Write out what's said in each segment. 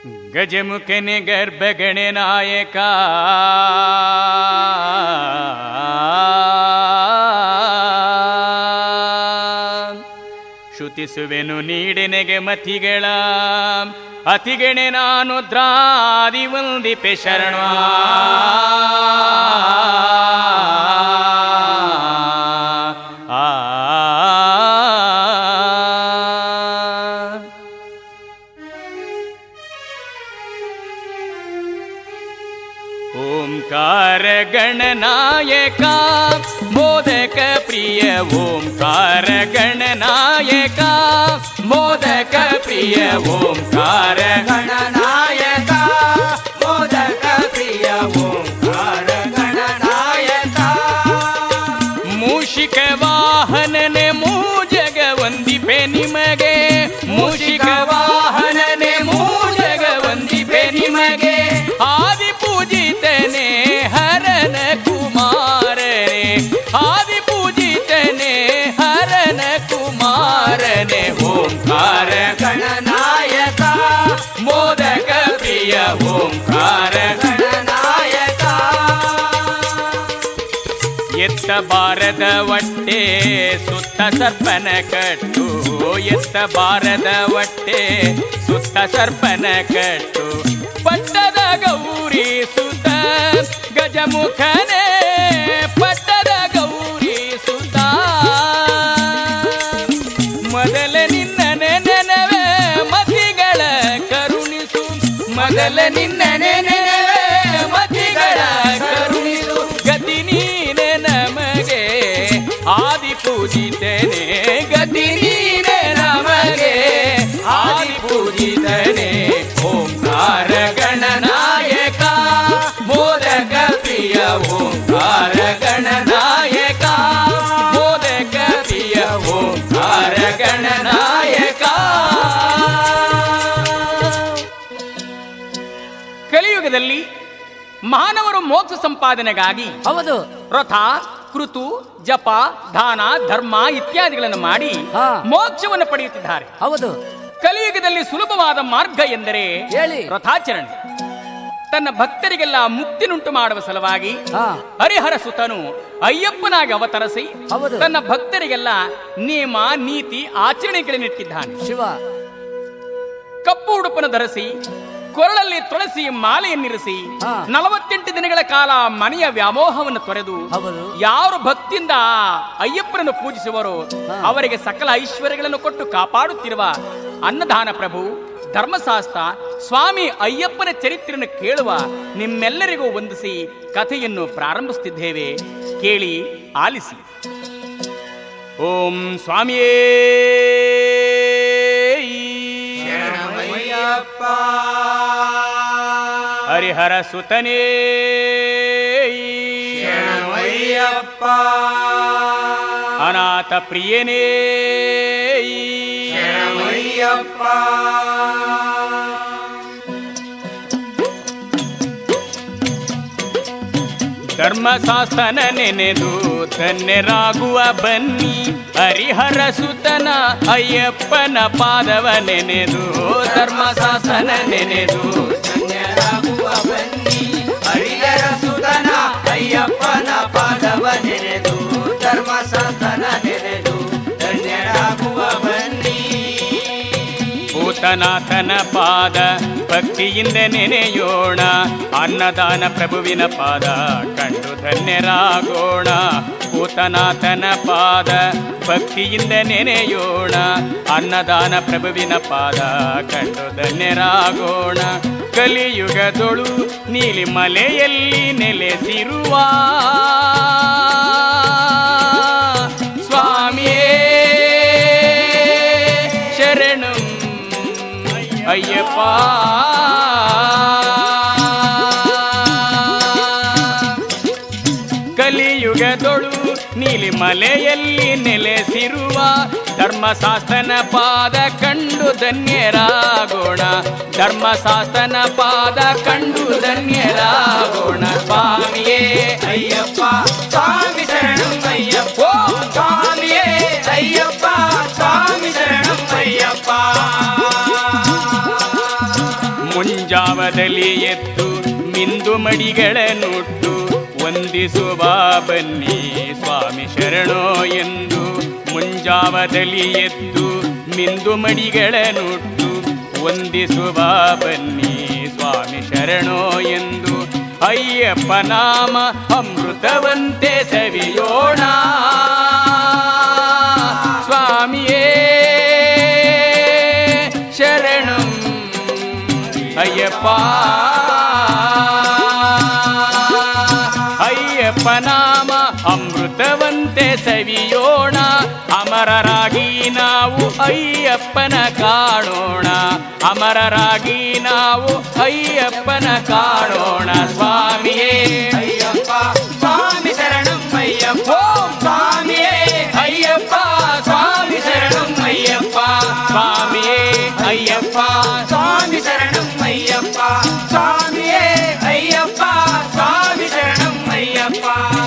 ಗಜಮುಖನೆ ಗರ್ಭಗಣೆ ನಾಯಕ ಶ್ರುತಿಸುವೆನು ನೀಡೆನೆಗೆ ಮತಿಗಳ ಅತಿಗೆಣೆ ನಾನು ದ್ರಾದಿ ವಂದಿಪೆ ಶರಣ ಆ ಓಂಕಾರ ಗಣನಾಯಕ ಮೋದಕ ಪ್ರಿಯ ಓಂಕಾರ ಗಣನಾಯಕ ಮೋದಕ ಪ್ರಿಯ ಓಂಕಾರ ಗಣನಾಯಕ ಮೋದಕ ಪ್ರಿಯ ಓಂಕಾರ ಗಣನಾಯಕ ಮೂಷಿಕ ವಾಹನನೆ ಮೂಜಗ ವಂದಿಪೆ ನಿಮಗೆ ಮೂಷಿಕ ವಾಹನನೆ ಮೂಜಗ ವಂದಿಪೆ ನಿಮಗೆ ಆದಿ ಪೂಜಿತನೆ ಹರನ ಕುಮಾರನೆ ಆದಿ ಪೂಜಿತನೆ ಹರನ ಕುಮಾರನೆ ಓಂಕಾರ ಗಣನಾಯಕ ಮೋದಕ ಪ್ರಿಯ ಓಂಕಾರ ಗಣನಾಯಕ ಎತ್ತ ಬಾರದ ಹೊಟ್ಟೆ ಸುತ್ತ ಸರ್ಪನ ಕಟ್ಟು ಎತ್ತ ಬಾರದ ಹೊಟ್ಟೆ ಸುತ್ತ ಸರ್ಪನ ಕಟ್ಟು ಪಟ್ಟದ ಗೌರಿ ಸುತ ಗಜಮುಖನೇ ಪಟ್ಟದ ಗೌರಿ ಸುತ ಮೊದಲ ನಿನ್ನ ನೆನವೇ ಮತಿಗಳ ಕರುಣಿಸು ಮೊದಲ ನಿನ್ನ ನೆನವೇ ಮತಿಗಳ ಕರುಣಿಸು ಗತಿ ನೀನೆ ನಮಗೆ ಆದಿ ಪೂಜಿತನೆ ಗತಿ ನೀನೆ ನಮಗೆ ಆದಿ ಪೂಜಿತನೆ ಓಂಕಾರ ಗಣನಾಯಕ ಮೋದಕ ಪ್ರಿಯ ಓಂಕಾರ ಗಣನಾಯಕ ಮೋದಕ ಪ್ರಿಯ ಓಂಕಾರ ಗಣನಾಯಕ ಕಲಿಯುಗದಲ್ಲಿ ಮಾನವರು ಮೋಕ್ಷ ಸಂಪಾದನೆಗಾಗಿ ಹೌದು ರಥ ಕೃತು ಜಪ ದಾನ ಧರ್ಮ ಇತ್ಯಾದಿಗಳನ್ನು ಮಾಡಿ ಹಾ. ಮೋಕ್ಷವನ್ನು ಪಡೆಯುತ್ತಿದ್ದಾರೆ ಹೌದು ಕಲಿಯುಗದಲ್ಲಿ ಸುಲಭವಾದ ಮಾರ್ಗ ಎಂದರೆ ಹೇಳಿ. ರಥಾಚರಣೆ ತನ್ನ ಭಕ್ತರಿಗೆಲ್ಲ ಮುಕ್ತಿನುಂಟು ಮಾಡುವ ಸಲುವಾಗಿ ಹಾ ಹರಿಹರ ಸುತನು ಅಯ್ಯಪ್ಪನಾಗಿ ಅವತರಿಸಿ ಹೌದು. ತನ್ನ ಭಕ್ತರಿಗೆಲ್ಲ ನಿಯಮ ನೀತಿ ಆಚರಣೆಗಳನ್ನಿಟ್ಟಿದ್ದಾನೆ ಶಿವ ಕಪ್ಪು ಉಡುಪನ್ನು ಧರಿಸಿ ಕೊರಳಲ್ಲಿ ತುಳಸಿ ಮಾಲೆಯನ್ನಿರಿಸಿ ಹಾ. ನಲವತ್ತೆಂಟು ದಿನಗಳ ಕಾಲ ಮನೆಯ ವ್ಯಾಮೋಹವನ್ನು ತೊರೆದು ಹೌದು ಯಾರು ಭಕ್ತಿಯಿಂದ ಅಯ್ಯಪ್ಪನನ್ನು ಪೂಜಿಸುವರೋ ಹಾ. ಅವರಿಗೆ ಸಕಲ ಐಶ್ವರ್ಯಗಳನ್ನು ಕೊಟ್ಟು ಕಾಪಾಡುತ್ತಿರುವ ಅನ್ನದಾನ ಪ್ರಭು ಧರ್ಮಶಾಸ್ತ್ರ ಸ್ವಾಮಿ ಅಯ್ಯಪ್ಪನ ಚರಿತ್ರೆಯನ್ನು ಕೇಳುವ ನಿಮ್ಮೆಲ್ಲರಿಗೂ ವಂದಿಸಿ ಕಥೆಯನ್ನು ಪ್ರಾರಂಭಿಸುತ್ತಿದ್ದೇವೆ ಕೇಳಿ ಆಲಿಸಿ ಓಂ ಸ್ವಾಮಿಯೇ ಶರಣಮಯ್ಯಪ್ಪ ಹರಿಹರ ಸುತನೇ ಶರಣಮಯ್ಯಪ್ಪ ಅನಾಥ ಪ್ರಿಯನೇ ಶರಣಮಯ್ಯಪ್ಪ ಧರ್ಮಶಾಸ್ತ್ರನ ನೆನೆದು ಧನ್ಯರಾಗುವ ಬನ್ನಿ ಹರಿಹರ ಸುತನ ಅಯ್ಯಪ್ಪನ ಪಾದವ ನೆನೆದು ಧರ್ಮಶಾಸ್ತ್ರನ ನೆನೆದು ಧನ್ಯರಾಗುವ ಬನ್ನಿ ಹರಿಹರ ಸುತನ ಅಯ್ಯಪ್ಪನ ಪಾದವ ನೆನೆದು ಧರ್ಮಶಾಸ್ತ್ರನ ನೆನೆದು ಧನ್ಯರಾಗುವ ಬನ್ನಿ ಭೂತನಾಥನ ಪಾದ ಭಕ್ತಿಯಿಂದ ನೆನೆಯೋಣ ಅನ್ನದಾನ ಪ್ರಭುವಿನ ಪಾದ ಕಂಡು ಧನ್ಯರಾಗೋಣ ಭೂತನಾಥನ ಪಾದ ಭಕ್ತಿಯಿಂದ ನೆನೆಯೋಣ ಅನ್ನದಾನ ಪ್ರಭುವಿನ ಪಾದ ಕಂಡು ಧನ್ಯರಾಗೋಣ ಕಲಿಯುಗದೊಳು ನೀಲಿ ಮಲೆಯಲ್ಲಿ ನೆಲೆಸಿರುವ ಸ್ವಾಮಿಯೇ ಶರಣಂ ಅಯ್ಯಪ್ಪ ಕಲಿಯುಗದೊಳು ನೀಲಿ ಮಲೆಯಲ್ಲಿ ನೆಲೆಸಿರುವ ಧರ್ಮಶಾಸ್ತ್ರನ ಪಾದ ಕಂಡು ಧನ್ಯರಾಗೋಣ ಧರ್ಮಶಾಸ್ತ್ರನ ಪಾದ ಕಂಡು ಧನ್ಯರಾಗೋಣ ಸ್ವಾಮಿಯೇ ಅಯ್ಯಪ್ಪ ಸ್ವಾಮಿ ಶರಣಂ ಅಯ್ಯಪ್ಪ ಓ ಸ್ವಾಮಿಯೇ ಅಯ್ಯಪ್ಪ ಸ್ವಾಮಿ ಶರಣಂ ಅಯ್ಯಪ್ಪ ಮುಂಜಾವದಲ್ಲಿ ಎದ್ದು ಮಿಂದು ಮಡಿಗಳ ನುಟ್ಟು ವಂದಿಸುವ ಬನ್ನಿ ಸ್ವಾಮಿ ಶರಣೋ ಎಂದು ಮುಂಜಾವದಲ್ಲಿ ಎದ್ದು ಮಿಂದು ಮಡಿಗಳ ನುಟ್ಟು ವಂದಿಸುವ ಬನ್ನಿ ಸ್ವಾಮಿ ಶರಣೋ ಎಂದು ಅಯ್ಯಪ್ಪ ನಾಮ ಅಮೃತವಂತೆ ಸವಿಯೋಣ ಸ್ವಾಮಿಯೇ ಶರಣಂ ಅಯ್ಯಪ್ಪ ಅಯ್ಯಪ್ಪ ನಾಮ ಅಮೃತವಂತೆ ಸವಿಯೋಣ ಅಮರರಾಗಿ ನಾವು ಅಯ್ಯಪ್ಪನ ಕಾಣೋಣ ಅಮರರಾಗಿ ನಾವು ಅಯ್ಯಪ್ಪನ ಕಾಣೋಣ ಸ್ವಾಮಿಯೇ ಅಯ್ಯಪ್ಪ ಸ್ವಾಮಿ ಶರಣಂ ಅಯ್ಯಪ್ಪ ಓಂ ಸ್ವಾಮಿಯೇ ಅಯ್ಯಪ್ಪ ಸ್ವಾಮಿ ಶರಣಂ ಅಯ್ಯಪ್ಪ ಸ್ವಾಮಿಯೇ ಅಯ್ಯಪ್ಪ ಸ್ವಾಮಿ ಶರಣಂ ಅಯ್ಯಪ್ಪ ಸ್ವಾಮಿಯೇ ಅಯ್ಯಪ್ಪ ಸ್ವಾಮಿ ಶರಣಂ ಅಯ್ಯಪ್ಪ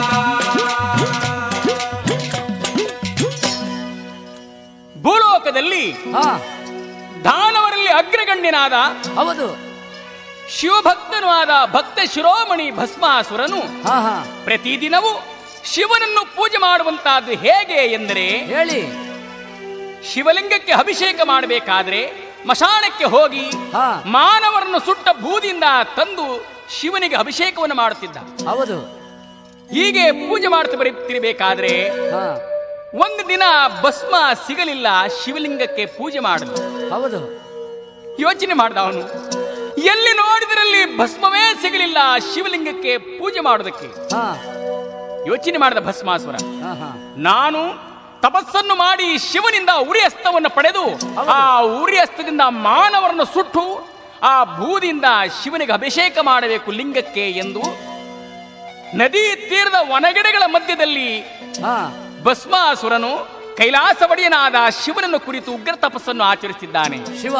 ಭೂಲೋಕದಲ್ಲಿ ಹಾ ದಾನವರಲ್ಲಿ ಅಗ್ರಗಣ್ಯನಾದ ಹೌದು ಶಿವಭಕ್ತನೂ ಆದ ಭಕ್ತ ಶಿರೋಮಣಿ ಭಸ್ಮಾಸುರನು ಹಾ ಹಾ ಪ್ರತಿದಿನವೂ ಶಿವನನ್ನು ಪೂಜೆ ಮಾಡುವಂತಹದ್ದು ಹೇಗೆ ಎಂದರೆ ಹೇಳಿ ಶಿವಲಿಂಗಕ್ಕೆ ಅಭಿಷೇಕ ಮಾಡಬೇಕಾದ್ರೆ ಮಶಾಣಕ್ಕೆ ಹೋಗಿ ಹಾ. ಮಾನವರನ್ನು ಸುಟ್ಟ ಬೂದಿಯಿಂದ ತಂದು ಶಿವನಿಗೆ ಅಭಿಷೇಕವನ್ನು ಮಾಡುತ್ತಿದ್ದ ಹೌದು ಹೀಗೆ ಪೂಜೆ ಮಾಡ್ತಾ ಬರುತ್ತಿರಬೇಕಾದ್ರೆ ಹಾ ಒಂದು ದಿನ ಭಸ್ಮ ಸಿಗಲಿಲ್ಲ ಶಿವಲಿಂಗಕ್ಕೆ ಪೂಜೆ ಮಾಡಲು ಹೌದು ಯೋಚನೆ ಮಾಡ್ದ ಅವನು ಎಲ್ಲಿ ನೋಡಿದರಲ್ಲಿ ಭಸ್ಮವೇ ಸಿಗಲಿಲ್ಲ ಶಿವಲಿಂಗಕ್ಕೆ ಪೂಜೆ ಮಾಡೋದಕ್ಕೆ ಹಾ ಯೋಚನೆ ಮಾಡಿದ ಭಸ್ಮಾಸುರ ಹಾ ಹಾ ನಾನು ತಪಸ್ಸನ್ನು ಮಾಡಿ ಶಿವನಿಂದ ಉರಿ ಅಸ್ತವನ್ನು ಪಡೆದು ಆ ಉರಿ ಅಸ್ತದಿಂದ ಮಾನವರನ್ನು ಸುಟ್ಟು ಆ ಭೂದಿಂದ ಶಿವನಿಗೆ ಅಭಿಷೇಕ ಮಾಡಬೇಕು ಲಿಂಗಕ್ಕೆ ಎಂದು ನದಿ ತೀರದ ವನಗಿಡಗಳ ಮಧ್ಯದಲ್ಲಿ ಹಾ ಭಸ್ಮಾಸುರನು ಕೈಲಾಸ ಒಡೆಯನಾದ ಶಿವನನ್ನು ಕುರಿತು ಉಗ್ರ ತಪಸ್ಸನ್ನು ಆಚರಿಸಿದ್ದಾನೆ ಶಿವ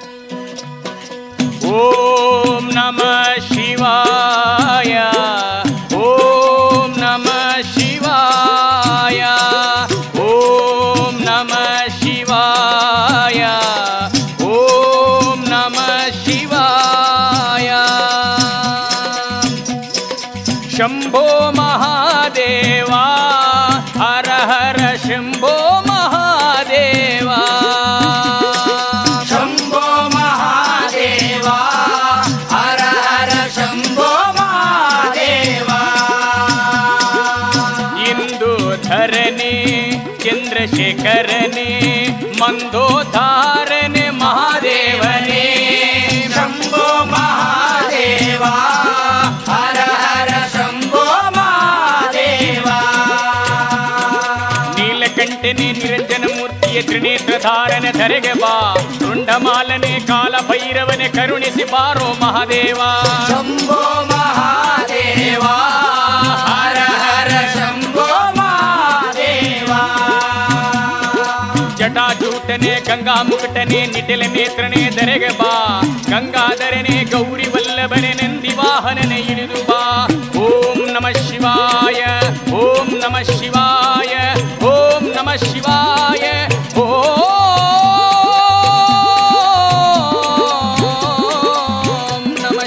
ಓಂ ನಮ ಶಿವಾಯ ಓಂ ನಮ ಶಿವಾಯ ಓಂ ನಮ ಶಿವಾಯ ಓಂ ನಮ ಶಿವಾಯ ಶಂಭೋ ಮಹಾದೇವ ಹರ ಹರ ಶಂಭೋ ಮಹಾದೇವ ಶಂಭೋ ಮಹಾದೇವ ಹರ ಹರ ಶಂಭೋ ಮಹಾದೇವ ಇಂದು ಧರನೆ ಚಂದ್ರಶೇಖರನೆ ಮಂದೋಧಾರನೆ ಮಹಾದೇವನೇ ಶಂಭೋ ಮಹಾದೇವ ಹರ ಹರ ಶಂಭೋ ಮಹಾದೇವ ನೀಲಕಂಠನೆ ನಿರಂಜನ ಮೂರ್ತಿಯ ತ್ರಿನೇತ್ರಧಾರನ ಧರೆಗೆ ಬಾ ರುಂಡಮಾಲನೆ ಕಾಲ ಭೈರವನೆ ಕರುಣಿಸಿ ಬಾರೋ ಮಹಾದೇವ ಶಂಭೋ ಮಹಾದೇವ ಹರ ಹರ ಶಂಭೋ ಮಹಾದೇವ ಜಟಾಜೂಟನೆ ಗಂಗಾ ಮುಕುಟನೆ ನಿಟಿಲ ನೇತ್ರನೆ ಧರೆಗೆ ಬಾ ಗಂಗಾಧರನೆ ಗೌರಿ ವಲ್ಲಭನೆ ನಂದಿ ವಾಹನನೆ ಇಳಿದು ಬಾ ಓಂ ನಮ ಶಿವಾಯ ಓಂ ನಮ ಶಿವಾಯ ಓಂ ನಮ ಶಿವಾಯ ಓಂ ನಮ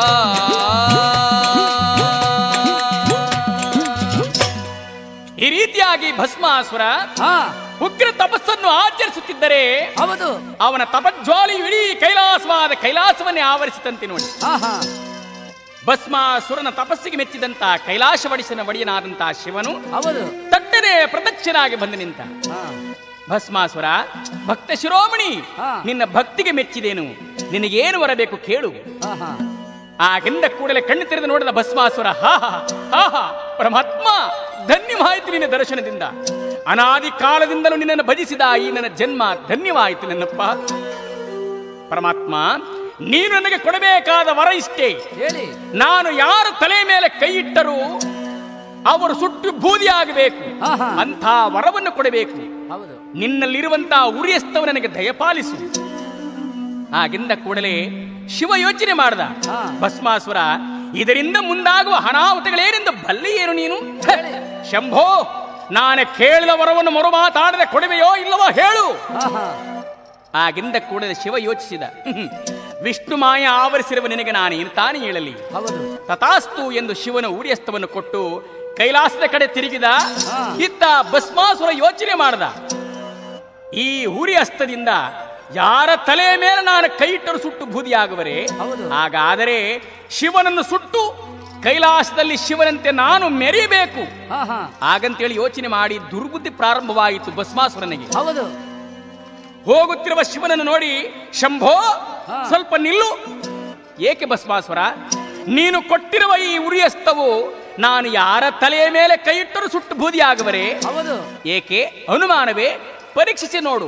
ಶಿವಾಯ ಈ ರೀತಿಯಾಗಿ ಭಸ್ಮಾಸುರ ಹಾ ಉಗ್ರ ತಪಸ್ಸನ್ನು ಆಚರಿಸುತ್ತಿದ್ದರೆ ಹೌದು ಅವನ ತಪಜ್ವಾಲಿಯು ಇಡೀ ಕೈಲಾಸವಾದ ಕೈಲಾಸವನ್ನೇ ಆವರಿಸಿತಂತೆ ನೋಡಿ ಹಾ ಹಾ ಭಸ್ಮಾಸುರನ ತಪಸ್ಸಿಗೆ ಮೆಚ್ಚಿದಂತ ಕೈಲಾಸ ವಡಿಸನ ಒಡೆಯನಾದಂತ ಶಿವನು ಹೌದು ತಟ್ಟನೆ ಪ್ರದಕ್ಷಿಣಾಗಿ ಬಂದು ನಿಂತ ಹಾ ಭಸ್ಮಾಸುರ ಭಕ್ತ ಶಿರೋಮಣಿ ಹಾ. ನಿನ್ನ ಭಕ್ತಿಗೆ ಮೆಚ್ಚಿದೇನು ನಿನಗೇನು ಬರಬೇಕು ಕೇಳು ಹಾ ಹಾ ಆಗಿಂದ ಕೂಡಲೇ ಕಣ್ಣು ತೆರೆದು ನೋಡಿದ ಭಸ್ಮಾಸುರ ಹಾ ಹಾ, ಹಾ ಹಾ ಪರಮಾತ್ಮ ಧನ್ಯವಾಯಿತು ನಿನ್ನ ದರ್ಶನದಿಂದ ಅನಾದಿ ಕಾಲದಿಂದಲೂ ನಿನ್ನನ್ನು ಭಜಿಸಿದ ಈ ನನ್ನ ಜನ್ಮ ಧನ್ಯವಾಯಿತು ನನ್ನಪ್ಪ ಪರಮಾತ್ಮ ನೀನು ನನಗೆ ಕೊಡಬೇಕಾದ ವರ ಇಷ್ಟೇ ಹೇಳಿ ನಾನು ಯಾರ ತಲೆ ಮೇಲೆ ಕೈ ಇಟ್ಟರೂ ಅವರು ಸುಟ್ಟು ಬೂದಿಯಾಗಬೇಕು ಹಾ, ಹಾ. ಅಂಥ ವರವನ್ನು ಕೊಡಬೇಕು ಹೌದು ನಿನ್ನಲ್ಲಿರುವಂತಹ ಉರಿಯಸ್ತವ ನನಗೆ ದಯಪಾಲಿಸು ಆಗಿಂದ ಕೂಡಲೇ ಶಿವ ಯೋಚನೆ ಮಾಡ್ದ ಹಾ. ಭಸ್ಮಾಸುರ ಇದರಿಂದ ಮುಂದಾಗುವ ಅನಾಹುತಗಳೇನೆಂದು ಬಲ್ಲೆ ಏನು ನೀನು ಛೆ, ಹೇಳಿ. ಶಂಭೋ ನಾನು ಕೇಳಿದ ವರವನ್ನು ಮರು ಮಾತಾಡದೆ ಕೊಡುವೆಯೋ ಇಲ್ಲವೋ ಹೇಳು ಹಾ ಹಾ ಆಗಿಂದ ಕೂಡಲೇ ಶಿವ ಯೋಚಿಸಿದ "ಹ್ಮ್, ವಿಷ್ಣು ಮಾಯ ಆವರಿಸಿರುವ ನಿನಗೆ ನಾನೇನು ತಾನೇ ಹೇಳಲಿ ಹೌದು ತಥಾಸ್ತು ಎಂದು ಶಿವನ ಉರಿಯಸ್ತವನ್ನು ಕೊಟ್ಟು ಕೈಲಾಸದ ಕಡೆ ತಿರುಗಿದ ಹಾ. ಇತ್ತ ಭಸ್ಮಾಸುರ ಯೋಚನೆ ಮಾಡ್ದ ಈ ಉರಿ ಹಸ್ತದಿಂದ ಯಾರ ತಲೆಯ ಮೇಲೆ ನಾನು ಕೈ ಇಟ್ಟರು ಸುಟ್ಟು ಬೂದಿಯಾಗುವರೆ ಹೌದು. ಹಾಗಾದರೆ ಶಿವನನ್ನು ಸುಟ್ಟು ಕೈಲಾಸದಲ್ಲಿ ಶಿವನಂತೆ ನಾನು ಮೆರಿಬೇಕು ಹಾ ಹಾ ಹಾಗಂತೇಳಿ ಯೋಚನೆ ಮಾಡಿ ದುರ್ಬುದ್ಧಿ ಪ್ರಾರಂಭವಾಯಿತು ಭಸ್ಮಾಸುರನಿಗೆ ಹೌದು ಹೋಗುತ್ತಿರುವ ಶಿವನನ್ನು ನೋಡಿ ಶಂಭೋ ಹಾ. ಸ್ವಲ್ಪ ನಿಲ್ಲು ಏಕೆ ಭಸ್ಮಾಸುರ ನೀನು ಕೊಟ್ಟಿರುವ ಈ ಉರಿಯಸ್ತವು ನಾನು ಯಾರ ತಲೆಯ ಮೇಲೆ ಕೈ ಇಟ್ಟರೂ ಸುಟ್ಟು ಬೂದಿಯಾಗುವರೆ ಹೌದು ಏಕೆ ಅನುಮಾನವೇ ಪರೀಕ್ಷಿಸಿ ನೋಡು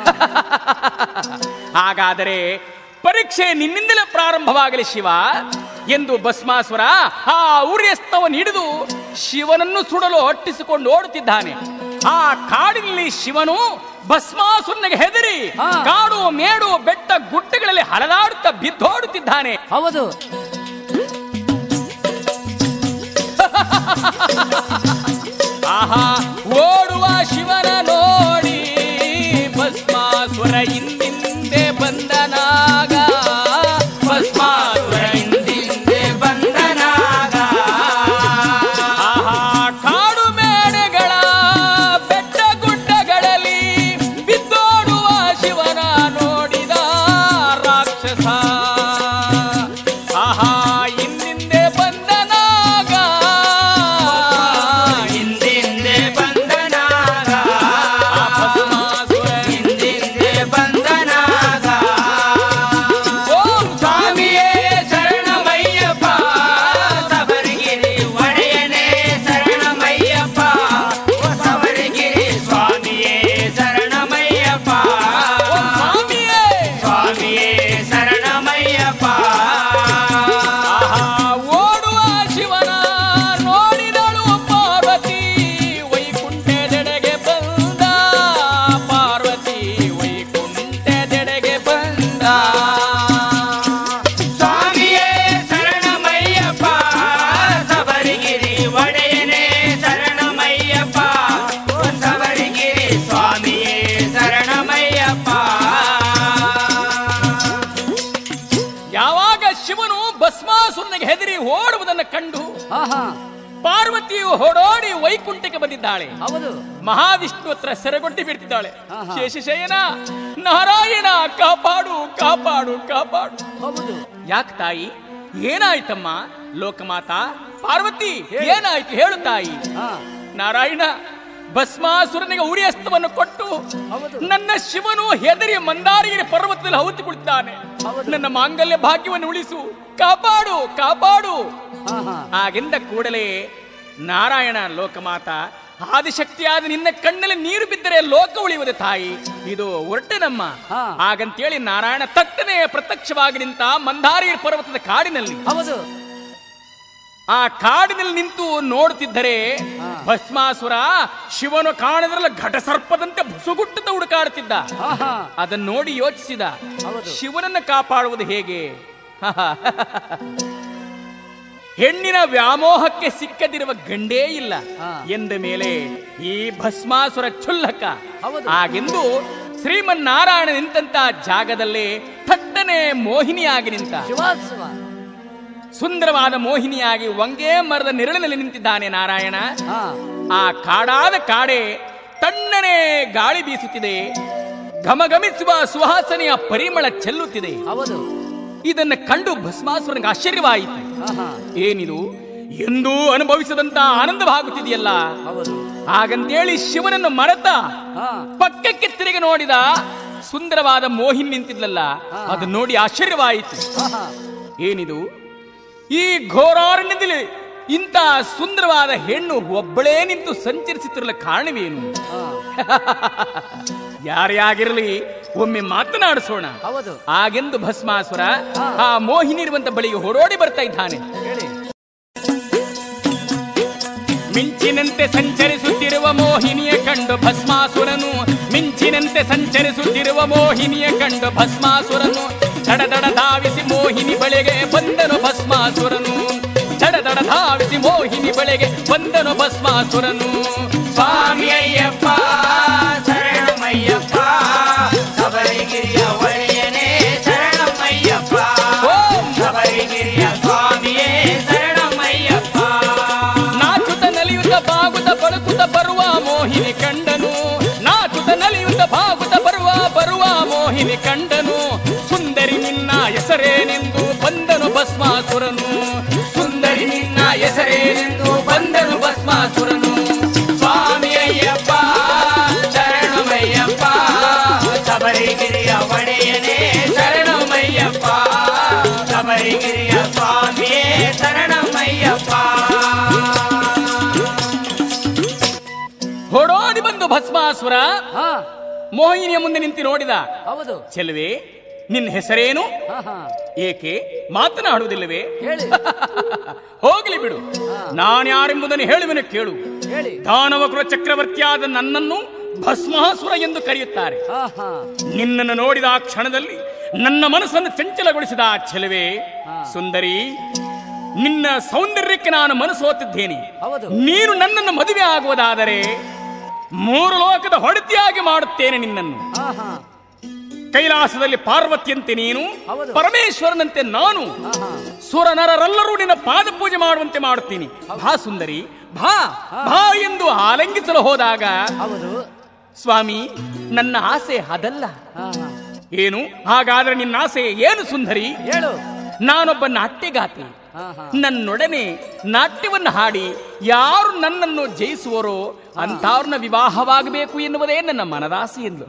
ಹಾಗಾದರೆ ಪರೀಕ್ಷೆ ನಿನ್ನಿಂದಲೇ ಪ್ರಾರಂಭವಾಗಲಿ ಶಿವ ಎಂದು ಭಸ್ಮಾಸುರ ಆ ಉರಿಯಸ್ತವನ್ನು ಹಿಡಿದು ಶಿವನನ್ನು ಸುಡಲು ಹೊಟ್ಟಿಸಿಕೊಂಡು ಓಡುತ್ತಿದ್ದಾನೆ ಆ ಕಾಡಿನಲ್ಲಿ ಶಿವನು ಭಸ್ಮಾಸುರನಿಗೆ ಹೆದರಿ ಹಾ. ಕಾಡು ಮೇಡು ಬೆಟ್ಟ ಗುಡ್ಡಗಳಲ್ಲಿ ಹಲದಾಡುತ್ತಾ ಬಿದ್ದೋಡುತ್ತಿದ್ದಾನೆ ಹೌದು ಆಹಾ ಓಡುವ ಶಿವನ ನೋಡಿ ಭಸ್ಮಾಸುರ ಹಿಂದಿಂದೆ ಬಂದನಾಗ ಭಸ್ಮಾಸುರ ಹಿಂದಿಂದೆ ಬಂದನಾಗ ಆಹಾ ಕಾಡು ಮೇಡೆಗಳ ಬೆಟ್ಟ ಗುಡ್ಡಗಳಲ್ಲಿ ಬಿದ್ದೋಡುವ ಶಿವನ ನೋಡಿದ ರಾಕ್ಷಸ ಆಹಾ ಹಿಂದಿಂದೆ ಬಂದನಾಗ ಹಿಂದಿಂದೆ ಬಂದನಾಗ ಆ ಭಸ್ಮಾಸುರ ಹಿಂದಿಂದೆ ಬಂದನಾಗ ಓಂ ಸ್ವಾಮಿಯೇ ಶರಣಮಯ್ಯಪ್ಪ ಸಬರಿಗಿರಿ ಒಡೆಯನೇ ಶರಣಮಯ್ಯಪ್ಪ ಸಬರಿಗಿರಿ ಸ್ವಾಮಿಯೇ ಶರಣಮಯ್ಯಪ್ಪ ಓಂ ಸ್ವಾಮಿಯೇ ಸ್ವಾಮಿಯೇ ಶರಣಮಯ್ಯಪ್ಪ ಆಹಾ, ಓಡುವ ಶಿವನ ನೋಡಿದಳು ಪಾರ್ವತಿ ವೈಕುಂಠದೆಡೆಗೆ ಬಂದ ಪಾರ್ವತಿ ವೈಕುಂಠದೆಡೆಗೆ ಬಂದ ಸ್ವಾಮಿಯೇ ಶರಣಮಯ್ಯಪ್ಪ ಸಬರಿಗಿರಿ ಒಡೆಯನೇ ಶರಣಮಯ್ಯಪ್ಪ ಸಬರಿಗಿರಿ ಸ್ವಾಮಿಯೇ ಶರಣಮಯ್ಯಪ್ಪ ಯಾವಾಗ ಶಿವನು ಭಸ್ಮಾಸುರನಿಗೆ ಹೆದರಿ ಓಡುವುದನ್ನು ಕಂಡು ಆಹಾ ಪಾರ್ವತಿಯು ಹೊಡೋಡಿ ವೈಕುಂಠಕ್ಕೆ ಬಂದಿದ್ದಾಳೆ ಹೌದು ಮಹಾವಿಷ್ಣು ಹತ್ರ ಸೆರೆಗೊಡ್ಡಿ ಬಿಡ್ತಿದ್ದಾಳೆ ಆಹಾ. ಶೇಷಶಯನ ನಾರಾಯಣ ಕಾಪಾಡು ಕಾಪಾಡು ಕಾಪಾಡು ಹೌದು ಯಾಕೆ ತಾಯಿ ಏನಾಯ್ತಮ್ಮ ಲೋಕಮಾತಾ ಪಾರ್ವತಿ ಏನಾಯ್ತು ಹೇಳು ತಾಯಿ ಹಾ ನಾರಾಯಣ ಭಸ್ಮಾಸುರನಿಗೆ ಉರಿ ಅಸ್ತವನ್ನು ಕೊಟ್ಟು ಹೌದು. ನನ್ನ ಶಿವನು ಹೆದರಿ ಮಂದಾರಗಿರಿ ಪರ್ವತದಲ್ಲಿ ಹೌತಿ ಕುಳಿತಾನೆ ಹೌದು. ನನ್ನ ಮಾಂಗಲ್ಯ ಭಾಗ್ಯವನ್ನು ಉಳಿಸು ಕಾಪಾಡು ಕಾಪಾಡು ಆಹಾ ಆಗಿಂದ ಕೂಡಲೇ ನಾರಾಯಣ ಲೋಕಮಾತ ಆದಿಶಕ್ತಿಯಾದ ನಿನ್ನ ಕಣ್ಣಲ್ಲಿ ನೀರು ಬಿದ್ದರೆ ಲೋಕ ಉಳಿಯುವುದು ತಾಯಿ ಇದು ಹೊರಟೆನಮ್ಮ ಹಾ. ಹಾಗಂತೇಳಿ ನಾರಾಯಣ ತಟ್ಟನೆ ಪ್ರತ್ಯಕ್ಷವಾಗಿ ನಿಂತ ಮಂದಾರಗಿರಿ ಪರ್ವತದ ಕಾಡಿನಲ್ಲಿ ಹೌದು ಆ ಕಾಡಿನಲ್ಲಿ ನಿಂತು ನೋಡುತ್ತಿದ್ದರೆ ಹಾ. ಭಸ್ಮಾಸುರ ಶಿವನು ಕಾಣದ್ರಲ್ಲ ಘಟಸರ್ಪದಂತೆ ಬುಸುಗುಟ್ಟದ ಹುಡುಕಾಡುತ್ತಿದ್ದ ಆಹಾ ಅದನ್ನು ನೋಡಿ ಯೋಚಿಸಿದ ಹೌದು. ಶಿವನನ್ನು ಕಾಪಾಡುವುದು ಹೇಗೆ ಹೆಣ್ಣಿನ ವ್ಯಾಮೋಹಕ್ಕೆ ಸಿಕ್ಕದಿರುವ ಗಂಡೇ ಇಲ್ಲ ಹಾ. ಎಂದ ಮೇಲೆ ಈ ಭಸ್ಮಾಸುರ ಕ್ಷುಲ್ಲಕ ಹೌದು. ಹಾಗೆಂದು ಶ್ರೀಮನ್ನಾರಾಯಣ ನಿಂತಂತ ಜಾಗದಲ್ಲೇ ಥಟ್ಟನೆ ಮೋಹಿನಿಯಾಗಿ ನಿಂತ ಶಿವಾತ್ಸವ ಸುಂದರವಾದ ಮೋಹಿನಿಯಾಗಿ ಒಂಗೇ ಮರದ ನೆರಳಿನಲ್ಲಿ ನಿಂತಿದ್ದಾನೆ ನಾರಾಯಣ ಹಾ ಆ ಕಾಡಾದ ಕಾಡೆ ತಣ್ಣನೆ ಗಾಳಿ ಬೀಸುತ್ತಿದೆ ಘಮಘಮಿಸುವ ಸುವಾಸನೆಯ ಪರಿಮಳ ಚೆಲ್ಲುತ್ತಿದೆ ಹೌದು ಇದನ್ನು ಕಂಡು ಭಸ್ಮಾಸುರನಿಗೆ ಆಶ್ಚರ್ಯವಾಯಿತು ಆಹಾ ಏನಿದು ಎಂದೂ ಅನುಭವಿಸದಂತ ಆನಂದವಾಗುತ್ತಿದೆಯಲ್ಲ ಹೌದು ಹಾಗಂತೇಳಿ ಶಿವನನ್ನು ಮರೆತ ಹಾ ಪಕ್ಕಕ್ಕೆ ತಿರುಗಿ ನೋಡಿದ ಸುಂದರವಾದ ಮೋಹಿನಿ ನಿಂತಿದ್ಲಲ್ಲ ಹಾ. ಅದನ್ನು ನೋಡಿ ಆಶ್ಚರ್ಯವಾಯಿತು ಆಹಾ ಏನಿದು ಈ ಘೋರಾರಣ್ಯದಲ್ಲಿ ಇಂಥ ಸುಂದರವಾದ ಹೆಣ್ಣು ಒಬ್ಬಳೇ ನಿಂತು ಸಂಚರಿಸುತ್ತಿರಲು ಕಾರಣವೇನು ಹಾ ಯಾರೇ ಆಗಿರಲಿ ಒಮ್ಮೆ ಮಾತನಾಡಿಸೋಣ ಹೌದು ಹಾಗೆಂದು ಭಸ್ಮಾಸುರ ಹಾ. ಆ ಮೋಹಿನಿ ಇರುವಂತ ಬಳಿಗೆ ಹೊರೋಡಿ ಬರ್ತಾ ಇದ್ದಾನೆ ಹೇಳಿ ಮಿಂಚಿನಂತೆ ಸಂಚರಿಸುತ್ತಿರುವ ಮೋಹಿನಿಯ ಕಂಡು ಭಸ್ಮಾಸುರನು ಮಿಂಚಿನಂತೆ ಸಂಚರಿಸುತ್ತಿರುವ ಮೋಹಿನಿಯ ಕಂಡು ಭಸ್ಮಾಸುರನು ದಡ ದಡ ಧಾವಿಸಿ ಮೋಹಿನಿ ಬಳೆಗೆ ಬಂದನು ಭಸ್ಮಾಸುರನು ದಡ ದಡ ಧಾವಿಸಿ ಮೋಹಿನಿ ಬಳೆಗೆ ಬಂದನು ಭಸ್ಮಾಸುರನು ಸ್ವಾಮಿ ಅಯ್ಯಪ್ಪ ಶರಣಮಯ್ಯಪ್ಪ ಸಬರಿಗಿರಿಯ ಒಡೆಯನೇ ಶರಣಮಯ್ಯಪ್ಪ ಶಬರಿಗಿರಿಯ ಸ್ವಾಮಿಯೇ ಶರಣಮಯ್ಯಪ್ಪ ನಾಚುತ ನಲಿಯುತ ಬಾಗುತ ಬಳುಕುತ ಬರುವ ಮೋಹಿನಿ ಕಂಡನು ನಾಚುತ ನಲಿಯುತ ಬಾಗುತ ಬರುವ ಬರುವ ಮೋಹಿನಿ ಕಂಡನು ಸುಂದರಿ ನಿನ್ನ ಹೆಸರೇನೆಂದು ಬಂದನು ಭಸ್ಮಾಸುರನು ಸುಂದರಿ ನಿನ್ನ ಹೆಸರೇನೆಂದು ಬಂದನು ಭಸ್ಮಾಸುರನು ಸ್ವಾಮಿ ಅಯ್ಯಪ್ಪ ಶರಣಮಯ್ಯಪ್ಪ ಶಬರಿಗಿರಿಯ ಒಡೆಯನೇ ಶರಣಮಯ್ಯಪ್ಪ ಶಬರಿಗಿರಿಯ ಸ್ವಾಮಿಯೇ ಶರಣಮಯ್ಯಪ್ಪ ಹೊಡೋಡಿ ಬಂದು ಭಸ್ಮಾಸುರ ಹಾ ಮೋಹಿನಿಯ ಮುಂದೆ ನಿಂತು ನೋಡಿದ ಹೌದು ಚೆಲುವೆ ನಿನ್ನ ಹೆಸರೇನು ಹಾ ಹಾ ಏಕೆ ಮಾತನಾಡುವುದಿಲ್ಲವೇ ಹೇಳಿ ಹೋಗಲಿ ಬಿಡು ನಾನ್ಯಾರೆಂಬುದನ್ನು ಹೇಳುವೆನು ಕೇಳು ಹೇಳಿ ದಾನವಕುಲ ಚಕ್ರವರ್ತಿಯಾದ ನನ್ನನ್ನು ಭಸ್ಮಾಸುರ ಎಂದು ಕರೆಯುತ್ತಾರೆ ಹಾ ಹಾ ನಿನ್ನನ್ನು ನೋಡಿದ ಆ ಕ್ಷಣದಲ್ಲಿ ನನ್ನ ಮನಸ್ಸನ್ನು ಚಂಚಲಗೊಳಿಸಿದ ಆ ಚೆಲುವೆ ಸುಂದರಿ ನಿನ್ನ ಸೌಂದರ್ಯಕ್ಕೆ ನಾನು ಮನಸ್ಸು ಓತಿದ್ದೇನೆ ಹೌದು. ನೀನು ನನ್ನನ್ನು ಮದುವೆ ಆಗುವುದಾದರೆ ಮೂರು ಲೋಕದ ಹೊಡೆತಿಯಾಗಿ ಮಾಡುತ್ತೇನೆ ನಿನ್ನನ್ನು ಹಾ ಹಾ ಕೈಲಾಸದಲ್ಲಿ ಪಾರ್ವತಿಯಂತೆ ನೀನು ಹೌದು. ಪರಮೇಶ್ವರನಂತೆ ನಾನು ಹಾ ಹಾ ಸುರನರರೆಲ್ಲರೂ ನಿನ್ನ ಪಾದ ಪೂಜೆ ಮಾಡುವಂತೆ ಮಾಡುತ್ತೀನಿ ಭಾ ಸುಂದರಿ ಭಾ ಭಾ ಎಂದು ಆಲಂಗಿಸಲು ಹೋದಾಗ ಹೌದು ಸ್ವಾಮಿ ನನ್ನ ಆಸೆ ಅದಲ್ಲ ಹಾ ಹಾ ಏನು ಹಾಗಾದ್ರೆ ನಿನ್ನ ಆಸೆ ಏನು ಸುಂದರಿ ಹೇಳು ನಾನೊಬ್ಬ ನಾಟ್ಯಗಾತಿ ಹಾ ಹಾ ನನ್ನೊಡನೆ ನಾಟ್ಯವನ್ನು ಹಾಡಿ ಯಾರು ನನ್ನನ್ನು ಜಯಿಸುವರೋ ಅಂಥವ್ರನ್ನ ವಿವಾಹವಾಗಬೇಕು ಎನ್ನುವುದೇ ನನ್ನ ಮನದಾಸೆ ಎಂದು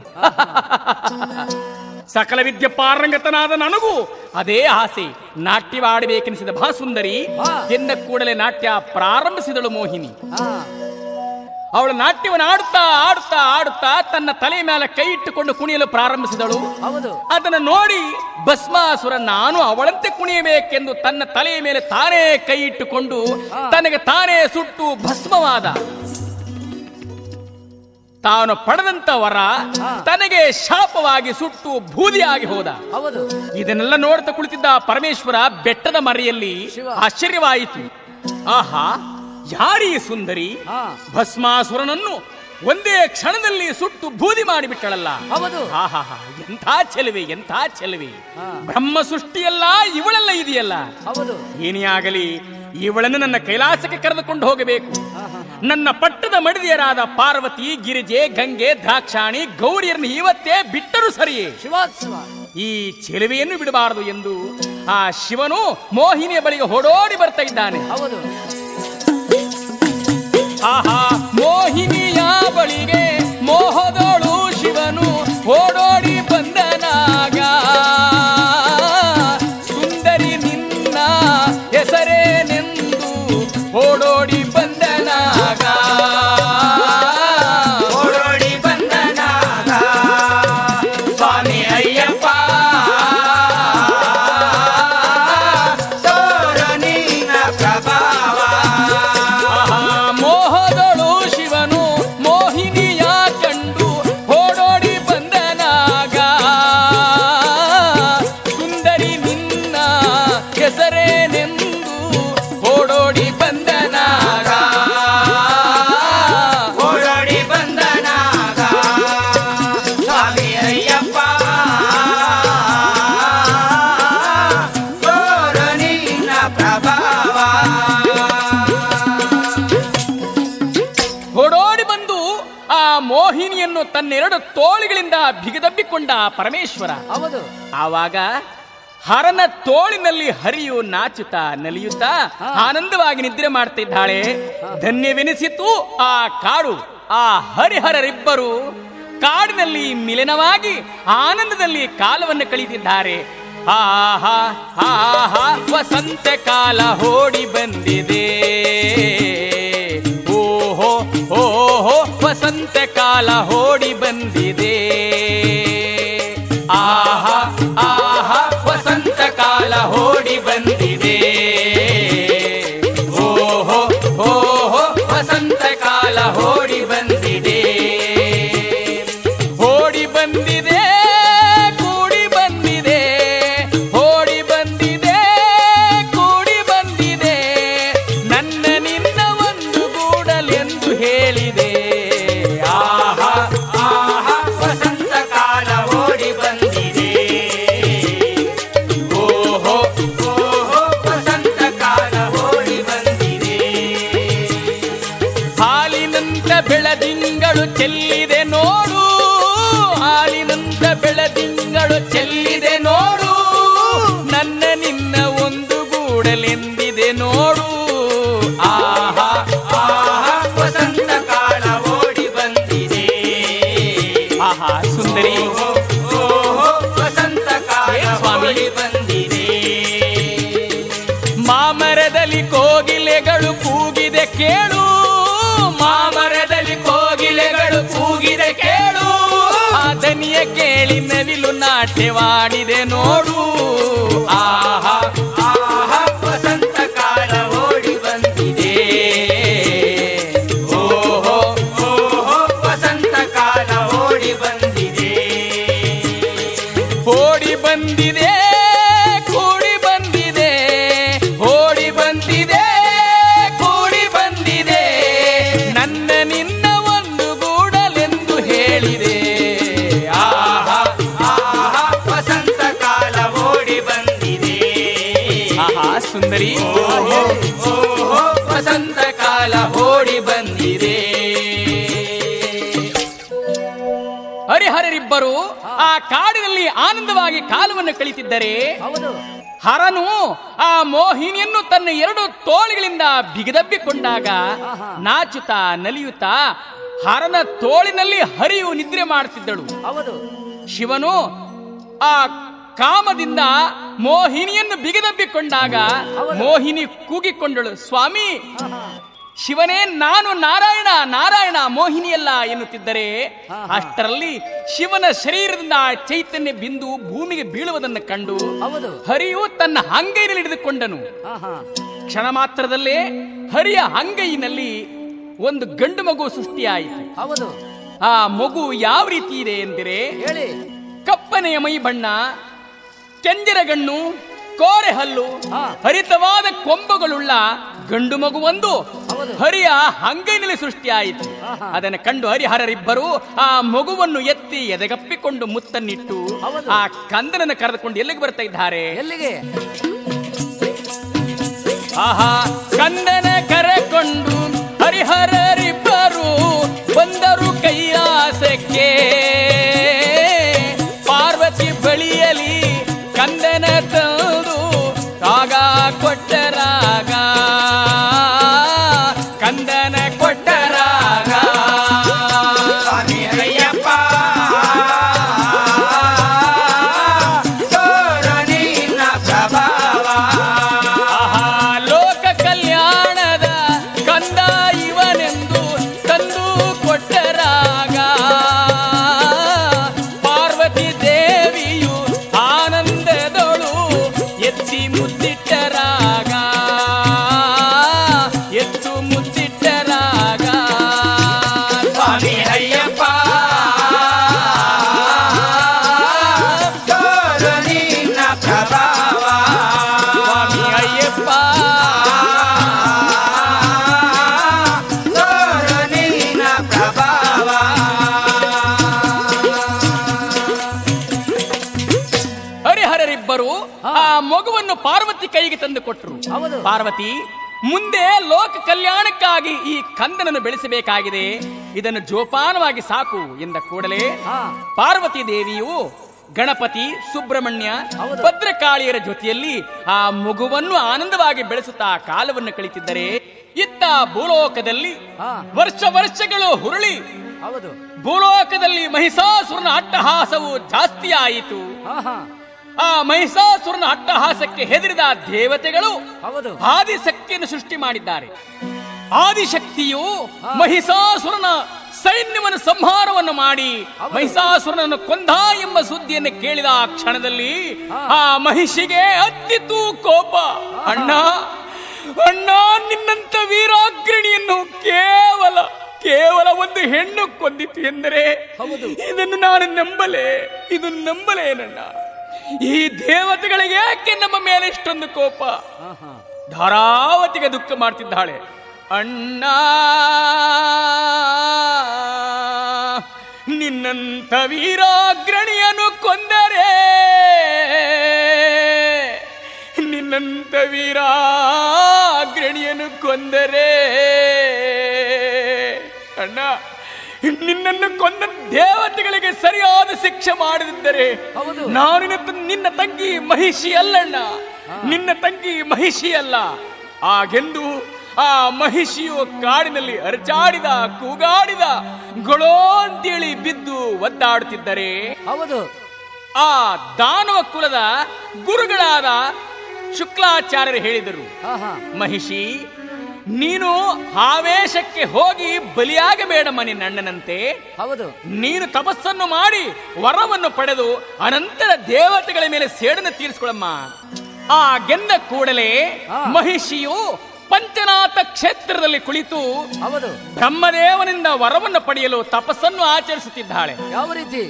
ಸಕಲ ವಿದ್ಯೆ ಪಾರಂಗತನಾದ ನನಗೂ ಅದೇ ಆಸೆ ನಾಟ್ಯವಾಡಬೇಕೆನಿಸಿದ ಭಾಸುಂದರಿ ಹಾ. ಎನ್ನ ಕೂಡಲೇ ನಾಟ್ಯ ಪ್ರಾರಂಭಿಸಿದಳು ಮೋಹಿನಿ ಹಾ ಅವಳು ನಾಟ್ಯವನ್ನು ಆಡುತ್ತಾ ಆಡುತ್ತಾ ಆಡುತ್ತಾ ತನ್ನ ತಲೆ ಮೇಲೆ ಕೈ ಇಟ್ಟುಕೊಂಡು ಕುಣಿಯಲು ಪ್ರಾರಂಭಿಸಿದಳು ಹೌದು ಅದನ್ನು ನೋಡಿ ಭಸ್ಮಾಸುರ ನಾನು ಅವಳಂತೆ ಕುಣಿಯಬೇಕೆಂದು ತನ್ನ ತಲೆಯ ಮೇಲೆ ತಾನೇ ಕೈ ಇಟ್ಟುಕೊಂಡು ತನಗೆ ತಾನೇ ಸುಟ್ಟು ಭಸ್ಮವಾದ ತಾನು ಪಡೆದಂತ ವರ ತನಗೆ ಶಾಪವಾಗಿ ಸುಟ್ಟು ಬೂದಿಯಾಗಿ ಹೋದ ಹೌದು ಇದನ್ನೆಲ್ಲ ನೋಡ್ತಾ ಕುಳಿತಿದ್ದ ಪರಮೇಶ್ವರ ಬೆಟ್ಟದ ಮರೆಯಲ್ಲಿ ಶಿವ. ಆಶ್ಚರ್ಯವಾಯಿತು ಆಹಾ ಯಾರೀ ಸುಂದರಿ ಹಾ ಭಸ್ಮಾಸುರನನ್ನು ಒಂದೇ ಕ್ಷಣದಲ್ಲಿ ಸುಟ್ಟು ಬೂದಿ ಮಾಡಿಬಿಟ್ಟಳಲ್ಲ ಹೌದು ಆಹಾಹಾ ಎಂಥ ಚೆಲುವೆ ಎಂಥ ಚೆಲುವೆ ಹಾ. ಬ್ರಹ್ಮ ಸೃಷ್ಟಿಯಲ್ಲ ಇವಳೆಲ್ಲ ಇದೆಯಲ್ಲ ಹೌದು ಏನೇ ಆಗಲಿ ಇವಳನ್ನು ನನ್ನ ಕೈಲಾಸಕ್ಕೆ ಕರೆದುಕೊಂಡು ಹೋಗಬೇಕು ಹಾ ಹಾ ನನ್ನ ಪಟ್ಟದ ಮಡಿದಿಯರಾದ ಪಾರ್ವತಿ ಗಿರಿಜೆ ಗಂಗೆ ದ್ರಾಕ್ಷಾಣಿ ಗೌರಿಯರನ್ನು ಇವತ್ತೇ ಬಿಟ್ಟರು ಸರಿಯೇ ಶಿವೋತ್ಸವ ಈ ಚೆಲುವೆಯನ್ನು ಬಿಡಬಾರದು ಎಂದು ಆ ಶಿವನು ಮೋಹಿನಿಯ ಬಳಿಗೆ ಹೊಡೋಡಿ ಬರ್ತಾ ಇದ್ದಾನೆ ಹೌದು ಆಹಾ ಮೋಹಿನಿಯ ಬಳಿಗೆ ಮೋಹದೋಳು ಶಿವನು ಓಡೋಡಿ ಬಂದನಾಗ ಸುಂದರಿ ನಿನ್ನ ಹೆಸರೇನೆಂದು ಓಡೋಡಿ ಬಂದನಾಗ ಓಡೋಡಿ ಬಂದನಾಗ ಸ್ವಾಮಿ ಅಯ್ಯಪ್ಪ ತೋರು ನಿನ್ನ ಪ್ರಭಾವ ಆಹಾ, ಮೋಹದೊಳು ಶಿವನು ಮೋಹಿನಿಯ ಕಂಡು ಓಡೋಡಿ ಬಂದನಾಗ ಸುಂದರಿ ನಿನ್ನ ಹೆಸರೇನೆಂದು ಓಡೋಡಿ ಬಂದನಾಗ ಓಡೋಡಿ ಬಂದನಾಗ ಸ್ವಾಮಿ ಅಯ್ಯಪ್ಪ ತೋರು ನಿನ್ನ ಪ್ರಭಾವ ಓಡೋಡಿ ಬಂದು ಆ ಮೋಹಿನಿಯನ್ನು ತನ್ನೆರಡು ತೋಳಿಗಳಿಂದ ಬಿಗದಬ್ಬಿಕೊಂಡ ಪರಮೇಶ್ವರ ಹೌದು ಆವಾಗ ಹರನ ತೋಳಿನಲ್ಲಿ ಹರಿಯು ನಾಚುತ್ತಾ ನಲಿಯುತ್ತಾ ಆನಂದವಾಗಿ ನಿದ್ರೆ ಮಾಡ್ತಿದ್ದಾಳೆ ಧನ್ಯವೆನಿಸಿತು ಆ ಕಾಡು ಆ ಹರಿಹರರಿಬ್ಬರು ಕಾಡಿನಲ್ಲಿ ಮಿಲನವಾಗಿ ಆನಂದದಲ್ಲಿ ಕಾಲವನ್ನು ಕಳೆದಿದ್ದಾರೆ ಆಹಾ ಆಹಾ ವಸಂತ ಕಾಲ ಓಡಿ ಬಂದಿದೆ ಓಹೋ ಓಹೋ ವಸಂತ ಕಾಲ ಓಡಿ ಬಂದಿದೆ ಆಹಾ ಆಹಾ ವಸಂತ ಕಾಲ ಓಡಿ ಬಂದಿದೆ ಓಹೋ ಓಹೋ ವಸಂತ ಕಾಲ ಓಡಿ ಬಂದಿದೆ ಓಡಿ ಬಂದಿದೆ ಕೂಡಿ ಬಂದಿದೆ ಓಡಿ ಬಂದಿದೆ ಕೂಡಿ ಬಂದಿದೆ ನನ್ನ ನಿನ್ನ ಒಂದು ಗೂಡಲೆಂದು ಹೇಳಿದೆ ಆಹಾ ಆಹಾ ವಸಂತ ಕಾಲ ಓಡಿ ಬಂದಿದೆ ಓಹೋ ಓಹೋ ಬೆಳದಿಂಗಳು ಚೆಲ್ಲಿದೆ ನೋಡು ಹಾಲಿನಂತ ಬೆಳದಿಂಗಳು ಚೆಲ್ಲಿದೆ ನೋಡು ನನ್ನ ನಿನ್ನ ಒಂದು ಗೂಡಲೆಂದಿದೆ ನೋಡು ಆಹಾ ಆಹಾ ವಸಂತ ಕಾಲ ಓಡಿ ಬಂದಿದೆ ಆಹಾ ಸುಂದರಿ ಓಹೋ ವಸಂತ ಕಾಲ ಏನ್ ಸ್ವಾಮಿ? ಓಡಿ ಬಂದಿದೆ ಮಾಮರದಲ್ಲಿ ಕೋಗಿಲೆಗಳು ಕೂಗಿದೆ ಕೇಳು ಮಾಮರದಲ್ಲಿ ಕೋಗಿಲೆಗಳು ಕೂಗಿದೆ ಕೇಳು ಆ ದನಿಯ ಕೇಳಿ ನವಿಲು ನಾಟ್ಯವಾಡಿದೆ ನೋಡು ಆಹಾ ಆಹಾ ವಸಂತ ಕಾಲ ಓಡಿ ಬಂದಿದೆ ಓಹೋ ಓಹೋ ವಸಂತ ಕಾಲ ಓಡಿ ಬಂದಿದೆ ಓಡಿ ಬಂದಿದೆ ಕೂಡಿ ಬಂದಿದೆ ಓಡಿ ಬಂದಿದೆ ಕೂಡಿ ಬಂದಿದೆ ನನ್ನ ನಿನ್ನ ಒಂದು ಗೂಡಲೆಂದು ಹೇಳಿದೆ ಆಹಾ ಆಹಾ ವಸಂತ ಕಾಲ ಓಡಿ ಬಂದಿದೆ ಆಹಾ ಸುಂದರಿ ಓಹೋ ಓಹೋ ವಸಂತ ಕಾಲ ಓಡಿ ಬಂದಿದೆ ಹರಿಹರರಿಬ್ಬರು ಆ ಕಾಡಿನಲ್ಲಿ ಆನಂದವಾಗಿ ಕಾಲವನ್ನು ಕಳಿತಿದ್ದರೆ ಹೌದು ಹರನು ಆ ಮೋಹಿನಿಯನ್ನು ತನ್ನ ಎರಡು ತೋಳಿಗಳಿಂದ ಬಿಗದಬ್ಬಿಕೊಂಡಾಗ ಆಹಾ. ನಾಚುತ್ತಾ ನಲಿಯುತ್ತಾ ಹರನ ತೋಳಿನಲ್ಲಿ ಹರಿಯು ನಿದ್ರೆ ಮಾಡುತ್ತಿದ್ದಳು ಹೌದು ಶಿವನು ಆ ಕಾಮದಿಂದ ಮೋಹಿನಿಯನ್ನು ಬಿಗದಬ್ಬಿಕೊಂಡಾಗ ಹೌದು. ಮೋಹಿನಿ ಕೂಗಿಕೊಂಡಳು ಸ್ವಾಮಿ ಆಹಾ. ಶಿವನೇ ನಾನು ನಾರಾಯಣ ನಾರಾಯಣ ಮೋಹಿನಿಯಲ್ಲ ಎನ್ನುತ್ತಿದ್ದರೆ ಹಾ, ಹಾ. ಅಷ್ಟರಲ್ಲಿ ಶಿವನ ಶರೀರದಿಂದ ಆ ಚೈತನ್ಯ ಬಿಂದು ಭೂಮಿಗೆ ಬೀಳುವುದನ್ನು ಕಂಡು ಹೌದು ಹರಿಯು ತನ್ನ ಅಂಗೈನಲ್ಲಿ ಹಿಡಿದುಕೊಂಡನು ಆಹಾ ಕ್ಷಣ ಮಾತ್ರದಲ್ಲೇ ಹರಿಯ ಅಂಗೈನಲ್ಲಿ ಒಂದು ಗಂಡು ಮಗು ಸೃಷ್ಟಿಯಾಯಿತು ಹೌದು ಆ ಮಗು ಯಾವ ರೀತಿ ಇದೆ ಎಂದರೆ ಹೇಳಿ ಕಪ್ಪನೆಯ ಮೈ ಬಣ್ಣ ಕೆಂಜರಗಣ್ಣು ಕೋರೆ ಹಲ್ಲು ಹಾ. ಹರಿತವಾದ ಕೊಂಬುಗಳುಳ್ಳ ಗಂಡು ಮಗುವೊಂದು ಹೌದು. ಹರಿಯ ಅಂಗೈನಲ್ಲಿ ಸೃಷ್ಟಿಯಾಯಿತು ಆಹಾ. ಅದನ್ನು ಕಂಡು ಹರಿಹರರಿಬ್ಬರು ಆ ಮಗುವನ್ನು ಎತ್ತಿ ಎದೆಗಪ್ಪಿಕೊಂಡು ಮುತ್ತನ್ನಿಟ್ಟು ಹೌದು. ಆ ಕಂದನನ್ನು ಕರೆದುಕೊಂಡು ಎಲ್ಲಿಗೆ ಬರ್ತಾ ಇದ್ದಾರೆ ಎಲ್ಲಿಗೆ ಆಹಾ ಕಂದನ ಕರೆಕೊಂಡು ಹರಿಹರರಿಬ್ಬರು ಬಂದರು ಕೈಲಾಸಕ್ಕೆ ಪಾರ್ವತಿ ಬಳಿಯಲಿ ಕಂದನ ತಂದು ರಾಗ ಕೊಟ್ಟರಾಗ ಕಂದನ ಕೊಟ್ಟರಾಗ ಸ್ವಾಮಿ ಅಯ್ಯಪ್ಪ ತೋರು ನಿನ್ನ ಪ್ರಭಾವ ಆಹಾ ಲೋಕ ಕಲ್ಯಾಣದ ಕಂದ ಇವನೆಂದು ತಂದು ಕೊಟ್ಟರಾಗ ಪಾರ್ವತಿ ದೇವಿಯು ಆನಂದದೊಳು ಎತ್ತಿ ಮುದ್ದಿಟ್ಟರಾಗ ಎತ್ತು ಮುದ್ದಿಟ್ಟರಾಗ ಸ್ವಾಮಿ ಅಯ್ಯಪ್ಪ ತೋರು ನಿನ್ನ ಪ್ರಭಾವ ಸ್ವಾಮಿ ಅಯ್ಯಪ್ಪ ತೋರು ನಿನ್ನ ಪ್ರಭಾವ ಹರಿಹರರಿಬ್ಬರು ಆ ಮಗುವನ್ನು ಪಾರ್ವತಿ ಕೈಗೆ ತಂದು ಕೊಟ್ಟರು ಹೌದು. ಪಾರ್ವತಿ ಮುಂದೆ ಲೋಕ ಕಲ್ಯಾಣಕ್ಕಾಗಿ ಈ ಕಂದನನ್ನು ಬೆಳೆಸಬೇಕಾಗಿದೆ ಇದನ್ನು ಜೋಪಾನವಾಗಿ ಸಾಕು ಎಂದ ಕೂಡಲೇ ಹಾ ಪಾರ್ವತಿ ದೇವಿಯು ಗಣಪತಿ ಸುಬ್ರಹ್ಮಣ್ಯ ಹೌದು. ಭದ್ರಕಾಳಿಯರ ಜೊತೆಯಲ್ಲಿ ಆ ಮಗುವನ್ನು ಆನಂದವಾಗಿ ಬೆಳೆಸುತ್ತಾ ಕಾಲವನ್ನು ಕಳಿತಿದ್ದರೆ ಇತ್ತ ಭೂಲೋಕದಲ್ಲಿ ಹಾ. ವರ್ಷ ವರ್ಷಗಳು ಹುರುಳಿ ಹೌದು ಭೂಲೋಕದಲ್ಲಿ ಮಹಿಷಾಸುರನ ಅಟ್ಟಹಾಸವು ಜಾಸ್ತಿ ಆಯಿತು ಆಹಾ ಆ ಮಹಿಷಾಸುರನ ಅಟ್ಟಹಾಸಕ್ಕೆ ಹೆದರಿದ ದೇವತೆಗಳು ಹೌದು ಆದಿಶಕ್ತಿಯನ್ನು ಸೃಷ್ಟಿ ಮಾಡಿದ್ದಾರೆ ಆದಿಶಕ್ತಿಯು ಮಹಿಷಾಸುರನ ಸೈನ್ಯವನ್ನು ಸಂಹಾರವನ್ನು ಮಾಡಿ ಹೌದು. ಮಹಿಷಾಸುರನನ್ನು ಕೊಂದ ಎಂಬ ಸುದ್ದಿಯನ್ನು ಕೇಳಿದ ಆ ಕ್ಷಣದಲ್ಲಿ ಆ ಮಹಿಷಿಗೆ ಹತ್ತಿತು ಕೋಪ ಅಣ್ಣ ಅಣ್ಣ ನಿನ್ನಂತ ವೀರಾಗ್ರಣಿಯನ್ನು ಕೇವಲ ಕೇವಲ ಒಂದು ಹೆಣ್ಣು ಕೊಂದಿತು ಎಂದರೆ ಹೌದು. ಇದನ್ನು ನಾನು ನಂಬಲೆ ಇದು ನಂಬಲೇನಣ್ಣ ಈ ದೇವತೆಗಳಿಗೆ ಯಾಕೆ ನಮ್ಮ ಮೇಲೆ ಇಷ್ಟೊಂದು ಕೋಪ ಆಹಾ ಧಾರಾವತಿಗೆ ದುಃಖ ಮಾಡ್ತಿದ್ದಾಳೆ ಅಣ್ಣ ನಿನ್ನಂಥ ವೀರಾಗ್ರಣಿಯನ್ನು ಕೊಂದರೆ ನಿನ್ನಂಥ ವೀರಾಗ್ರಣಿಯನ್ನು ಕೊಂದರೆ ಅಣ್ಣ ನಿನ್ನನ್ನು ಕೊಂದ ದೇವತೆಗಳಿಗೆ ಸರಿಯಾದ ಶಿಕ್ಷೆ ಮಾಡದಿದ್ದರೆ ಹೌದು. ನಾನು ನಿನ್ನ- ನಿನ್ನ ತಂಗಿ ಮಹಿಷಿ ಅಲ್ಲಣ್ಣ ನಿನ್ನ ತಂಗಿ ಮಹಿಷಿ ಅಲ್ಲ ಆಗೆಂದು ಆ ಮಹಿಷಿಯು ಕಾಡಿನಲ್ಲಿ ಅರಚಾಡಿದ ಕೂಗಾಡಿದ ಗೊಳೋ ಅಂತೇಳಿ ಬಿದ್ದು ಒದ್ದಾಡುತ್ತಿದ್ದರೆ ಹೌದು ಆ ದಾನವ ಕುಲದ ಗುರುಗಳಾದ ಶುಕ್ಲಾಚಾರ್ಯರು ಹೇಳಿದರು ಹಾ ಹಾ ಮಹಿಷಿ ನೀನು ಆವೇಶಕ್ಕೆ ಹೋಗಿ ಬಲಿಯಾಗಬೇಡಮ್ಮ ನಿನ್ನ ಅಣ್ಣನಂತೆ ಹೌದು ನೀನು ತಪಸ್ಸನ್ನು ಮಾಡಿ ವರವನ್ನು ಪಡೆದು ಅನಂತರ ದೇವತೆಗಳ ಮೇಲೆ ಸೇಡನ್ನು ತೀರಿಸಿಕೊಳ್ಳಮ್ಮ ಆ ಗೆದ್ದ ಕೂಡಲೇ ಆ. ಮಹಿಷಿಯು ಪಂಚನಾಥ ಕ್ಷೇತ್ರದಲ್ಲಿ ಕುಳಿತು ಹೌದು ಬ್ರಹ್ಮದೇವನಿಂದ ವರವನ್ನು ಪಡೆಯಲು ತಪಸ್ಸನ್ನು ಆಚರಿಸುತ್ತಿದ್ದಾಳೆ ಯಾವ ರೀತಿ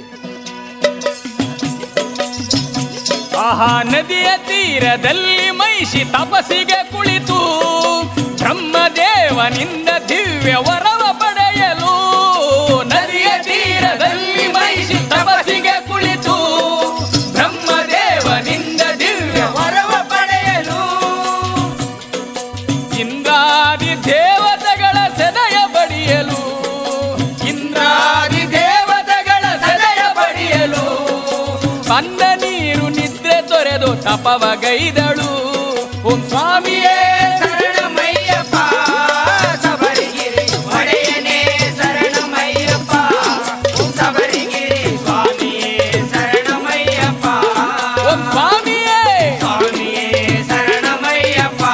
ಆಹಾ ನದಿಯ ತೀರದಲ್ಲಿ ಮಹಿಷಿ ತಪಸ್ಸಿಗೆ ಕುಳಿತು ಬ್ರಹ್ಮದೇವನಿಂದ ದಿವ್ಯ ವರವ ಪಡೆಯಲು ನದಿಯ ತೀರದಲ್ಲಿ ಮಹಿಷಿ ತಪಸ್ಸಿಗೆ ಕುಳಿತು ಬ್ರಹ್ಮದೇವನಿಂದ ದಿವ್ಯ ವರವ ಪಡೆಯಲು ಇಂದ್ರಾದಿ ದೇವತೆಗಳ ಸದಯ ಬಡಿಯಲು ಇಂದ್ರಾದಿ ದೇವತೆಗಳ ಸದಯ ಬಡಿಯಲು ಬಂದ ನೀರು ನಿದ್ರೆ ತೊರೆದು ತಪವಗೈದಳು ಓಂ ಸ್ವಾಮಿಯೇ ಶರಣಮಯ್ಯಪ್ಪ ಸಬರಿಗಿರಿ ಒಡೆಯನೇ ಶರಣಮಯ್ಯಪ್ಪ ಸಬರಿಗಿರಿ ಸ್ವಾಮಿಯೇ ಶರಣಮಯ್ಯಪ್ಪ ಓಂ ಸ್ವಾಮಿಯೇ ಸ್ವಾಮಿಯೇ ಶರಣಮಯ್ಯಪ್ಪ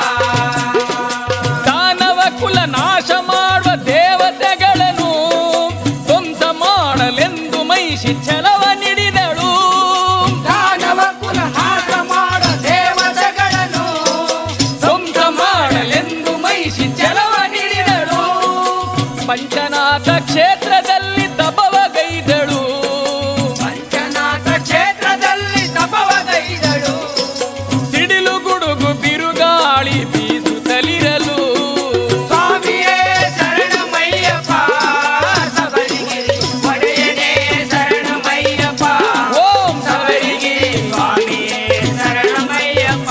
ದಾನವ ಕುಲ ನಾಶ ಮಾಡುವ ದೇವತೆಗಳನ್ನು ಧ್ವಂಸ ಮಾಡಲೆಂದು ಮೈಷಿ ಛಲವ ನೀಡಿದಳು ದಾನವ ಕುಲ ನಾಶ ಮಾಡ ದೇವತೆಗಳನ್ನು ಧ್ವಂಸ ಮಾಡಲೆಂದು ಮೈಷಿ ಛಲವ ನೀಡಿದಳು ಪಂಚನಾಥ ಕ್ಷೇತ್ರದಲ್ಲಿ ತಪವಗೈದಳು ಪಂಚನಾಥ ಕ್ಷೇತ್ರದಲ್ಲಿ ತಪವಗೈದಳು ಸಿಡಿಲು ಗುಡುಗು ಬಿರುಗಾಳಿ ಬೀಸುತ್ತಲಿರಲು ಸ್ವಾಮಿಯೇ ಶರಣಮಯ್ಯಪ್ಪ ಸಬರಿಗಿರಿ ಒಡೆಯನೇ ಶರಣಮಯ್ಯಪ್ಪ ಓಂ ಸಬರಿಗಿರಿ ಸ್ವಾಮಿಯೇ ಶರಣಮಯ್ಯಪ್ಪ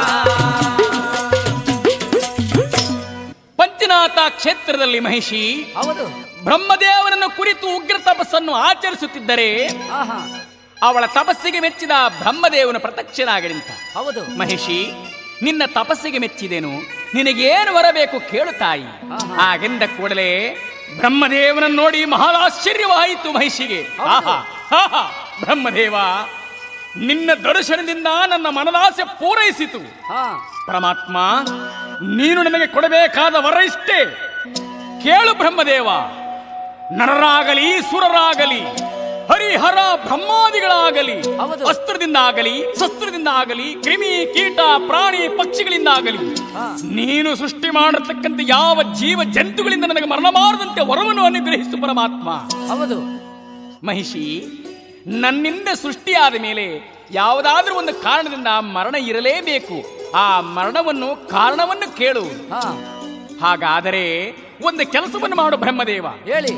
ಪಂಚನಾಥ ಕ್ಷೇತ್ರದಲ್ಲಿ ಮಹಿಷಿ ಹೌದು ಬ್ರಹ್ಮದೇವನನ್ನು ಕುರಿತು ಉಗ್ರ ತಪಸ್ಸನ್ನು ಆಚರಿಸುತ್ತಿದ್ದರೆ ಹಾ ಹಾ ಅವಳ ತಪಸ್ಸಿಗೆ ಮೆಚ್ಚಿದ ಬ್ರಹ್ಮದೇವನು ಪ್ರತ್ಯಕ್ಷನಾಗಲಿಂತ ಹೌದು ಮಹಿಷಿ ನಿನ್ನ ತಪಸ್ಸಿಗೆ ಮೆಚ್ಚಿದೆನು ನಿನಗೇನು ಬರಬೇಕು ಕೇಳು ತಾಯಿ ಆಹಾ. ಹಾಗೆಂದ ಕೂಡಲೇ ಬ್ರಹ್ಮದೇವನನ್ನು ನೋಡಿ ಮಹಾ ಆಶ್ಚರ್ಯವಾಯಿತು ಮಹಿಷಿಗೆ ಹೌದು. ಆಹಾ ಆಹಾ ಬ್ರಹ್ಮದೇವ ನಿನ್ನ ದರ್ಶನದಿಂದ ನನ್ನ ಮನದಾಸೆ ಪೂರೈಸಿತು ಹಾ ಪರಮಾತ್ಮ ನೀನು ನನಗೆ ಕೊಡಬೇಕಾದ ವರ ಇಷ್ಟೇ ಕೇಳು ಬ್ರಹ್ಮದೇವ ನರರಾಗಲಿ ಸುರರಾಗಲಿ ಹರಿಹರ ಬ್ರಹ್ಮಾದಿಗಳಾಗಲಿ ಹೌದು. ಅಸ್ತ್ರದಿಂದ ಆಗಲಿ ಶಸ್ತ್ರದಿಂದ ಆಗಲಿ ಕ್ರಿಮಿ ಕೀಟ ಪ್ರಾಣಿ ಪಕ್ಷಿಗಳಿಂದ ಆಗಲಿ ಹಾ. ನೀನು ಸೃಷ್ಟಿ ಮಾಡಿರ್ತಕ್ಕಂಥ ಯಾವ ಜೀವ ಜಂತುಗಳಿಂದ ನನಗೆ ಮರಣ ಮಾಡದಂತೆ ವರವನ್ನು ಅನುಗ್ರಹಿಸು ಪರಮಾತ್ಮ ಹೌದು ಮಹಿಷಿ ನನ್ನಿಂದ ಸೃಷ್ಟಿಯಾದ ಮೇಲೆ ಯಾವುದಾದ್ರೂ ಒಂದು ಕಾರಣದಿಂದ ಮರಣ ಇರಲೇಬೇಕು ಆ ಮರಣವನ್ನು ಕಾರಣವನ್ನು ಕೇಳು ಹಾ ಹಾಗಾದರೆ ಒಂದು ಕೆಲಸವನ್ನು ಮಾಡು ಬ್ರಹ್ಮದೇವ ಹೇಳಿ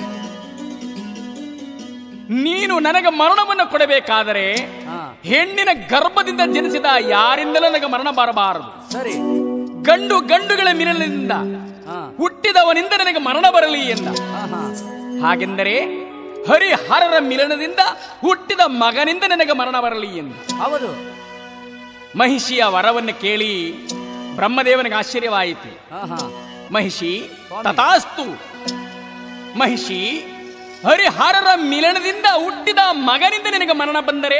ನೀನು ನನಗೆ ಮರಣವನ್ನು ಕೊಡಬೇಕಾದರೆ ಹಾ ಹೆಣ್ಣಿನ ಗರ್ಭದಿಂದ ಜನಿಸಿದ ಯಾರಿಂದಲೂ ನನಗೆ ಮರಣ ಬರಬಾರದು ಸರಿ ಗಂಡು ಗಂಡುಗಳ ಮಿಲನದಿಂದ ಹಾ ಹುಟ್ಟಿದವನಿಂದ ನನಗೆ ಮರಣ ಬರಲಿ ಎಂದ ಹಾ ಹಾ ಹಾಗೆಂದರೆ ಹರಿಹರರ ಮಿಲನದಿಂದ ಹುಟ್ಟಿದ ಮಗನಿಂದ ನನಗೆ ಮರಣ ಬರಲಿ ಎಂದು ಹೌದು ಮಹಿಷಿಯ ವರವನ್ನು ಕೇಳಿ ಬ್ರಹ್ಮದೇವನಿಗೆ ಆಶ್ಚರ್ಯವಾಯಿತು ಹಾ ಹಾ ಮಹಿಷಿ ಸ್ವಾಮಿ. ತಥಾಸ್ತು ಮಹಿಷಿ ಹರಿಹರರ ಮಿಲನದಿಂದ ಹುಟ್ಟಿದ ಮಗನಿಂದ ನಿನಗೆ ಮರಣ ಬಂದರೆ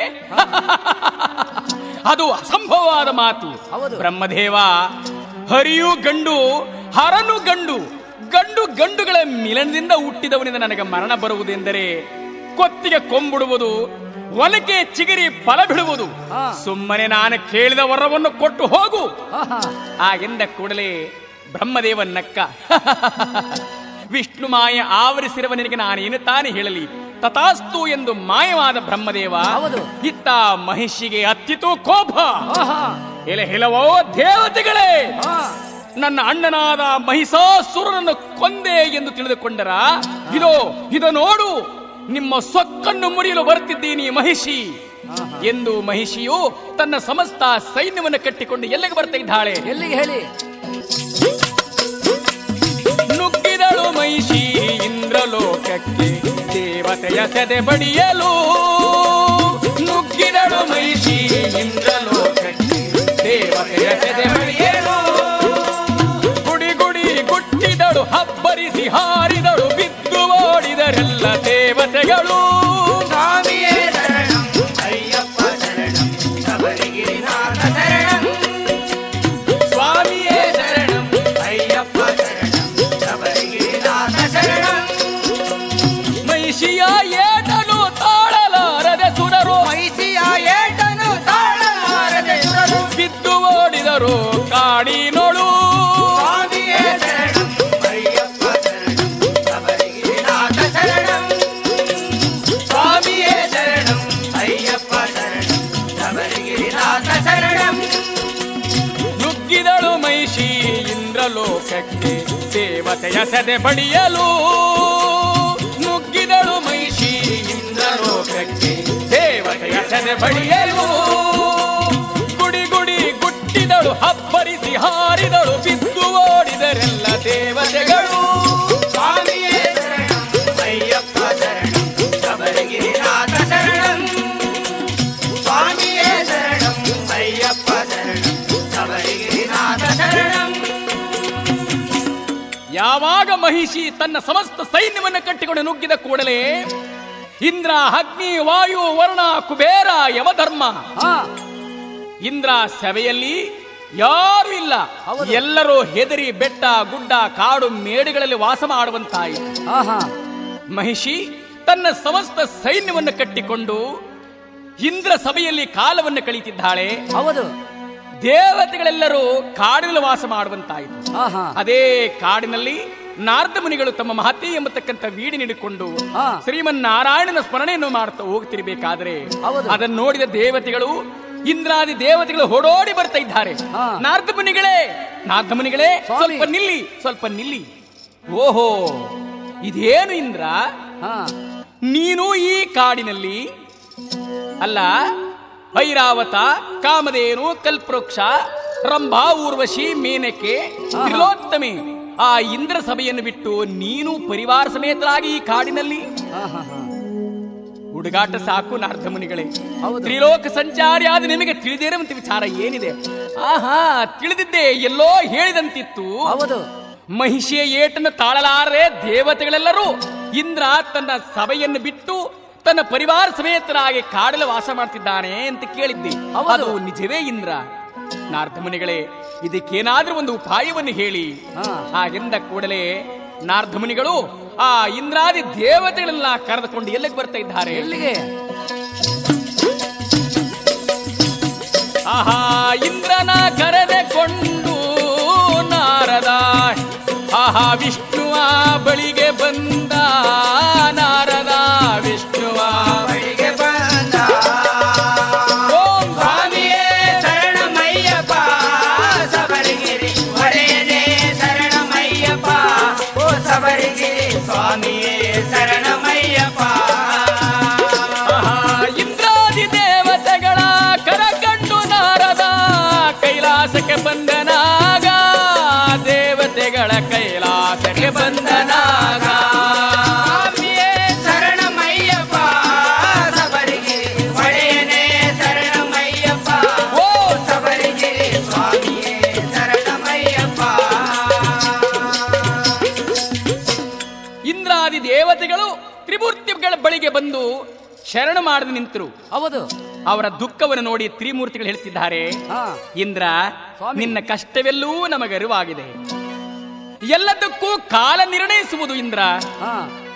ಅದು ಅಸಂಭವವಾದ ಮಾತು ಹೌದು. ಬ್ರಹ್ಮದೇವ ಹರಿಯು ಗಂಡು ಹರನು ಗಂಡು ಗಂಡು ಗಂಡುಗಳ ಮಿಲನದಿಂದ ಹುಟ್ಟಿದವನಿಂದ ನನಗೆ ಮರಣ ಬರುವುದೆಂದರೆ ಕೊತ್ತಿಗೆ ಕೊಂಬಿಡುವುದು ಒಲಕೆ ಚಿಗಿರಿ ಫಲ ಬಿಡುವುದು ಹಾ. ಸುಮ್ಮನೆ ನಾನು ಕೇಳಿದ ವರವನ್ನು ಕೊಟ್ಟು ಹೋಗು ಹಾ ಹಾ ಹಾಗೆಂದ ಕೂಡಲೇ ಬ್ರಹ್ಮದೇವ ನಕ್ಕ ವಿಷ್ಣು ಮಾಯ ಆವರಿಸಿರುವ ನಿನಗೆ ನಾನೇನು ತಾನೇ ಹೇಳಲಿ ತಥಾಸ್ತು ಎಂದು ಮಾಯವಾದ ಬ್ರಹ್ಮದೇವ ಹೌದು. ಇತ್ತ ಮಹಿಷಿಗೆ ಹತ್ತಿತು ಕೋಪ ಹಾ ಹಾ ಎಲೆ ಹೆಲವೋ ದೇವತೆಗಳೇ ಹಾ ನನ್ನ ಅಣ್ಣನಾದ ಮಹಿಷಾಸುರನನ್ನು ಕೊಂದೆ ಎಂದು ತಿಳಿದುಕೊಂಡರ ಇದೋ ಇದು ನೋಡು ನಿಮ್ಮ ಸೊಕ್ಕನ್ನು ಮುರಿಯಲು ಬರುತ್ತಿದ್ದೀನಿ ಮಹಿಷಿ ಎಂದು ಮಹಿಷಿಯು ತನ್ನ ಸಮಸ್ತ ಸೈನ್ಯವನ್ನು ಕಟ್ಟಿಕೊಂಡು ಎಲ್ಲಿಗೆ ಬರ್ತಾ ಇದ್ದಾಳೆ ಎಲ್ಲಿಗೆ ಹೇಳಿ ನುಗ್ಗಿದಳು ಮೈಷಿ ಇಂದ್ರಲೋಕಕ್ಕೆ ದೇವತೆಯ ಸೆದೆ ಬಡಿಯಲು ನುಗ್ಗಿದಳು ಮೈಷಿ ಇಂದ್ರಲೋಕಕ್ಕೆ ದೇವತೆಯ ಸೆದೆ ಬಡಿಯಲು ಗುಡಿ ಗುಡಿ ಗುಟ್ಟಿದಳು ಹಬ್ಬರಿಸಿ ಹಾರಿದಳು ಬಿದ್ದು ಓಡಿದರೆಲ್ಲ ದೇವತೆಗಳು ಸ್ವಾಮಿಯೇ ಶರಣಂ ಅಯ್ಯಪ್ಪ ಶರಣಂ ಶಬರಿಗಿರಿನಾಥ ಶರಣಂ ಸ್ವಾಮಿಯೇ ಶರಣಂ ಅಯ್ಯಪ್ಪ ಶರಣಂ ಶಬರಿಗಿರಿನಾಥ ಶರಣಂ ಮೈಷಿಯ ಏಟನು ತಾಳಲಾರದೆ ಸುರರು ಮೈಸಿಯ ಏಟನು ತಾಳಲಾರದೆ ಸುರರು ಬಿದ್ದು ಓಡಿದರು ಕಾಡಿನೊಳು ಸ್ವಾಮಿಯೇ ಶರಣಂ ಅಯ್ಯಪ್ಪ ಶರಣಂ ಶಬರಿಗಿರಿನಾಥ ಶರಣಂ ಸ್ವಾಮಿಯೇ ಶರಣಂ ಅಯ್ಯಪ್ಪ ಶರಣಂ ಶಬರಿಗಿರಿನಾಥ ಶರಣಂ ನುಗ್ಗಿದಳು ಮೈಷಿ ಇಂದ್ರಲೋಕಕ್ಕೆ ದೇವತೆಯ ಸೆದೆ ಬಡಿಯಲು ನುಗ್ಗಿದಳು ಮೈಷಿ ಇಂದ್ರಲೋಕಕ್ಕೆ ದೇವತೆಯ ಸೆದೆ ಬಡಿಯಲು ಗುಡಿ ಗುಡಿ ಗುಟ್ಟಿದಳು ಹಬ್ಬರಿಸಿ ಹಾರಿದಳು ಬಿದ್ದು ಓಡಿದರೆಲ್ಲ ದೇವತೆಗಳು ಸ್ವಾಮಿಯೇ ಶರಣಂ ಅಯ್ಯಪ್ಪ ಶರಣಂ ಶಬರಿಗಿರಿನಾಥ ಶರಣಂ ಸ್ವಾಮಿಯೇ ಶರಣಂ ಅಯ್ಯಪ್ಪ ಶರಣಂ ಶಬರಿಗಿರಿನಾಥ ಶರಣಂ ಯಾವಾಗ ಮಹಿಷಿ ತನ್ನ ಸಮಸ್ತ ಸೈನ್ಯವನ್ನು ಕಟ್ಟಿಕೊಂಡು ನುಗ್ಗಿದ ಕೂಡಲೇ ಇಂದ್ರ ಅಗ್ನಿ ವಾಯು ವರ್ಣ ಕುಬೇರ ಯಮಧರ್ಮ ಇಂದ್ರ ಸಭೆಯಲ್ಲಿ ಯಾರು ಇಲ್ಲ ಎಲ್ಲರೂ ಹೆದರಿ ಬೆಟ್ಟ ಗುಡ್ಡ ಕಾಡು ಮೇಡುಗಳಲ್ಲಿ ವಾಸ ಮಾಡುವಂತಾಯಿತು ಆಹಾ ಮಹಿಷಿ ತನ್ನ ಸಮಸ್ತ ಸೈನ್ಯವನ್ನು ಕಟ್ಟಿಕೊಂಡು ಇಂದ್ರ ಸಭೆಯಲ್ಲಿ ಕಾಲವನ್ನು ಕಳೀತಿದ್ದಾಳೆ ಹೌದು ದೇವತೆಗಳೆಲ್ಲರೂ ಕಾಡಿನಲ್ಲಿ ವಾಸ ಮಾಡುವಂತಾಯಿತು ಆಹಾ ಅದೇ ಕಾಡಿನಲ್ಲಿ ನಾರದ ಮುನಿಗಳು ತಮ್ಮ ಮಹತಿ ಎಂಬತಕ್ಕಂಥ ವೀಡಿ ನೀಡಿಕೊಂಡು ಹಾ. ಶ್ರೀಮನ್ನಾರಾಯಣನ ಸ್ಮರಣೆಯನ್ನು ಮಾಡ್ತಾ ಹೋಗ್ತಿರ್ಬೇಕಾದ್ರೆ ಹೌದು. ಅದನ್ನು ನೋಡಿದ ದೇವತೆಗಳು ಇಂದ್ರಾದಿ ದೇವತೆಗಳು ಹೊಡೋಡಿ ಬರ್ತಾ ಇದ್ದಾರೆ ಹಾ. ನಾರದ ಮುನಿಗಳೇ ನಾರದ ಮುನಿಗಳೇ ಸ್ವಾಮಿ. ಸ್ವಲ್ಪ ನಿಲ್ಲಿ ಸ್ವಲ್ಪ ನಿಲ್ಲಿ ಓಹೋ ಇದೇನು ಇಂದ್ರ ಹಾ ನೀನು ಈ ಕಾಡಿನಲ್ಲಿ ಅಲ್ಲ ಐರಾವತ ಕಾಮಧೇನು ಕಲ್ಪವೃಕ್ಷ ರಂಭಾ ಊರ್ವಶಿ ಮೇನಕೆ ತ್ರಿಲೋತ್ತಮಿ ಆ ಇಂದ್ರ ಸಭೆಯನ್ನು ಬಿಟ್ಟು ನೀನು ಪರಿವಾರ ಸಮೇತರಾಗಿ ಈ ಕಾಡಿನಲ್ಲಿ ಆಹಾ ಹಾ ಹುಡುಗಾಟ ಸಾಕು ನಾರ್ಧ ಮುನಿಗಳೇ ಹೌದು. ತ್ರಿಲೋಕ ಸಂಚಾರಿ ಆದ ನಿಮಗೆ ತಿಳಿದಿರುವಂತ ವಿಚಾರ ಏನಿದೆ ಆಹಾ ತಿಳಿದಿದ್ದೆ ಎಲ್ಲೋ ಹೇಳಿದಂತಿತ್ತು ಹೌದು ಮಹಿಷಿಯ ಏಟನ್ನು ತಾಳಲಾರದೆ ದೇವತೆಗಳೆಲ್ಲರೂ ಇಂದ್ರ ತನ್ನ ಸಭೆಯನ್ನು ಬಿಟ್ಟು ತನ್ನ ಪರಿವಾರ ಸಮೇತರಾಗಿ ಕಾಡಲು ವಾಸ ಮಾಡ್ತಿದ್ದಾನೆ ಅಂತ ಕೇಳಿದ್ದೆ ಹೌದು. ಅದು ನಿಜವೇ ಇಂದ್ರ ನಾರ್ಧ ಮುನಿಗಳೇ ಇದಕ್ಕೇನಾದ್ರೂ ಒಂದು ಉಪಾಯವನ್ನು ಹೇಳಿ ಹಾ. ಹಾಗೆಂದ ಕೂಡಲೇ ನಾರ್ಧ ಮುನಿಗಳು ಆ ಇಂದ್ರಾದಿ ದೇವತೆಗಳೆಲ್ಲ ಕರೆದುಕೊಂಡು ಎಲ್ಲಿಗೆ ಬರ್ತಾ ಇದ್ದಾರೆ ಎಲ್ಲಿಗೆ ಆಹಾ ಇಂದ್ರನ ಕರೆದುಕೊಂಡು ನಾರದ ಆಹಾ ವಿಷ್ಣುವ ಬಳಿಗೆ ಬಂದ ನಾರದ ವಿಷ್ಣುವ ಬಳಿಗೆ ಬಂದ ಓಂ ಸ್ವಾಮಿಯೇ ಶರಣಮಯ್ಯಪ್ಪ ಸಬರಿಗಿರಿ ಒಡೆಯನೇ ಶರಣಮಯ್ಯಪ್ಪ ಓ ಸಬರಿಗಿರಿ ಸ್ವಾಮಿಯೇ ಶರಣಮಯ್ಯಪ್ಪ ಆಹಾ, ಇಂದ್ರಾದಿ ದೇವತೆಗಳ ಕರಕಂಡು ನಾರದ ಕೈಲಾಸಕ್ಕೆ ಬಂದನಾಗ ದೇವತೆಗಳ ಕೈಲಾಸಕ್ಕೆ ಬಂದನಾಗ ಸ್ವಾಮಿಯೇ ಶರಣಮಯ್ಯಪ್ಪ ಸಬರಿಗಿರಿ ಒಡೆಯನೇ ಶರಣಮಯ್ಯಪ್ಪ ಓ ಸಬರಿಗಿರಿ ಸ್ವಾಮಿಯೇ ಶರಣಮಯ್ಯಪ್ಪ ಇಂದ್ರಾದಿ ದೇವತೆಗಳು ತ್ರಿಮೂರ್ತಿಗಳ ಬಳಿಗೆ ಬಂದು ಶರಣ ಮಾಡದೆ ನಿಂತರು ಹೌದು ಅವರ ದುಃಖವನ್ನು ನೋಡಿ ತ್ರಿಮೂರ್ತಿಗಳು ಹೇಳ್ತಿದ್ದಾರೆ ಹಾ ಇಂದ್ರ ಸ್ವಾಮಿ. ನಿನ್ನ ಕಷ್ಟವೆಲ್ಲೂ ನಮಗೆ ಅರಿವಾಗಿದೆ ಎಲ್ಲದಕ್ಕೂ ಕಾಲ ನಿರ್ಣಯಿಸುವುದು ಇಂದ್ರ ಹಾ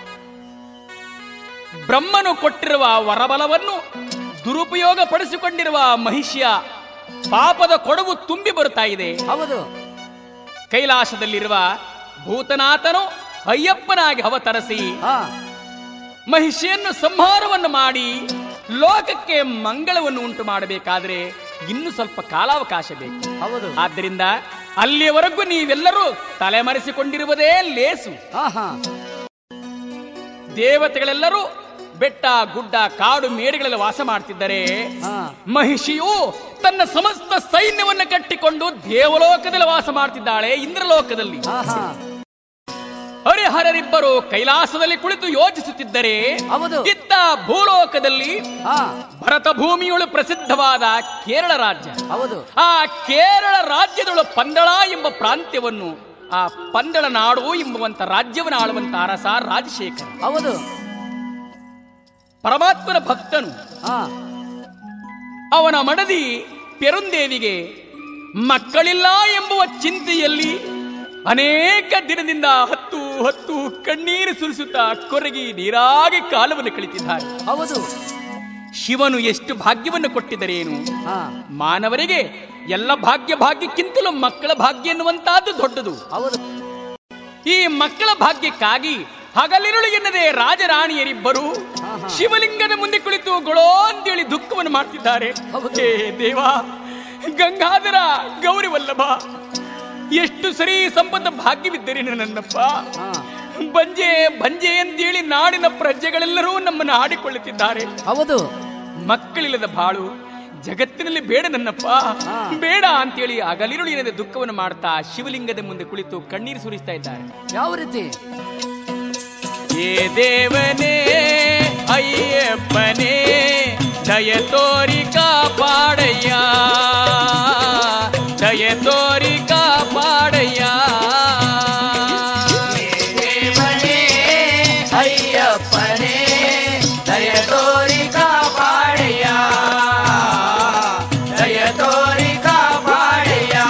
ಬ್ರಹ್ಮನು ಕೊಟ್ಟಿರುವ ವರಬಲವನ್ನು ದುರುಪಯೋಗ ಪಡಿಸಿಕೊಂಡಿರುವ ಮಹಿಷ್ಯ ಪಾಪದ ಕೊಡವು ತುಂಬಿ ಬರುತ್ತಾ ಇದೆ ಹೌದು ಕೈಲಾಸದಲ್ಲಿರುವ ಭೂತನಾಥನು ಅಯ್ಯಪ್ಪನಾಗಿ ಅವತರಿಸಿ ಹಾ ಮಹಿಷಿಯನ್ನು ಸಂಹಾರವನ್ನು ಮಾಡಿ ಲೋಕಕ್ಕೆ ಮಂಗಳವನ್ನು ಉಂಟು ಮಾಡಬೇಕಾದ್ರೆ ಇನ್ನು ಸ್ವಲ್ಪ ಕಾಲಾವಕಾಶ ಬೇಕು ಹೌದು ಆದ್ದರಿಂದ ಅಲ್ಲಿಯವರೆಗೂ ನೀವೆಲ್ಲರೂ ತಲೆಮರೆಸಿಕೊಂಡಿರುವುದೇ ಲೇಸು ಆಹಾ ದೇವತೆಗಳೆಲ್ಲರೂ ಬೆಟ್ಟ ಗುಡ್ಡ ಕಾಡು ಮೇಡುಗಳಲ್ಲಿ ವಾಸ ಮಾಡ್ತಿದ್ದರೆ ಹಾ ಮಹಿಷಿಯು ತನ್ನ ಸಮಸ್ತ ಸೈನ್ಯವನ್ನು ಕಟ್ಟಿಕೊಂಡು ದೇವಲೋಕದಲ್ಲಿ ವಾಸ ಮಾಡ್ತಿದ್ದಾಳೆ ಇಂದ್ರಲೋಕದಲ್ಲಿ ಆಹಾ ಹರಿಹರರಿಬ್ಬರು ಕೈಲಾಸದಲ್ಲಿ ಕುಳಿತು ಯೋಚಿಸುತ್ತಿದ್ದರೆ ಹೌದು. ಇತ್ತ ಭೂಲೋಕದಲ್ಲಿ ಹಾ ಭರತ ಭೂಮಿಯೊಳು ಪ್ರಸಿದ್ಧವಾದ ಕೇರಳ ರಾಜ್ಯ ಹೌದು ಆ ಕೇರಳ ರಾಜ್ಯದೊಳು ಪಂದಳ ಎಂಬ ಪ್ರಾಂತ್ಯವನ್ನು ಆ ಪಂದಳ ನಾಡು ಎಂಬುವಂತ ರಾಜ್ಯವನ್ನು ಆಳುವಂತ ಅರಸ ರಾಜಶೇಖರ ಹೌದು ಪರಮಾತ್ಮನ ಭಕ್ತನು ಹಾ ಅವನ ಮಡದಿ ಪೆರುಂದೇವಿಗೆ ಮಕ್ಕಳಿಲ್ಲ ಎಂಬುವ ಚಿಂತೆಯಲ್ಲಿ ಅನೇಕ ದಿನದಿಂದ ಹತ್ತು ಹತ್ತು ಕಣ್ಣೀರು ಸುರಿಸುತ್ತಾ ಕೊರಗಿ ನೀರಾಗಿ ಕಾಲವನ್ನು ಕಳಿತಿದ್ದಾರೆ ಹೌದು ಶಿವನು ಎಷ್ಟು ಭಾಗ್ಯವನ್ನು ಕೊಟ್ಟಿದ್ದರೇನು ಹಾ ಮಾನವರಿಗೆ ಎಲ್ಲ ಭಾಗ್ಯ ಭಾಗ್ಯಕ್ಕಿಂತಲೂ ಮಕ್ಕಳ ಭಾಗ್ಯ ಎನ್ನುವಂತಹದ್ದು ದೊಡ್ಡದು ಹೌದು ಈ ಮಕ್ಕಳ ಭಾಗ್ಯಕ್ಕಾಗಿ ಹಗಲಿರುಳು ಎನ್ನದೆ ರಾಜರಾಣಿಯರಿಬ್ಬರು ಶಿವಲಿಂಗದ ಮುಂದೆ ಕುಳಿತು ಗೊಳೋ ಅಂತೇಳಿ ದುಃಖವನ್ನು ಮಾಡ್ತಿದ್ದಾರೆ ಹೌದು. ಹೇ ದೇವ ಗಂಗಾಧರ ಗೌರಿ ವಲ್ಲಭ ಎಷ್ಟು ಸರಿ ಸಂಪತ್ತ ಭಾಗ್ಯವಿದ್ದರೇನು ನನ್ನಪ್ಪ ಹಾ ಬಂಜೆ ಬಂಜೆ ಅಂತೇಳಿ ನಾಡಿನ ಪ್ರಜೆಗಳೆಲ್ಲರೂ ನಮ್ಮನ್ನು ಆಡಿಕೊಳ್ಳುತ್ತಿದ್ದಾರೆ ಹೌದು ಮಕ್ಕಳಿಲ್ಲದ ಬಾಳು ಜಗತ್ತಿನಲ್ಲಿ ಬೇಡ ನನ್ನಪ್ಪ ಬೇಡ ಅಂತೇಳಿ ಹಗಲಿರುಳು ಏನದ ದುಃಖವನ್ನು ಮಾಡ್ತಾ ಶಿವಲಿಂಗದ ಮುಂದೆ ಕುಳಿತು ಕಣ್ಣೀರು ಸುರಿಸ್ತಾ ಇದ್ದಾರೆ ಯಾವ ರೀತಿ ಏ ದೇವನೇ ಅಯ್ಯಪ್ಪನೇ ದಯ ತೋರಿ ಕಾಪಾಡಯ್ಯ ದಯ ತೋರಿ ಕಾಪಾಡಯ್ಯ ದೇವನೇ ಅಯ್ಯಪ್ಪನೇ ದಯ ತೋರಿ ಕಾಪಾಡೆಯ ದಯ ತೋರಿ ಕಾಪಾಡೆಯ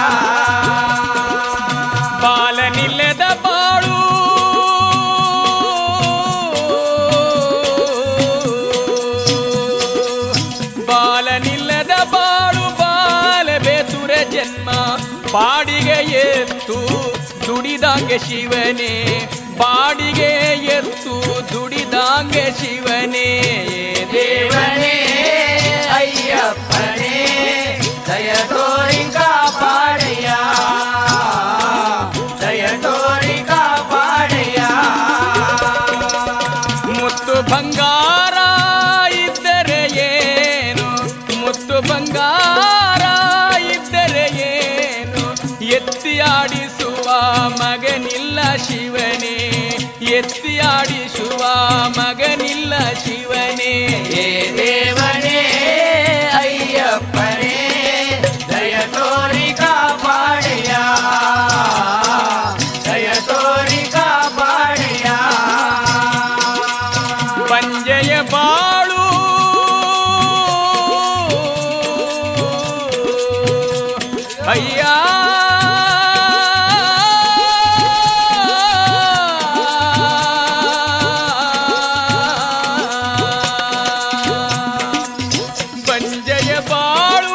ಬಾಲನಿಲ್ಲದ ಬಾಳು ಬಾಲನಿಲ್ಲದ ಬಾಳು ಬಾಲ ಬೇತುರ ಜನ್ಮ ಬಾಡಿಗೆ ಎತ್ತು ದುಡಿದಾಂಗೆ ಶಿವನೇ ಬಾಡಿಗೆ ಎತ್ತು ದುಡಿದಾಂಗೆ ಶಿವನೇ ದೇವನೇ ಅಯ್ಯಪ್ಪನೇ ದಯ ತೋರಿ ಕಾಪಾಡೆಯ ದಯ ತೋರಿ ಕಾಪಾಡೆಯ ಮುತ್ತು ಬಂಗಾರ ಇದ್ದರೆ ಏನು ಮುತ್ತು ಬಂಗಾರ ಇದ್ದರೆ ಏನು ಎತ್ತಿ ಆಡಿಸುವ ಮಗನಿಲ್ಲ ಶಿವನೇ ಎತ್ತಿ ಆಡಿಸುವ ಮಗನಿಲ್ಲ ಶಿವನೇ ಹೇ ದೇವನೇ ಅಯ್ಯಪ್ಪನೇ ದಯ ತೋರಿ ಕಾಪಾಡೆಯ ದಯ ತೋರಿ ಕಾಪಾಡೆಯ ಬಂಜೆಯ ಬಾಳು ಅಯ್ಯ ಬಂಜೆಯ ಬಾಳು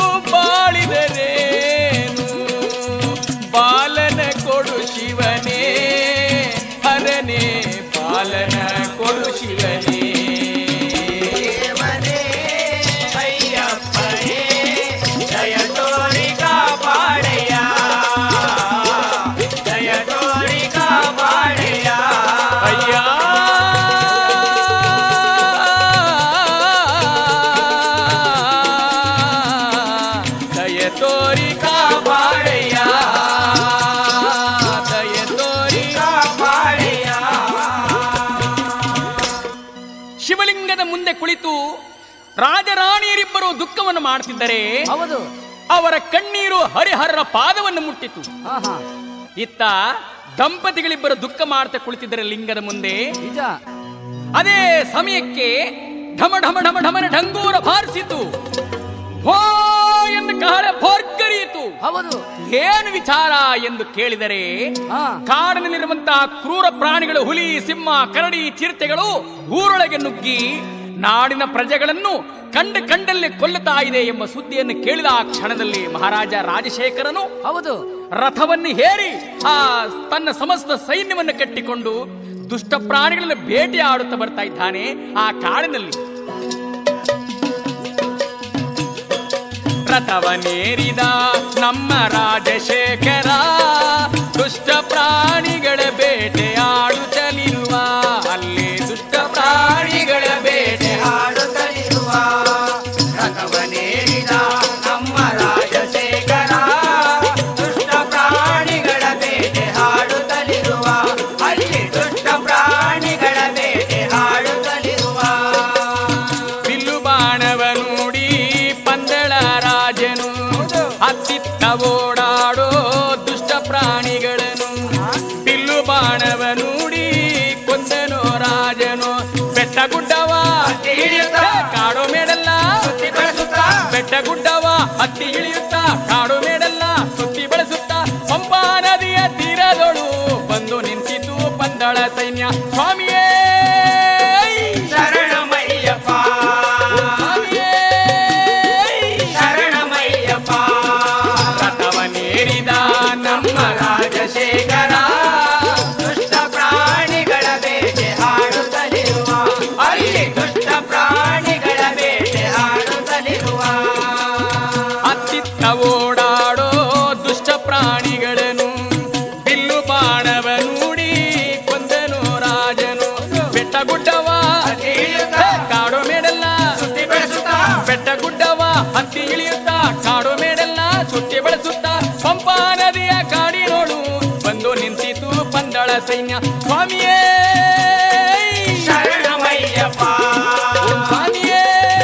ಬಾಳಿದರೇನು ಬಾಲನ ಕೊಡು ಶಿವನೇ ಹರನೇ ಬಾಲನ ಕೊಡು ಶಿವನೇ ದೇವನೇ ಅಯ್ಯಪ್ಪನೇ ದಯ ತೋರಿ ಕಾಪಾಡೆಯ ದಯ ತೋರಿ ಕಾಪಾಡೆಯ ಅಯ್ಯ ದಯ ತೋರಿ ಕಾಪಾಡಯ್ಯ ದಯ ತೋರಿ ಕಾಪಾಡೆಯ ಶಿವಲಿಂಗದ ಮುಂದೆ ಕುಳಿತು ರಾಜರಾಣಿಯರಿಬ್ಬರು ದುಃಖವನ್ನು ಮಾಡ್ತಿದ್ದರೆ ಹೌದು ಅವರ ಕಣ್ಣೀರು ಹರಿಹರರ ಪಾದವನ್ನು ಮುಟ್ಟಿತು ಹಾ ಹಾ ಇತ್ತ ದಂಪತಿಗಳಿಬ್ಬರು ದುಃಖ ಮಾಡ್ತಾ ಕುಳಿತಿದ್ದರೆ ಲಿಂಗದ ಮುಂದೆ ನಿಜ ಅದೇ ಸಮಯಕ್ಕೆ ಢಮ ಢಮ ಢಮ ಢಮನ ಢಂಗೂರ ಬಾರಿಸಿತು ಹೋ ಎಂದು ಕಹಳೆ ಭೋರ್ಗರಿಯಿತು ಹೌದು ಏನು ವಿಚಾರ ಎಂದು ಕೇಳಿದರೆ ಹಾ ಕಾಡಿನಲ್ಲಿರುವಂತಹ ಕ್ರೂರ ಪ್ರಾಣಿಗಳು ಹುಲಿ ಸಿಂಹ ಕರಡಿ ಚಿರತೆಗಳು ಊರೊಳಗೆ ನುಗ್ಗಿ ನಾಡಿನ ಪ್ರಜೆಗಳನ್ನು ಕಂಡ ಕಂಡಲ್ಲಿ ಕೊಲ್ಲುತ್ತಾ ಇದೆ ಎಂಬ ಸುದ್ದಿಯನ್ನು ಕೇಳಿದ ಆ ಕ್ಷಣದಲ್ಲಿ ಮಹಾರಾಜ ರಾಜಶೇಖರನು ಹೌದು ರಥವನ್ನು ಹೇರಿ ಆ ತನ್ನ ಸಮಸ್ತ ಸೈನ್ಯವನ್ನು ಕಟ್ಟಿಕೊಂಡು ದುಷ್ಟ ಪ್ರಾಣಿಗಳನ್ನು ಬೇಟೆ ಆಡುತ್ತಾ ಬರ್ತಾ ಇದ್ದಾನೆ ಆ ಕಾಡಿನಲ್ಲಿ ರಥವನ್ನೇರಿದ ನಮ್ಮ ರಾಜಶೇಖರ ದುಷ್ಟ ಪ್ರಾಣಿಗಳ ಬೇಟೆ ಆಡುತ್ತಲಿರುವ ಅಲ್ಲಿ ದುಷ್ಟ ಪ್ರಾಣಿಗಳ ಬೇಟೆ ಹಾಡುತ್ತಲಿರುವ ರಥವನೇರಿದ ನಮ್ಮ ರಾಜಶೇಖರ ದುಷ್ಟ ಪ್ರಾಣಿಗಳ ಬೇಟೆ ಹಾಡುತ್ತಲಿರುವ ಅಲ್ಲಿ ಅತ್ತಿತ್ತ ಓಡಾಡೋ ದುಷ್ಟ ಪ್ರಾಣಿಗಳನ್ನು ಬಿಲ್ಲು ಬಾಣವ ನೂಡಿ ಕೊಂದನೋ ರಾಜನು ಬೆಟ್ಟ ಗುಡ್ಡವ ಹತ್ತಿ ಹಿಡಿಯುತ್ತ ಕಾಡೋ ಮೇಡಲ್ಲ ಸುತ್ತಿ ಬಳಸುತ್ತ ಬೆಟ್ಟ ಗುಡ್ಡವ ಹತ್ತಿ ಇಳಿಯುತ್ತ ಕಾಡು ಮೇಡಲ್ಲ ಸುತ್ತಿ ಬಳಸುತ್ತ ಪಂಪಾ ನದಿಯ ತೀರದೊಳು ಬಂದು ನಿಂತಿತು ಪಂದಳ ಸೈನ್ಯ ಸ್ವಾಮಿಯೇ ಶರಣಮಯ್ಯಪ್ಪ ಸ್ವಾಮಿಯೇ ಶರಣಮಯ್ಯಪ್ಪ ರಥವನ್ನೇರಿದ ನಮ್ಮ ರಾಜಶೇಖರ ದುಷ್ಟ ಪ್ರಾಣಿಗಳ ಬೇಟೆ ಆಡುತ್ತಲಿರುವ ಅಲ್ಲಿ ದುಷ್ಟ ಪ್ರಾಣಿಗಳ ಬೇಟೆ ಆಡುತ್ತಲಿರುವ ಅತ್ತಿತ್ತ ಓಡಾಡೋ ದುಷ್ಟ ಪ್ರಾಣಿಗಳನ್ನು ಬಿಲ್ಲು ಬಾಣವ ನೂಡಿ ಕೊಂದನು ರಾಜನು ಬೆಟ್ಟ ಗುಡ್ಡವ ಹತ್ತಿ ಇಳಿಯುತ್ತ ಕಾಡು ಮೇಡಲ್ಲ ಸುತ್ತಿ ಬೆಳೆಸುತ್ತ ಬೆಟ್ಟ ಗುಡ್ಡವ ಹತ್ತಿ ಇಳಿಯುತ್ತ ಕಾಡು ಮೇಡೆಲ್ಲ ಸುತ್ತಿ ಬೆಳೆಸುತ್ತ ಪಂಪಾ ನದಿಯ ಕಾಡಿನೋಡು ಬಂದು ನಿಂತಿತು ಪಂದಳ ಸೈನ್ಯ ಸ್ವಾಮಿಯೇ ಶರಣಮಯ್ಯಪ್ಪ ಸ್ವಾಮಿಯೇ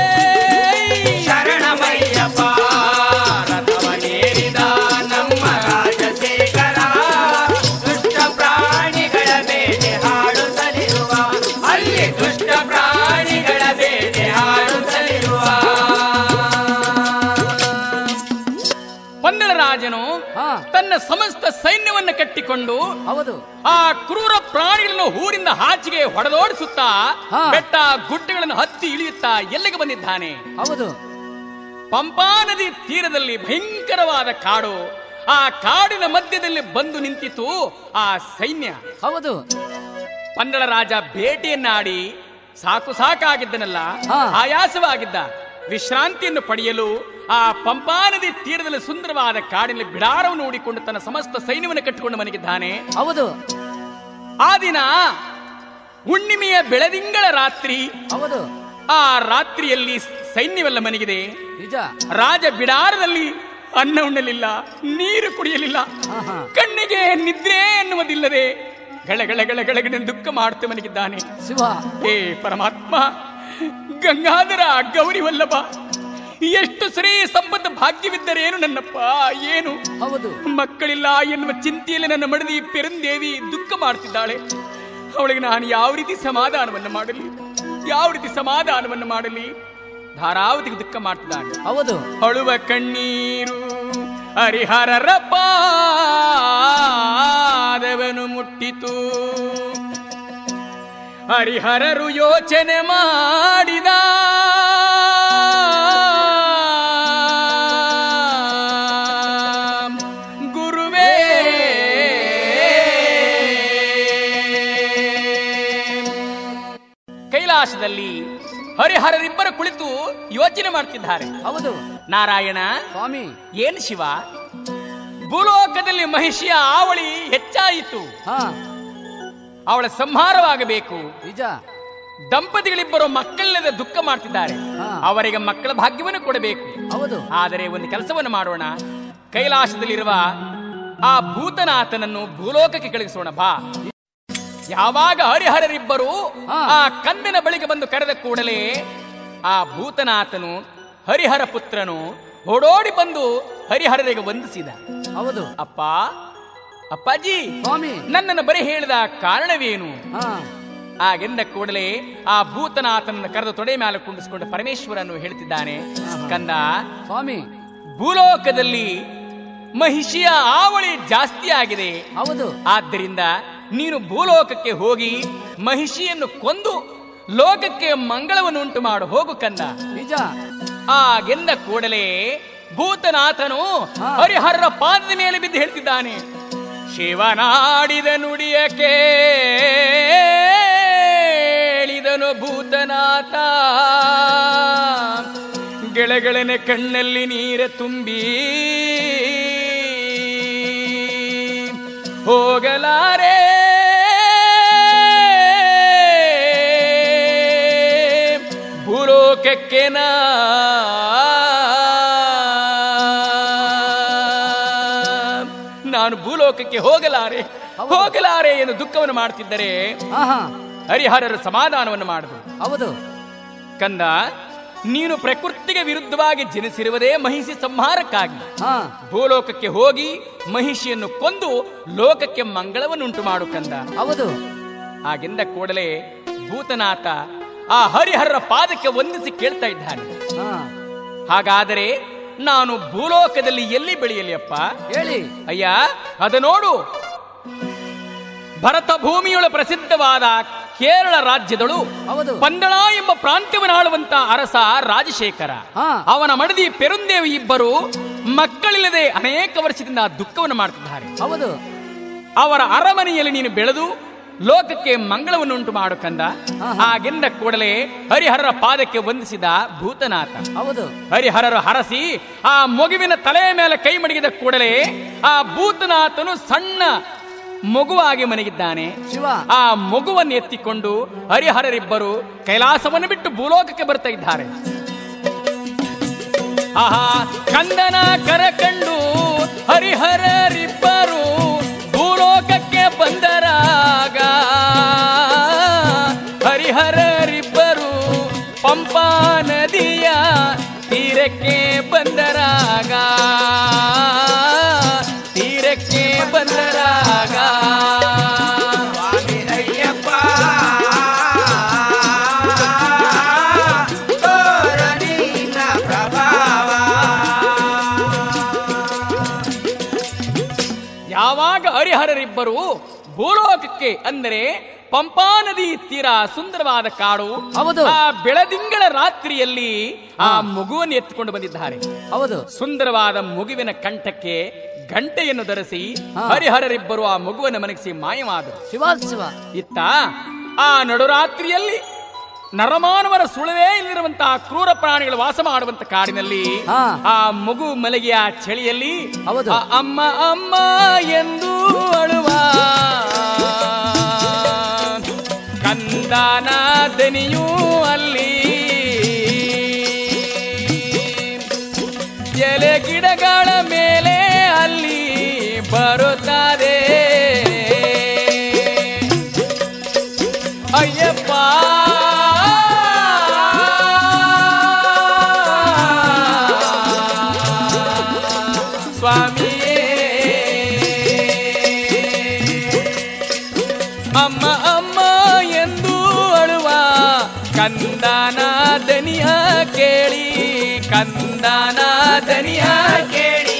ಶರಣಮಯ್ಯಪ್ಪ ರಥವನ್ನೇರಿದ ನಮ್ಮ ರಾಜಶೇಖರ ದುಷ್ಟ ಪ್ರಾಣಿಗಳ ಬೇಟೆ ಹಾಡುತ್ತಲಿರುವ ಅಲ್ಲಿ ದುಷ್ಟ ಪ್ರಾಣಿಗಳ ಬೇಟೆ ಹಾಡುತ್ತಲಿರುವ ಪಂದಳ ರಾಜನು ಹಾ ತನ್ನ ಸಮಸ್ತ ಸೈನ್ಯವನ್ನ ಕಟ್ಟಿಕೊಂಡು ಹೌದು ಆ ಕ್ರೂರ ಪ್ರಾಣಿಗಳನ್ನು ಊರಿಂದ ಆಚೆಗೆ ಹೊಡೆದೋಡಿಸುತ್ತಾ ಹಾ. ಬೆಟ್ಟ ಗುಡ್ಡಗಳನ್ನು ಹತ್ತಿ ಇಳಿಯುತ್ತಾ ಎಲ್ಲಿಗೆ ಬಂದಿದ್ದಾನೆ ಹೌದು ಪಂಪಾ ನದಿ ತೀರದಲ್ಲಿ ಭಯಂಕರವಾದ ಕಾಡು ಆ ಕಾಡಿನ ಮಧ್ಯದಲ್ಲಿ ಬಂದು ನಿಂತಿತು ಆ ಸೈನ್ಯ ಹೌದು ಪಂದಳ ರಾಜ ಭೇಟಿಯನ್ನಾಡಿ ಸಾಕು ಸಾಕಾಗಿದ್ದನಲ್ಲ ಹಾ. ಆಯಾಸವಾಗಿದ್ದ ವಿಶ್ರಾಂತಿಯನ್ನು ಪಡೆಯಲು ಆ ಪಂಪಾ ನದಿ ತೀರದಲ್ಲಿ ಸುಂದರವಾದ ಕಾಡಿನಲ್ಲಿ ಬಿಡಾರವನ್ನು ಹೂಡಿಕೊಂಡು ತನ್ನ ಸಮಸ್ತ ಸೈನ್ಯವನ್ನು ಕಟ್ಟಿಕೊಂಡು ಮನೆಗಿದ್ದಾನೆ ಹೌದು ಆ ದಿನ ಹುಣ್ಣಿಮೆಯ ಬೆಳದಿಂಗಳ ರಾತ್ರಿ ಹೌದು ಆ ರಾತ್ರಿಯಲ್ಲಿ ಸೈನ್ಯವೆಲ್ಲ ಮನೆಗಿದೆ ನಿಜ ರಾಜ ಬಿಡಾರದಲ್ಲಿ ಅನ್ನ ಉಣ್ಣಲಿಲ್ಲ ನೀರು ಕುಡಿಯಲಿಲ್ಲ ಹಾ ಹಾ ಕಣ್ಣಿಗೆ ನಿದ್ರೆ ಎನ್ನುವುದಿಲ್ಲದೆ ಗಳಗಳ ಗಳಗಳಗನೆ ದುಃಖ ಮಾಡುತ್ತ ಮನೆಗಿದ್ದಾನೆ ಶಿವ ಹೇ ಪರಮಾತ್ಮ ಗಂಗಾಧರ ಗೌರಿ ವಲ್ಲಭ ಎಷ್ಟು ಶ್ರೀ ಸಂಪತ್ತು ಭಾಗ್ಯವಿದ್ದರೇನು ನನ್ನಪ್ಪ ಏನು ಹೌದು ಮಕ್ಕಳಿಲ್ಲ ಎನ್ನುವ ಚಿಂತೆಯಲ್ಲಿ ನನ್ನ ಮಡದಿ ಪೆರಂದೇವಿ ದುಃಖ ಮಾಡ್ತಿದ್ದಾಳೆ ಅವಳಿಗೆ ನಾನು ಯಾವ ರೀತಿ ಸಮಾಧಾನವನ್ನು ಮಾಡಲಿ ಯಾವ ರೀತಿ ಸಮಾಧಾನವನ್ನು ಮಾಡಲಿ ಧಾರಾವತಿಗೆ ದುಃಖ ಮಾಡ್ತಿದ್ದಾಳೆ ಹೌದು ಅಳುವ ಕಣ್ಣೀರು ಹರಿಹರರ ಪಾದವನು ಮುಟ್ಟಿತು ಹರಿಹರರು ಯೋಚನೆ ಮಾಡಿದ ಗುರುವೇ ಕೈಲಾಸದಲ್ಲಿ ಹರಿಹರರಿಬ್ಬರು ಕುಳಿತು ಯೋಚನೆ ಮಾಡ್ತಿದ್ದಾರೆ ಹೌದು ನಾರಾಯಣ ಸ್ವಾಮಿ ಏನ್ ಶಿವ ಭೂಲೋಕದಲ್ಲಿ ಮಹಿಷಿಯ ಆವಳಿ ಹೆಚ್ಚಾಯಿತು ಹಾ ಅವಳ ಸಂಹಾರವಾಗಬೇಕು ನಿಜ ದಂಪತಿಗಳಿಬ್ಬರು ಮಕ್ಕಳಿಲ್ಲದೆ ದುಃಖ ಮಾಡ್ತಿದ್ದಾರೆ ಹಾ. ಅವರಿಗೆ ಮಕ್ಕಳ ಭಾಗ್ಯವನ್ನು ಕೊಡಬೇಕು ಹೌದು ಆದರೆ ಒಂದು ಕೆಲಸವನ್ನು ಮಾಡೋಣ ಕೈಲಾಸದಲ್ಲಿರುವ ಆ ಭೂತನಾಥನನ್ನು ಭೂಲೋಕಕ್ಕೆ ಕಳಿಸೋಣ ಬಾ ಯಾವಾಗ ಹರಿಹರರಿಬ್ಬರು ಹಾ. ಆ ಕಂದನ ಬಳಿಗೆ ಬಂದು ಕರೆದ ಕೂಡಲೇ ಆ ಭೂತನಾಥನು ಹರಿಹರ ಪುತ್ರನು ಓಡೋಡಿ ಬಂದು ಹರಿಹರರಿಗೆ ವಂದಿಸಿದ ಹೌದು ಅಪ್ಪ ಅಪ್ಪಾಜಿ ಸ್ವಾಮಿ ನನ್ನನ್ನು ಬರೀ ಹೇಳಿದ ಕಾರಣವೇನು ಹಾ ಆಗೆಂದ ಕೂಡಲೇ ಆ ಭೂತನಾಥನನ್ನು ಕರೆದು ತೊಡೆ ಮೇಲೆ ಕುಂಡಿಸಿಕೊಂಡು ಪರಮೇಶ್ವರನು ಹೇಳ್ತಿದ್ದಾನೆ ಕಂದ ಸ್ವಾಮಿ ಭೂಲೋಕದಲ್ಲಿ ಮಹಿಷಿಯ ಆವಳಿ ಜಾಸ್ತಿ ಆಗಿದೆ ಹೌದು ಆದ್ದರಿಂದ ನೀನು ಭೂಲೋಕಕ್ಕೆ ಹೋಗಿ ಮಹಿಷಿಯನ್ನು ಕೊಂದು ಲೋಕಕ್ಕೆ ಮಂಗಳವನ್ನು ಉಂಟು ಮಾಡು ಹೋಗು ಕಂದ ನಿಜ ಆಗೆಂದ ಕೂಡಲೇ ಭೂತನಾಥನು ಹಾ. ಹರಿಹರರ ಪಾದದ ಮೇಲೆ ಬಿದ್ದು ಹೇಳ್ತಿದ್ದಾನೆ ಶಿವನಾಡಿದ ನುಡಿಯ ಕೇಳಿದನು ಭೂತನಾಥ ಗೆಳೆಗಳನೆ ಕಣ್ಣಲ್ಲಿ ನೀರ ತುಂಬಿ ಹೋಗಲಾರೆ ಭೂಲೋಕಕ್ಕೆ ನಾ ನಾನು ಭೂಲೋಕಕ್ಕೆ ಹೋಗಲಾರೆ ಹೋಗಲಾರೆ ಎಂದು ದುಃಖವನ್ನು ಮಾಡ್ತಿದ್ದರೆ ಹಾ ಹಾ ಹರಿಹರರು ಸಮಾಧಾನವನ್ನು ಮಾಡಿದ್ರು ಹೌದು ಕಂದ ನೀನು ಪ್ರಕೃತಿಗೆ ವಿರುದ್ಧವಾಗಿ ಜನಿಸಿರುವುದೇ ಮಹಿಷಿ ಸಂಹಾರಕ್ಕಾಗಿ ಹಾ ಭೂಲೋಕಕ್ಕೆ ಹೋಗಿ ಮಹಿಷಿಯನ್ನು ಕೊಂದು ಲೋಕಕ್ಕೆ ಮಂಗಳವನ್ನುಂಟು ಮಾಡು ಕಂದ ಹೌದು ಆಗಿಂದ ಕೂಡಲೇ ಭೂತನಾಥ ಆ ಹರಿಹರರ ಪಾದಕ್ಕೆ ವಂದಿಸಿ ಕೇಳ್ತಾ ಇದ್ದಾನೆ ಹಾ ಹಾಗಾದರೆ ನಾನು ಭೂಲೋಕದಲ್ಲಿ ಎಲ್ಲಿ ಬೆಳೆಯಲಿ ಅಪ್ಪ ಹೇಳಿ ಅಯ್ಯ ಅದ ನೋಡು ಭರತ ಭೂಮಿಯೊಳ ಪ್ರಸಿದ್ಧವಾದ ಕೇರಳ ರಾಜ್ಯದಳು ಹೌದು ಪಂದಳ ಎಂಬ ಪ್ರಾಂತ್ಯವನ್ನು ಆಳುವಂತ ಅರಸ ರಾಜಶೇಖರ ಹಾ. ಅವನ ಮಡದಿ ಪೆರುಂದೇವಿ ಇಬ್ಬರು ಮಕ್ಕಳಿಲ್ಲದೆ ಅನೇಕ ವರ್ಷದಿಂದ ದುಃಖವನ್ನು ಮಾಡ್ತಿದ್ದಾರೆ ಹೌದು ಅವರ ಅರಮನೆಯಲ್ಲಿ ನೀನು ಬೆಳೆದು ಲೋಕಕ್ಕೆ ಮಂಗಳವನ್ನು ಉಂಟು ಮಾಡು ಕಂದ ಹಾ, ಹಾಗೆಂದ ಕೂಡಲೇ ಹರಿಹರರ ಪಾದಕ್ಕೆ ವಂದಿಸಿದ ಭೂತನಾಥ ಹೌದು ಹರಿಹರರು ಹರಸಿ ಆ ಮಗುವಿನ ತಲೆಯ ಮೇಲೆ ಕೈ ಮಡಗಿದ ಕೂಡಲೇ ಆ ಭೂತನಾಥನು ಸಣ್ಣ ಮಗುವಾಗಿ ಮನಗಿದ್ದಾನೆ ಶಿವ ಆ ಮಗುವನ್ನು ಎತ್ತಿಕೊಂಡು ಹರಿಹರರಿಬ್ಬರು ಕೈಲಾಸವನ್ನು ಬಿಟ್ಟು ಭೂಲೋಕಕ್ಕೆ ಬರ್ತಾ ಇದ್ದಾರೆ ಆಹಾ ಕಂದನ ಕರ ಕಂಡು ಹರಿಹರರಿಬ್ಬರು ಭೂಲೋಕಕ್ಕೆ ಬಂದರಾಗ ಹರಿಹರರಿಬ್ಬರು ಪಂಪಾ ನದಿಯ ತೀರಕ್ಕೆ ಬಂದರಾಗ ತೀರಕ್ಕೆ ಬಂದರಾಗ ಸ್ವಾಮಿ ಅಯ್ಯಪ್ಪ ತೋರ ನಿನ್ನ ಪ್ರಭಾವ ಯಾವಾಗ ಹರಿಹರರಿಬ್ಬರು ಭೂಲೋಕಕ್ಕೆ ಅಂದರೆ ಪಂಪಾ ನದಿ ತೀರ ಸುಂದರವಾದ ಕಾಡು ಹೌದು. ಆ ಬೆಳದಿಂಗಳ ರಾತ್ರಿಯಲ್ಲಿ ಆ ಮಗುವನ್ನು ಎತ್ತಿಕೊಂಡು ಬಂದಿದ್ದಾರೆ ಹೌದು ಸುಂದರವಾದ ಮಗುವಿನ ಕಂಠಕ್ಕೆ ಗಂಟೆಯನ್ನು ಧರಿಸಿ ಹಾ. ಹರಿಹರರಿಬ್ಬರು ಆ ಮಗುವನ್ನು ಮನಗಿಸಿ ಮಾಯವಾದರು ಶಿವ ಶಿವ ಇತ್ತ ಆ ನಡುರಾತ್ರಿಯಲ್ಲಿ ನರಮಾನವರ ಸುಳವೇ ಇಲ್ಲಿರುವಂತಹ ಕ್ರೂರ ಪ್ರಾಣಿಗಳು ವಾಸ ಮಾಡುವಂತ ಕಾಡಿನಲ್ಲಿ ಹಾ. ಆ ಮಗು ಮಲಗಿಯ ಚಳಿಯಲ್ಲಿ ಹೌದು. ಆ ಅಮ್ಮ ಅಮ್ಮ ಎಂದು ಅಳುವ ಕಂದನ ದನಿಯೂ ಅಲ್ಲಿ ಎಲೆ ಗಿಡಗಳ ಮೇಲೆ ಅಲ್ಲಿ ಬರುತ್ತದೆ ಅಯ್ಯಪ್ಪ ಸ್ವಾಮಿಯೇ ಅಮ್ಮ ಅಮ್ಮ ಎಂದು ಅಳುವ ಕಂದನ ದನಿಯ ಕೇಳಿ ಕಂದನ ದನಿಯ ಕೇಳಿ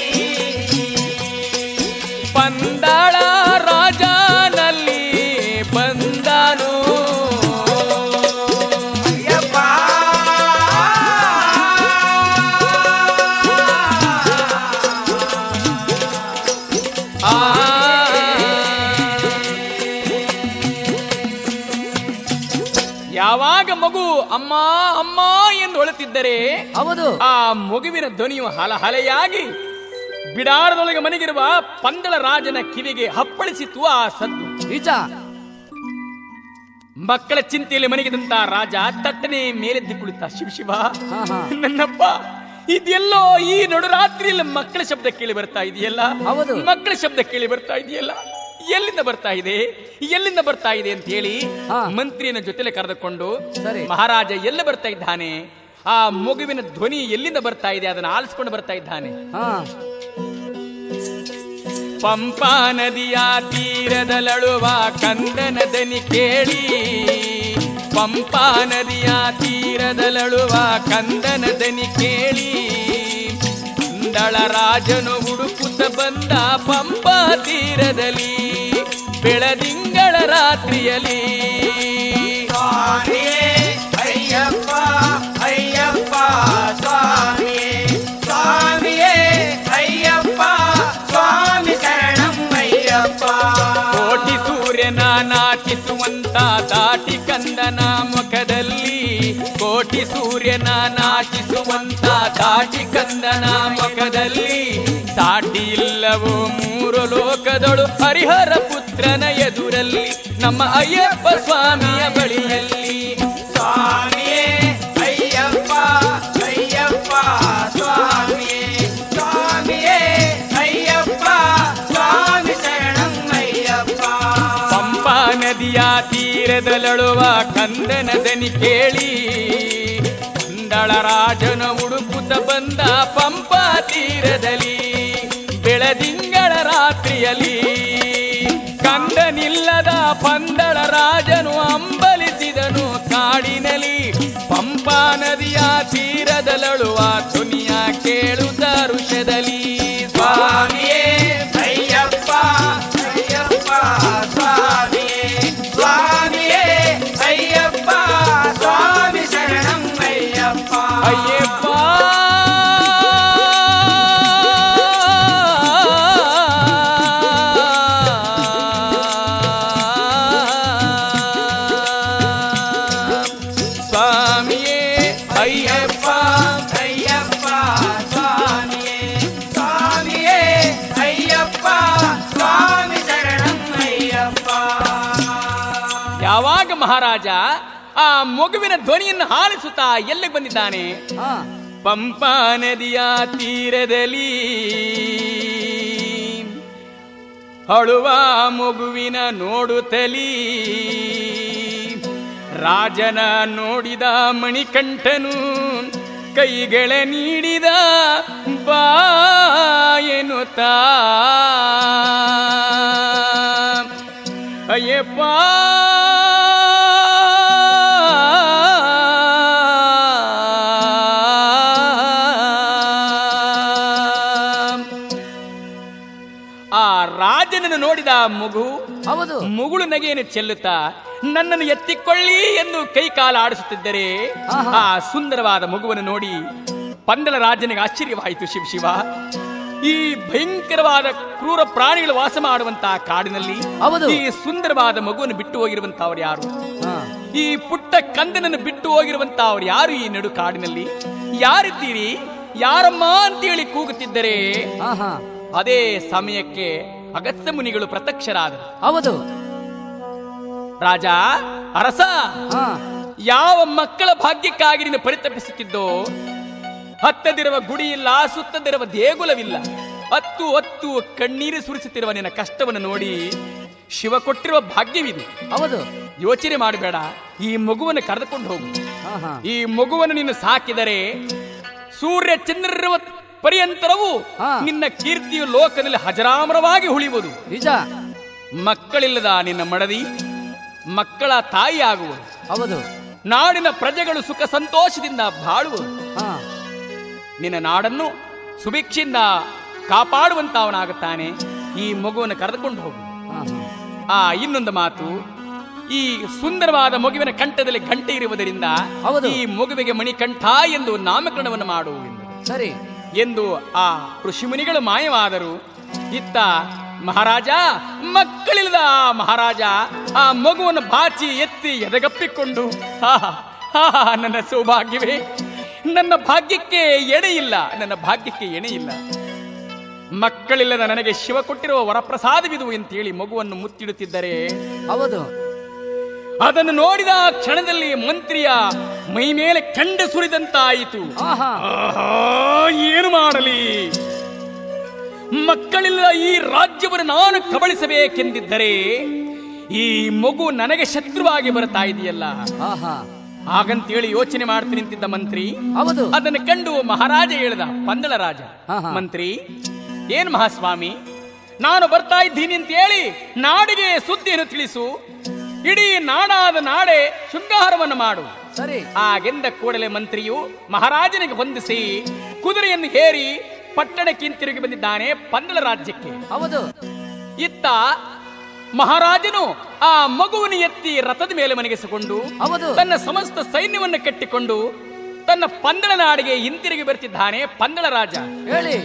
ಪಂದಳ ರಾಜನಲ್ಲಿ ಬಂದನು ಅಯ್ಯಪ್ಪ ಆ ಯಾವಾಗ ಮಗು ಅಮ್ಮ ಅಮ್ಮ ಎಂದು ಅಳುತ್ತಿದ್ದರೆ ಹೌದು ಆ ಮಗುವಿನ ಧ್ವನಿಯು ಹಲಹಲೆಯಾಗಿ ಬಿಡಾರದೊಳಗೆ ಮನೆಗಿರುವ ಪಂದಳ ರಾಜನ ಕಿವಿಗೆ ಹಪ್ಪಳಿಸಿತು ಆ ಸದ್ದು ನಿಜ ಮಕ್ಕಳ ಚಿಂತೆಯಲ್ಲಿ ಮನೆಗಿದಂತ ರಾಜ ತಟ್ಟನೆ ಮೇಲೆದ್ದು ಕುಳಿತ ಶಿವ ಶಿವ ಹಾ ಹಾ ನನ್ನಪ್ಪ ಇದೆಲ್ಲೋ ಈ ನಡುರಾತ್ರಿಯಲ್ಲಿ ಮಕ್ಕಳ ಶಬ್ದ ಕೇಳಿ ಬರ್ತಾ ಇದೆಯಲ್ಲ ಹೌದು. ಮಕ್ಕಳ ಶಬ್ದ ಕೇಳಿ ಬರ್ತಾ ಇದೆಯಲ್ಲ ಎಲ್ಲಿಂದ ಬರ್ತಾ ಇದೆ ಎಲ್ಲಿಂದ ಬರ್ತಾ ಇದೆ ಅಂತ ಹೇಳಿ ಹಾ. ಮಂತ್ರಿಯನ್ನ ಜೊತೆಲೆ ಕರೆದುಕೊಂಡು ಸರಿ. ಮಹಾರಾಜ ಎಲ್ಲ ಬರ್ತಾ ಇದ್ದಾನೆ ಆ ಮಗುವಿನ ಧ್ವನಿ ಎಲ್ಲಿಂದ ಬರ್ತಾ ಇದೆ ಅದನ್ನು ಆಲಿಸ್ಕೊಂಡು ಬರ್ತಾ ಇದ್ದಾನೆ ಹಾ ಪಂಪಾ ನದಿಯ ತೀರದಲಳುವ ಕಂದನ ದನಿ ಕೇಳಿ ಪಂಪಾ ನದಿಯ ತೀರದಲಳುವ ಕಂದನ ದನಿ ಕೇಳಿ ಕಂದಳ ರಾಜನು ಹುಡುಕುತ್ತ ಬಂದ ಪಂಪಾ ತೀರದಲ್ಲಿ ಬೆಳದಿಂಗಳ ರಾತ್ರಿಯಲ್ಲಿ ಸ್ವಾಮಿಯೇ ಅಯ್ಯಪ್ಪ ಅಯ್ಯಪ್ಪ ಸ್ವಾಮಿಯೇ ಸ್ವಾಮಿಯೇ ಅಯ್ಯಪ್ಪ ಸ್ವಾಮಿ ಶರಣಂ ಅಯ್ಯಪ್ಪ ಕೋಟಿ ಸೂರ್ಯನ ನಾಚಿಸುವಂತ ದಾಟಿ ಕಂದನ ಮುಖದಲ್ಲಿ ಕೋಟಿ ಸೂರ್ಯನ ನಾಚಿಸುವಂತ ದಾಟಿ ಕಂದನ ಮುಖದಲ್ಲಿ ಸಾಟಿ ಇಲ್ಲವೋ ಮೂರು ಲೋಕದಳು ಹರಿಹರ ಪುತ್ರನ ಎದುರಲ್ಲಿ ನಮ್ಮ ಅಯ್ಯಪ್ಪ ಸ್ವಾಮಿಯ ಬಳಿಯಲ್ಲಿ ಸ್ವಾಮಿಯೇ ಅಯ್ಯಪ್ಪ ಅಯ್ಯಪ್ಪ ಸ್ವಾಮಿಯೇ ಸ್ವಾಮಿಯೇ ಅಯ್ಯಪ್ಪ ಸ್ವಾಮಿ ಶರಣಂ ಅಯ್ಯಪ್ಪ ಪಂಪಾ ನದಿಯ ತೀರದಲಳುವ ಕಂದನ ದನಿ ಕೇಳಿ ಪಂದಳ ರಾಜನ ಹುಡುಕುತ್ತ ಬಂದ ಪಂಪಾ ತೀರದಲ್ಲಿ ಬೆಳದಿಂಗಳ ರಾತ್ರಿಯಲ್ಲಿ ಕಂದನಿಲ್ಲದ ಪಂದಳ ರಾಜನು ಅಂಬಲಿಸಿದನು ಕಾಡಿನಲ್ಲಿ ಪಂಪಾ ನದಿಯ ತೀರದಲಳುವ ಧ್ವನಿಯ ಕೇಳುತ್ತ ಋಷದಲ್ಲಿ ಸ್ವಾಮಿಯೇ ಅಯ್ಯಪ್ಪ ಅಯ್ಯಪ್ಪ ಸ್ವಾಮಿಯೇ ಸ್ವಾಮಿಯೇ ಅಯ್ಯಪ್ಪ ಸ್ವಾಮಿ ಶರಣಂ ಅಯ್ಯಪ್ಪ ಅಯ್ಯಪ್ಪ ಸ್ವಾಮಿಯೇ ಅಯ್ಯಪ್ಪ ಅಯ್ಯಪ್ಪ ಸ್ವಾಮಿಯೇ ಸ್ವಾಮಿಯೇ ಅಯ್ಯಪ್ಪ ಸ್ವಾಮಿ ಶರಣಂ ಅಯ್ಯಪ್ಪ ಯಾವಾಗ ಮಹಾರಾಜ ಆ ಮಗುವಿನ ಧ್ವನಿಯನ್ನು ಆಲಿಸುತ್ತಾ ಎಲ್ಲಿಗೆ ಬಂದಿದ್ದಾನೆ ಹಾ ಪಂಪಾ ನದಿಯ ತೀರದಲ್ಲಿ ಅಳುವ ಮಗುವಿನ ನೋಡುತ್ತಲೀ ರಾಜನ ನೋಡಿದ ಮಣಿಕಂಠನು ಕೈಗಳ ನೀಡಿದ ಬಾ ಎನ್ನುತ್ತಾ ಅಯ್ಯಪ್ಪ ಆ ರಾಜನನ್ನು ನೋಡಿದ ಮಗು ಹೌದು ಮುಗುಳು ನಗೆಯನ್ನು ಚೆಲ್ಲುತ್ತಾ ನನ್ನನ್ನು ಎತ್ತಿಕೊಳ್ಳಿ ಎಂದು ಕೈ ಕಾಲ ಆಡಿಸುತ್ತಿದ್ದರೆ ಆಹಾ. ಆ ಸುಂದರವಾದ ಮಗುವನ್ನು ನೋಡಿ ಪಂದಳ ರಾಜನಿಗೆ ಆಶ್ಚರ್ಯವಾಯಿತು ಶಿವ ಶಿವ ಈ ಭಯಂಕರವಾದ ಕ್ರೂರ ಪ್ರಾಣಿಗಳು ವಾಸ ಮಾಡುವಂತಹ ಕಾಡಿನಲ್ಲಿ ಹೌದು. ಈ ಸುಂದರವಾದ ಮಗುವನ್ನು ಬಿಟ್ಟು ಹೋಗಿರುವಂತಹವ್ರು ಯಾರು ಹಾ ಈ ಪುಟ್ಟ ಕಂದನನ್ನು ಬಿಟ್ಟು ಹೋಗಿರುವಂತ ಅವ್ರು ಯಾರು ಈ ನಡು ಕಾಡಿನಲ್ಲಿ ಯಾರಿದ್ದೀರಿ ಯಾರಮ್ಮ ಅಂತೇಳಿ ಕೂಗುತ್ತಿದ್ದರೆ ಆಹಾ ಅದೇ ಸಮಯಕ್ಕೆ ಅಗತ್ಯ ಮುನಿಗಳು ಪ್ರತ್ಯಕ್ಷರಾದರು ಹೌದು ರಾಜ ಅರಸ ಹಾ ಯಾವ ಮಕ್ಕಳ ಭಾಗ್ಯಕ್ಕಾಗಿ ನೀನು ಪರಿತಪಿಸುತ್ತಿದ್ದೋ ಹತ್ತದಿರುವ ಗುಡಿಯಿಲ್ಲ ಸುತ್ತದಿರುವ ದೇಗುಲವಿಲ್ಲ ಹತ್ತು ಹತ್ತು ಕಣ್ಣೀರು ಸುರಿಸುತ್ತಿರುವ ನಿನ್ನ ಕಷ್ಟವನ್ನು ನೋಡಿ ಶಿವ ಕೊಟ್ಟಿರುವ ಭಾಗ್ಯವಿದೆ ಹೌದು ಯೋಚನೆ ಮಾಡಬೇಡ ಈ ಮಗುವನ್ನು ಕರೆದುಕೊಂಡು ಹೋಗು ಆಹಾ ಈ ಮಗುವನ್ನು ನೀನು ಸಾಕಿದರೆ ಸೂರ್ಯ ಚಂದ್ರರುವ ಪರ್ಯಂತರವು ಹಾ. ನಿನ್ನ ಕೀರ್ತಿಯು ಲೋಕದಲ್ಲಿ ಹಜರಾಮರವಾಗಿ ಉಳಿಯುವುದು ನಿಜ ಮಕ್ಕಳಿಲ್ಲದ ನಿನ್ನ ಮಡದಿ ಮಕ್ಕಳ ತಾಯಿ ಆಗುವುದು ಹೌದು ನಾಡಿನ ಪ್ರಜೆಗಳು ಸುಖ ಸಂತೋಷದಿಂದ ಬಾಳುವರು ಹಾ ನಿನ್ನ ನಾಡನ್ನು ಸುಭಿಕ್ಷೆಯಿಂದ ಕಾಪಾಡುವಂತವನಾಗುತ್ತಾನೆ ಈ ಮಗುವನ್ನು ಕರೆದುಕೊಂಡು ಹೋಗು ಆಹಾ ಆ ಇನ್ನೊಂದು ಮಾತು ಈ ಸುಂದರವಾದ ಮಗುವಿನ ಕಂಠದಲ್ಲಿ ಗಂಟೆ ಇರುವುದರಿಂದ ಹೌದು. ಈ ಮಗುವಿಗೆ ಮಣಿಕಂಠ ಎಂದು ನಾಮಕರಣವನ್ನು ಮಾಡು ಎಂದು ಸರಿ ಎಂದು ಆ ಋಷಿಮುನಿಗಳು ಮಾಯವಾದರು ಇತ್ತ ಮಹಾರಾಜ ಮಕ್ಕಳಿಲ್ಲದ ಆ ಮಹಾರಾಜ ಆ ಮಗುವನ್ನು ಬಾಚಿ ಎತ್ತಿ ಎದೆಗಪ್ಪಿಕೊಂಡು ಹಾ ಹಾ ನನ್ನ ಸೌಭಾಗ್ಯವೇ ನನ್ನ ಭಾಗ್ಯಕ್ಕೆ ಎಣೆ ಇಲ್ಲ ನನ್ನ ಭಾಗ್ಯಕ್ಕೆ ಎಣೆ ಇಲ್ಲ ಮಕ್ಕಳಿಲ್ಲದ ನನಗೆ ಶಿವ ಕೊಟ್ಟಿರುವ ವರಪ್ರಸಾದವಿದು ಅಂತೇಳಿ ಮಗುವನ್ನು ಮುತ್ತಿಡುತ್ತಿದ್ದರೆ ಹೌದು ಅದನ್ನು ನೋಡಿದ ಆ ಕ್ಷಣದಲ್ಲಿ ಮಂತ್ರಿಯ ಮೈ ಮೇಲೆ ಕಂಡ ಸುರಿದಂತಾಯಿತು ಆಹಾ ಆಹಾ, ಏನು ಮಾಡಲಿ ಮಕ್ಕಳಿಲ್ಲ ಈ ರಾಜ್ಯವನ್ನು ನಾನು ಕಬಳಿಸಬೇಕೆಂದಿದ್ದರೆ ಈ ಮಗು ನನಗೆ ಶತ್ರುವಾಗಿ ಬರ್ತಾ ಇದೆಯಲ್ಲ ಆಹಾ ಹಾಗಂತೇಳಿ ಯೋಚನೆ ಮಾಡ್ತಾ ನಿಂತಿದ್ದ ಮಂತ್ರಿ ಹೌದು ಅದನ್ನು ಕಂಡು ಮಹಾರಾಜ ಹೇಳಿದ ಪಂದಳ ರಾಜ ಆಹಾ. ಮಂತ್ರಿ ಏನ್ ಮಹಾಸ್ವಾಮಿ ನಾನು ಬರ್ತಾ ಇದ್ದೀನಿ ಅಂತ ಹೇಳಿ ನಾಡಿಗೆ ಸುದ್ದಿಯನ್ನು ತಿಳಿಸು ಇಡೀ ನಾಡಾದ ನಾಡೆ ಶೃಂಗಾರವನ್ನು ಮಾಡು ಸರಿ ಹಾಗೆಂದ ಕೂಡಲೇ ಮಂತ್ರಿಯು ಮಹಾರಾಜನಿಗೆ ಹೊಂದಿಸಿ ಕುದುರೆಯನ್ನು ಹೇರಿ ಪಟ್ಟಣಕ್ಕೆ ಹಿಂತಿರುಗಿ ಬಂದಿದ್ದಾನೆ ಪಂದಳ ರಾಜ್ಯಕ್ಕೆ ಹೌದು ಇತ್ತ ಮಹಾರಾಜನು ಆ ಮಗುವನ್ನು ಎತ್ತಿ ರಥದ ಮೇಲೆ ಮನೆಗೆಸಿಕೊಂಡು ಹೌದು ತನ್ನ ಸಮಸ್ತ ಸೈನ್ಯವನ್ನು ಕಟ್ಟಿಕೊಂಡು ತನ್ನ ಪಂದಳ ನಾಡಿಗೆ ಹಿಂತಿರುಗಿ ಬರ್ತಿದ್ದಾನೆ ಪಂದಳ ರಾಜ ಹೇಳಿ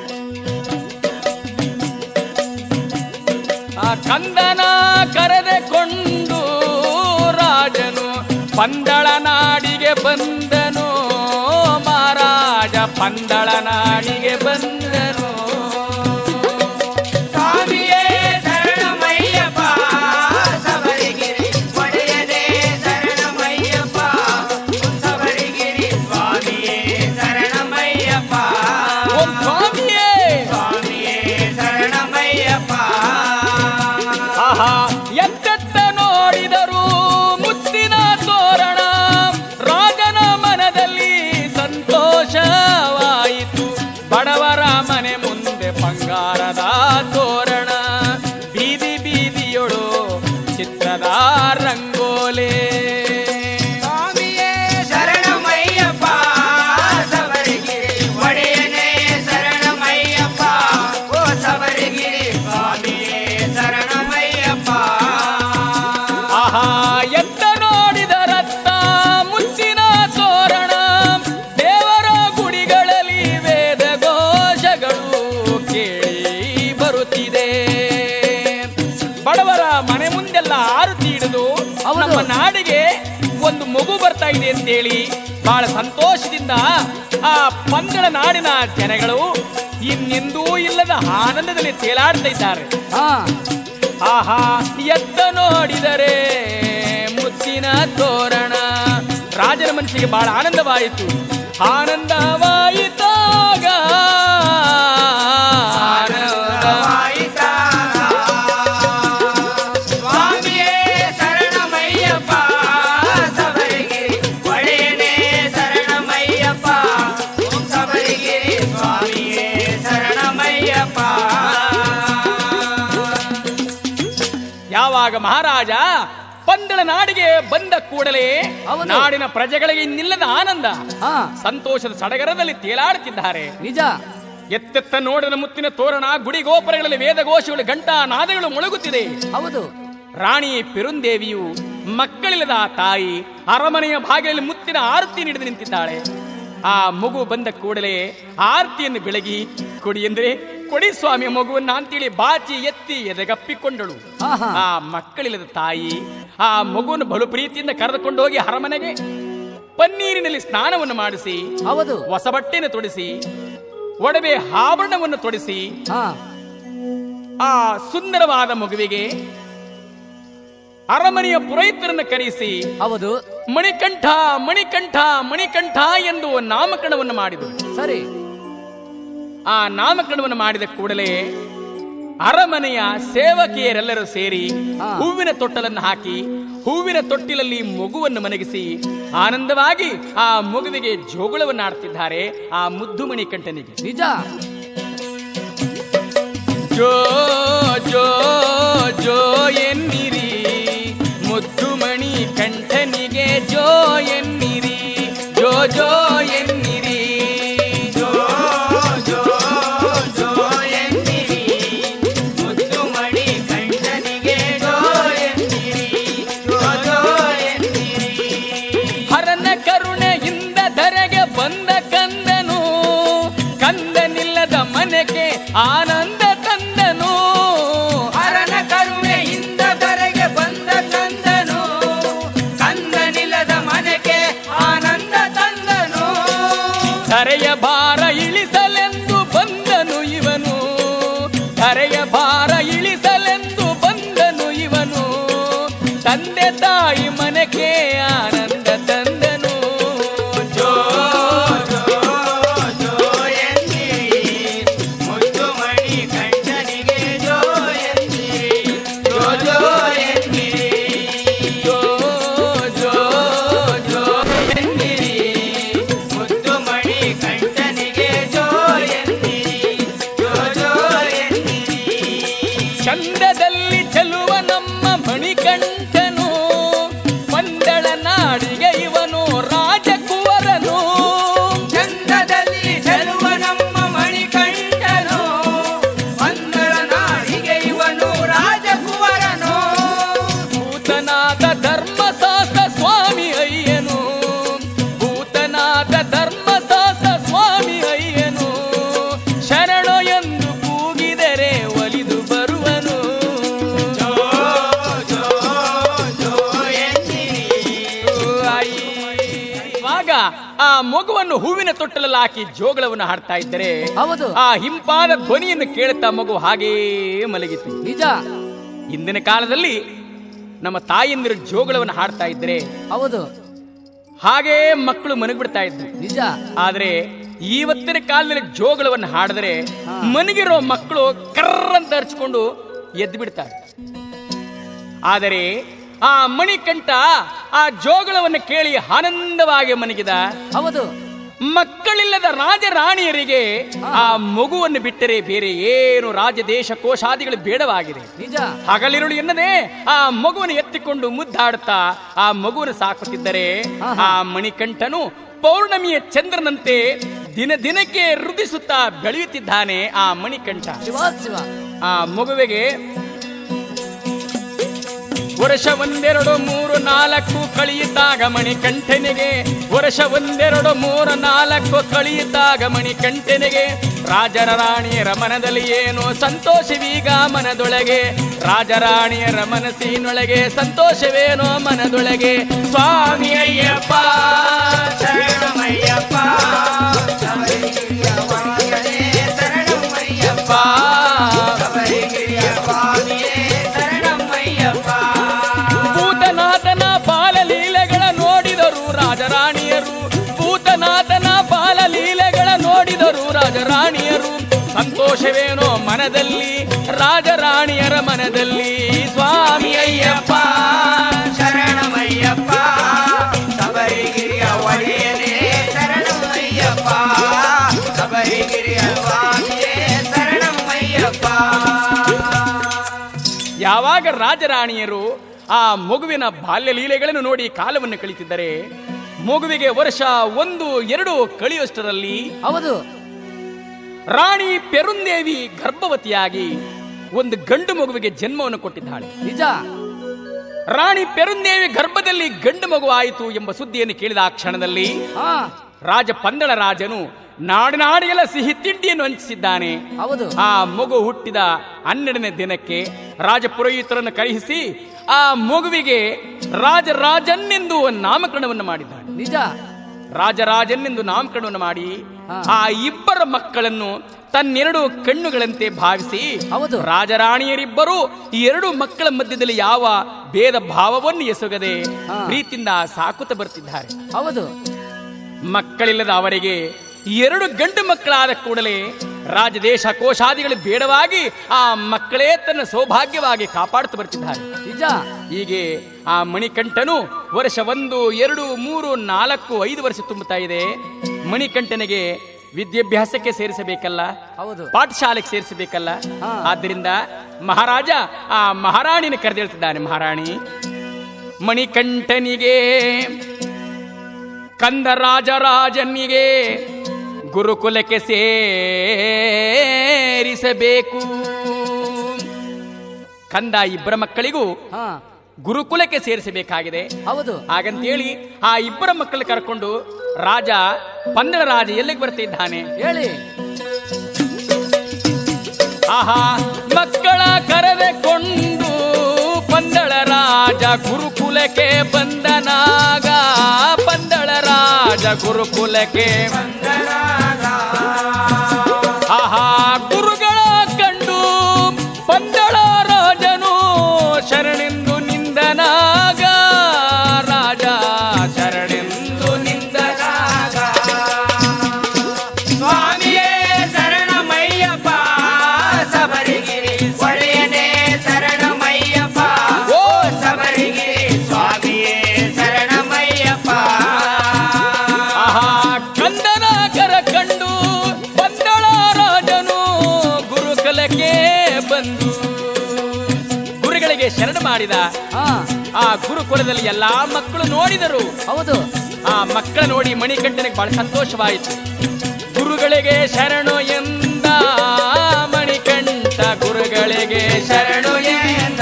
ಆ ಕಂದನ ಕರೆದುಕೊಂಡು ರಾಜನು ಪಂದಳ ನಾಡಿಗೆ ಬಂದನು ಮಹಾರಾಜ ಪಂದಳ ನಾಡಿಗೆ ಬಂದನು ಸ್ವಾಮಿಯೇ ಶರಣಮಯ್ಯಪ್ಪ ಸಬರಿಗಿರಿ ಒಡೆಯದೇ ಶರಣಮಯ್ಯಪ್ಪ ಸಬರಿಗಿರಿ ಸ್ವಾಮಿಯೇ ಶರಣಮಯ್ಯಪ್ಪ ಓಂ ಸ್ವಾಮಿಯೇ ಸ್ವಾಮಿಯೇ ಶರಣಮಯ್ಯಪ್ಪ ಆಹಾ ಎತ್ತೆತ್ತ ನೋಡಿದರು ಮುತ್ತಿನ ತೋರಣ ರಾಜನ ಮನದಲ್ಲಿ ಮೊಳಗುತ್ತಿದೆ ಬಡವರ ಮನೆ ಮುಂದೆಲ್ಲ ಆರುತಿ ಹಿಡಿದು ಹೌದು. ನಮ್ಮ ನಾಡಿಗೆ ಒಂದು ಮಗು ಬರ್ತಾ ಇದೆ ಅಂತೇಳಿ ಬಹಳ ಸಂತೋಷದಿಂದ ಆ ಪಂಗಳ ನಾಡಿನ ಜನಗಳು ಇನ್ನೆಂದೂ ಇಲ್ಲದ ಆನಂದದಲ್ಲಿ ತೇಲಾಡ್ತಾ ಇದ್ದಾರೆ ಹಾ ಆಹಾ ಎತ್ತ ನೋಡಿದರೆ ಮುತ್ತಿನ ತೋರಣ ರಾಜನ ಮನಸ್ಸಿಗೆ ಬಹಳ ಆನಂದವಾಯಿತು ಆನಂದವಾಯಿತಾಗ ಆನಂದವಾಯಿತಾಗ. ಸ್ವಾಮಿಯೇ ಶರಣಮಯ್ಯಪ್ಪ ಸಬರಿಗಿರಿ ಒಡೆಯನೇ ಶರಣಮಯ್ಯಪ್ಪ ಸಬರಿಗಿರಿ ಸ್ವಾಮಿಯೇ ಶರಣಮಯ್ಯಪ್ಪ ಯಾವಾಗ ಮಹಾರಾಜ ಪಂದಳ ನಾಡಿಗೆ ಬಂದ ಕೂಡಲೇ ಹೌದು. ನಾಡಿನ ಪ್ರಜೆಗಳಿಗೆ ಇನ್ನಿಲ್ಲದ ಆನಂದ ಹಾ ಸಂತೋಷದ ಸಡಗರದಲ್ಲಿ ತೇಲಾಡುತ್ತಿದ್ದಾರೆ ನಿಜ ಎತ್ತೆತ್ತ ನೋಡಿದ ಮುತ್ತಿನ ತೋರಣ ಗುಡಿ ಗೋಪುರಗಳಲ್ಲಿ ವೇದಘೋಷಗಳು ಘಂಟಾ ನಾದಗಳು ಮೊಳಗುತ್ತಿದೆ ಹೌದು ರಾಣಿ ಪೆರುಂದೇವಿಯು ಮಕ್ಕಳಿಲ್ಲದ ಆ ತಾಯಿ ಅರಮನೆಯ ಬಾಗಿಲಲ್ಲಿ ಮುತ್ತಿನ ಆರತಿ ಹಿಡಿದು ನಿಂತಿದ್ದಾಳೆ ಆ ಮಗು ಬಂದ ಕೂಡಲೇ ಆರತಿಯನ್ನು ಬೆಳಗಿ ಕೊಡಿ ಎಂದ್ರೆ ಕೊಡಿ ಸ್ವಾಮಿಯ ಮಗುವನ್ನ ಅಂತೇಳಿ ಬಾಚಿ ಎತ್ತಿ ಎದೆಗಪ್ಪಿಕೊಂಡಳು ಆಹಾ. ಆ ಮಕ್ಕಳಿಲ್ಲದ ತಾಯಿ ಆ ಮಗುವನ್ನು ಬಲು ಪ್ರೀತಿಯಿಂದ ಕರೆದುಕೊಂಡು ಹೋಗಿ ಅರಮನೆಗೆ ಪನ್ನೀರಿನಲ್ಲಿ ಸ್ನಾನವನ್ನು ಮಾಡಿಸಿ ಹೌದು ಹೊಸ ಬಟ್ಟೆಯನ್ನು ತೊಡಿಸಿ ಒಡವೆ ಆಭರಣವನ್ನು ತೊಡಿಸಿ ಹಾ ಆ ಸುಂದರವಾದ ಮಗುವಿಗೆ ಅರಮನೆಯ ಪುರೋಹಿತರನ್ನು ಕರೆಸಿ ಹೌದು ಮಣಿಕಂಠ ಮಣಿಕಂಠ ಮಣಿಕಂಠ ಎಂದು ನಾಮಕರಣವನ್ನು ಮಾಡಿದರು ಸರಿ ಆ ನಾಮಕರಣವನ್ನು ಮಾಡಿದ ಕೂಡಲೇ ಅರಮನೆಯ ಸೇವಕಿಯರೆಲ್ಲರೂ ಸೇರಿ ಹಾ. ಹೂವಿನ ತೊಟ್ಟಲನ್ನು ಹಾಕಿ ಹೂವಿನ ತೊಟ್ಟಿಲಲ್ಲಿ ಮಗುವನ್ನು ಮನಗಿಸಿ ಆನಂದವಾಗಿ ಆ ಮಗುವಿಗೆ ಜೋಗುಳವನ್ನು ಆಡ್ತಿದ್ದಾರೆ ಆ ಮುದ್ದು ಮಣಿಕಂಠನಿಗೆ ನಿಜ ಜೋ ಜೋ ಜೋ ಎನ್ನಿರಿ ಮುದ್ದು ಮಣಿ ಕಂಠನಿಗೆ ಜೋ ಎನ್ನಿರಿ ಜೋ ಜೋ ಎನ್ನಿರಿ ಜೋ ಜೋ ಜೋ ಎನ್ನಿರಿ ಮುದ್ದು ಮಣಿ ಕಂಠನಿಗೆ ಜೋ ಎನ್ನಿರಿ ಜೋ ಜೋ ಎನ್ನಿರಿ ಹರನ ಕರುಣೆಯಿಂದ ಧರೆಗೆ ಬಂದ ಕಂದನು ಕಂದನಿಲ್ಲದ ಮನೆಗೆ ಆನಂದ ತಂದನು ಹರನ ಕರುಣೆಯಿಂದ ಧರೆಗೆ ಬಂದ ಕಂದನು ಕಂದನಿಲ್ಲದ ಮನೆಗೆ ಆನಂದ ತಂದನು ಧರೆಯ ಭಾರ ಇಳಿಸಲೆಂದು ಬಂದನು ಇವನು ಧರೆಯ ಭಾರ ಇಳಿಸಲೆಂದು ಬಂದನು ಇವನು ತಂದೆ ತಾಯಿ ಮನೆಗೆ ಆನಂದ ತಂದನು ಜೋ ಜೋ ಜೋ ಎನ್ನಿರಿ ಮುದ್ದು ಮಣಿ ಕಂಠನಿಗೆ ಜೋ ಎನ್ನಿರಿ ಜೋ ಜೋ ಎನ್ನಿರಿ ಜೋ ಜೋ ಜೋ ಎನ್ನಿರಿ ಮುದ್ದು ಮಣಿ ಕಂಠನಿಗೆ ಜೋ ಎನ್ನಿರಿ ಜೋ ಜೋ ಎನ್ನಿರಿ ಚಂದದಲ್ಲಿ ಚೆಲುವ ನಮ್ಮ ಮಣಿಕಂಠನು ಮಂದಳ ನಾಡಿಗೆ ಇವನು ರಾಜಕುವರನು ಚಂದದಲ್ಲಿ ಚೆಲುವ ನಮ್ಮ ಮಣಿಕಂಠನು ಮಂಗಳ ನಾಡಿಗೆ ಇವನು ರಾಜಕುವರನು ಭೂತನಾದ ಧರ್ಮಶಾಸ್ತ್ರ ಸ್ವಾಮಿ ಅಯ್ಯನು ಭೂತನಾದ ಧರ್ಮಶಾಸ್ತ್ರ ಸ್ವಾಮಿ ಅಯ್ಯನು ಶರಣು ಎಂದು ಕೂಗಿದರೆ ಒಲಿದು ಬರುವನು ಜೋ ಜೋ ಜೋ ಎನ್ನಿರಿ ಆಯಿ. ಇವಾಗ ಆ ಮಗುವನ್ನು ಹೂವಿನ ತೊಟ್ಟಲಲ್ಲಿ ಹಾಕಿ ಜೋಗಳವನ್ನು ಹಾಡ್ತಾ ಇದ್ದರೆ ಹೌದು ಆ ಹಿಂಪಾದ ಧ್ವನಿಯನ್ನು ಕೇಳುತ್ತಾ ಮಗು ಹಾಗೇ ಮಲಗಿತು ನಿಜ ಇಂದಿನ ಕಾಲದಲ್ಲಿ ನಮ್ಮ ತಾಯಂದಿರು ಜೋಗಳವನ್ನು ಹಾಡ್ತಾ ಇದ್ರೆ ಹೌದು ಹಾಗೇ ಮಕ್ಕಳು ಮನಗ್ಬಿಡ್ತಾ ಇದ್ರು ನಿಜ ಆದ್ರೆ ಇವತ್ತಿನ ಕಾಲದಲ್ಲಿ ಜೋಗಳವನ್ನು ಹಾಡಿದ್ರೆ ಮನಗಿರೋ ಮಕ್ಕಳು ಕರ್ರಂತ ಹರ್ಚ್ಕೊಂಡು ಎದ್ದು ಬಿಡ್ತಾರೆ ಆದರೆ ಆ ಮಣಿಕಂಠ ಆ ಜೋಗಳವನ್ನು ಕೇಳಿ ಆನಂದವಾಗಿ ಮನಗಿದ ಹೌದು ಮಕ್ಕಳಿಲ್ಲದ ರಾಜರಾಣಿಯರಿಗೆ ಆ ಮಗುವನ್ನು ಬಿಟ್ಟರೆ ಬೇರೆ ಏನು ರಾಜ ದೇಶ ಕೋಶಾದಿಗಳು ಬೇಡವಾಗಿದೆ ನಿಜ ಹಗಲಿರುಳು ಎನ್ನದೆ ಆ ಮಗುವನ್ನು ಎತ್ತಿಕೊಂಡು ಮುದ್ದಾಡುತ್ತಾ ಆ ಮಗುವನ್ನು ಸಾಕುತ್ತಿದ್ದರೆ ಆ ಮಣಿಕಂಠನು ಪೌರ್ಣಮಿಯ ಚಂದ್ರನಂತೆ ದಿನ ದಿನಕ್ಕೆ ವೃದ್ಧಿಸುತ್ತಾ ಬೆಳೆಯುತ್ತಿದ್ದಾನೆ ಆ ಮಣಿಕಂಠ ಶಿವ ಶಿವ ಆ ಮಗುವಿಗೆ ವರ್ಷ ಒಂದೆರಡು ಮೂರು ನಾಲ್ಕು ಕಳೆಯುತ್ತಾಗ ಮಣಿಕಂಠನಿಗೆ ವರ್ಷ ಒಂದೆರಡು ಮೂರು ನಾಲ್ಕು ಕಳೆಯುತ್ತಾಗ ಮಣಿಕಂಠನಿಗೆ ರಾಜರ ರಾಣಿಯರ ಮನದಲ್ಲಿ ಏನೋ ಸಂತೋಷವೀಗ ಮನದೊಳಗೆ ರಾಜರಾಣಿಯರ ಮನಸ್ಸಿನೊಳಗೆ ಸಂತೋಷವೇನೋ ಮನದೊಳಗೆ ಸ್ವಾಮಿ ಅಯ್ಯಪ್ಪ ಶರಣಮಯ್ಯಪ್ಪ ಶಬರಿಗಿರಿಯ ವಾಮನೇ ಶರಣಮಯ್ಯಪ್ಪ ಶಬರಿಗಿರಿಯ ಸ್ವಾಮಿಯೇ ಶರಣಮಯ್ಯಪ್ಪ ಭೂತನಾಥನ ಬಾಲಲೀಲೆಗಳ ನೋಡಿದರು ರಾಜರಾಣಿಯರು ಭೂತನಾಥನ ಬಾಲಲೀಲೆಗಳ ನೋಡಿದರು ರಾಜರಾಣಿಯರು ಸಂತೋಷವೇನೋ ಮನದಲ್ಲಿ ರಾಜರಾಣಿಯರ ಮನದಲ್ಲಿ ಸ್ವಾಮಿ ಅಯ್ಯಪ್ಪ ಶರಣಮಯ್ಯಪ್ಪ ಶಬರಿಗಿರಿಯ ಒಡೆಯನೇ ಶರಣಮಯ್ಯಪ್ಪ ಶಬರಿಗಿರಿಯ ಸ್ವಾಮಿಯೇ ಶರಣಮಯ್ಯಪ್ಪ ಯಾವಾಗ ರಾಜರಾಣಿಯರು ಆ ಮಗುವಿನ ಬಾಲ್ಯ ಲೀಲೆಗಳನ್ನು ನೋಡಿ ಕಾಲವನ್ನು ಕಳೀತಿದ್ದರೆ ಮಗುವಿಗೆ ವರ್ಷ ಒಂದು ಎರಡು ಕಳೆಯುವಷ್ಟರಲ್ಲಿ ಹೌದು ರಾಣಿ ಪೆರುಂದೇವಿ ಗರ್ಭವತಿಯಾಗಿ ಒಂದು ಗಂಡು ಮಗುವಿಗೆ ಜನ್ಮವನ್ನು ಕೊಟ್ಟಿದ್ದಾಳೆ ನಿಜ ರಾಣಿ ಪೆರುಂದೇವಿ ಗರ್ಭದಲ್ಲಿ ಗಂಡು ಮಗು ಆಯಿತು ಎಂಬ ಸುದ್ದಿಯನ್ನು ಕೇಳಿದ ಆ ಕ್ಷಣದಲ್ಲಿ ಹಾ ರಾಜ ಪಂದಳ ರಾಜನು ನಾಡಿನಾಡಿಗೆಲ್ಲ ಸಿಹಿ ತಿಂಡಿಯನ್ನು ಹಂಚಿಸಿದ್ದಾನೆ ಹೌದು ಆ ಮಗು ಹುಟ್ಟಿದ ಹನ್ನೆರಡನೇ ದಿನಕ್ಕೆ ರಾಜಪುರೋಹಿತರನ್ನು ಕರೆಯಿಸಿ ಆ ಮಗುವಿಗೆ ರಾಜರಾಜನ್ನೆಂದು ನಾಮಕರಣವನ್ನು ಮಾಡಿದ್ದಾನೆ ನಿಜ ರಾಜರಾಜನ್ನೆಂದು ನಾಮಕರಣವನ್ನು ಮಾಡಿ ಹಾ. ಆ ಇಬ್ಬರ ಮಕ್ಕಳನ್ನು ತನ್ನೆರಡು ಕಣ್ಣುಗಳಂತೆ ಭಾವಿಸಿ ಹೌದು. ರಾಜರಾಣಿಯರಿಬ್ಬರು ಈ ಎರಡು ಮಕ್ಕಳ ಮಧ್ಯದಲ್ಲಿ ಯಾವ ಭೇದ ಭಾವವನ್ನು ಎಸಗದೆ ಹಾ. ಪ್ರೀತಿಯಿಂದ ಸಾಕುತ್ತ ಬರ್ತಿದ್ದಾರೆ ಹೌದು ಮಕ್ಕಳಿಲ್ಲದ ಅವರಿಗೆ ಎರಡು ಗಂಡು ಮಕ್ಕಳಾದ ಕೂಡಲೇ ರಾಜದೇಶ ಕೋಶಾದಿಗಳು ಬೇಡವಾಗಿ ಆ ಮಕ್ಕಳೇ ತನ್ನ ಸೌಭಾಗ್ಯವಾಗಿ ಕಾಪಾಡುತ್ತಾ ಬರ್ತಿದ್ದಾರೆ ನಿಜ ಹೀಗೆ ಆ ಮಣಿಕಂಠನು ವರ್ಷ ಒಂದು ಎರಡು ಮೂರು ನಾಲ್ಕು ಐದು ವರ್ಷ ತುಂಬುತ್ತಾ ಇದೆ ಮಣಿಕಂಠನಿಗೆ ವಿದ್ಯಾಭ್ಯಾಸಕ್ಕೆ ಸೇರಿಸಬೇಕಲ್ಲ ಹೌದು ಪಾಠಶಾಲೆಗೆ ಸೇರಿಸಬೇಕಲ್ಲ ಹಾ. ಆದ್ದರಿಂದ ಮಹಾರಾಜ ಆ ಮಹಾರಾಣಿನ ಕರೆದೇಳ್ತಿದ್ದಾನೆ ಮಹಾರಾಣಿ ಮಣಿಕಂಠನಿಗೆ ಕಂದ ರಾಜರಾಜನಿಗೆ ಗುರುಕುಲಕ್ಕೆ ಸೇರಿಸಬೇಕು ಕಂದ ಇಬ್ಬರ ಮಕ್ಕಳಿಗೂ ಹಾ ಗುರುಕುಲಕ್ಕೆ ಸೇರಿಸಬೇಕಾಗಿದೆ ಹೌದು ಹಾಗಂತೇಳಿ ಆ ಇಬ್ಬರ ಮಕ್ಕಳು ಕರ್ಕೊಂಡು ರಾಜ ಪಂದಳ ರಾಜ ಎಲ್ಲಿಗೆ ಬರ್ತಿದ್ದಾನೆ ಹೇಳಿ ಆಹಾ ಮಕ್ಕಳ ಕರೆದುಕೊಂಡು ಪಂದಳ ರಾಜ ಗುರುಕುಲಕ್ಕೆ ಬಂದನಾಗ ಪಂದಳ ರಾಜ ಗುರುಕುಲಕ್ಕೆ ಆಹಾ ಗುರುಗಳ ಕಂಡು ಪಂದಳ ರಾಜನು ಶರಣೆಂದು ನಿಂದನಾಗ ರಾಜ ಶರಣೆಂದು ನಿಂದನಾಗ ಸ್ವಾಮಿಯೇ ಶರಣಮಯ್ಯಪ್ಪ ಶಬರಿಗಿರಿ ಒಡೆಯನೇ ಶರಣಮಯ್ಯಪ್ಪ ಓ ಶಬರಿಗಿರಿ ಸ್ವಾಮಿಯೇ ಶರಣಮಯ್ಯಪ್ಪ ಆಹಾ ಕಂದನ ಕರ ಕಂಡು ಪಂದಳ ರಾಜನು ಗುರುಕುಲಕ್ಕೆ ಬಂದು ಗುರುಗಳಿಗೆ ಶರಣ ಮಾಡಿದ ಹಾ ಆ ಗುರುಕುಲದಲ್ಲಿ ಎಲ್ಲಾ ಮಕ್ಕಳು ನೋಡಿದರು ಹೌದು ಆ ಮಕ್ಕಳ ನೋಡಿ ಮಣಿಕಂಠನಿಗೆ ಬಹಳ ಸಂತೋಷವಾಯಿತು ಗುರುಗಳಿಗೆ ಶರಣು ಎಂದ ಮಣಿಕಂಠ ಗುರುಗಳಿಗೆ ಶರಣು ಎಂದ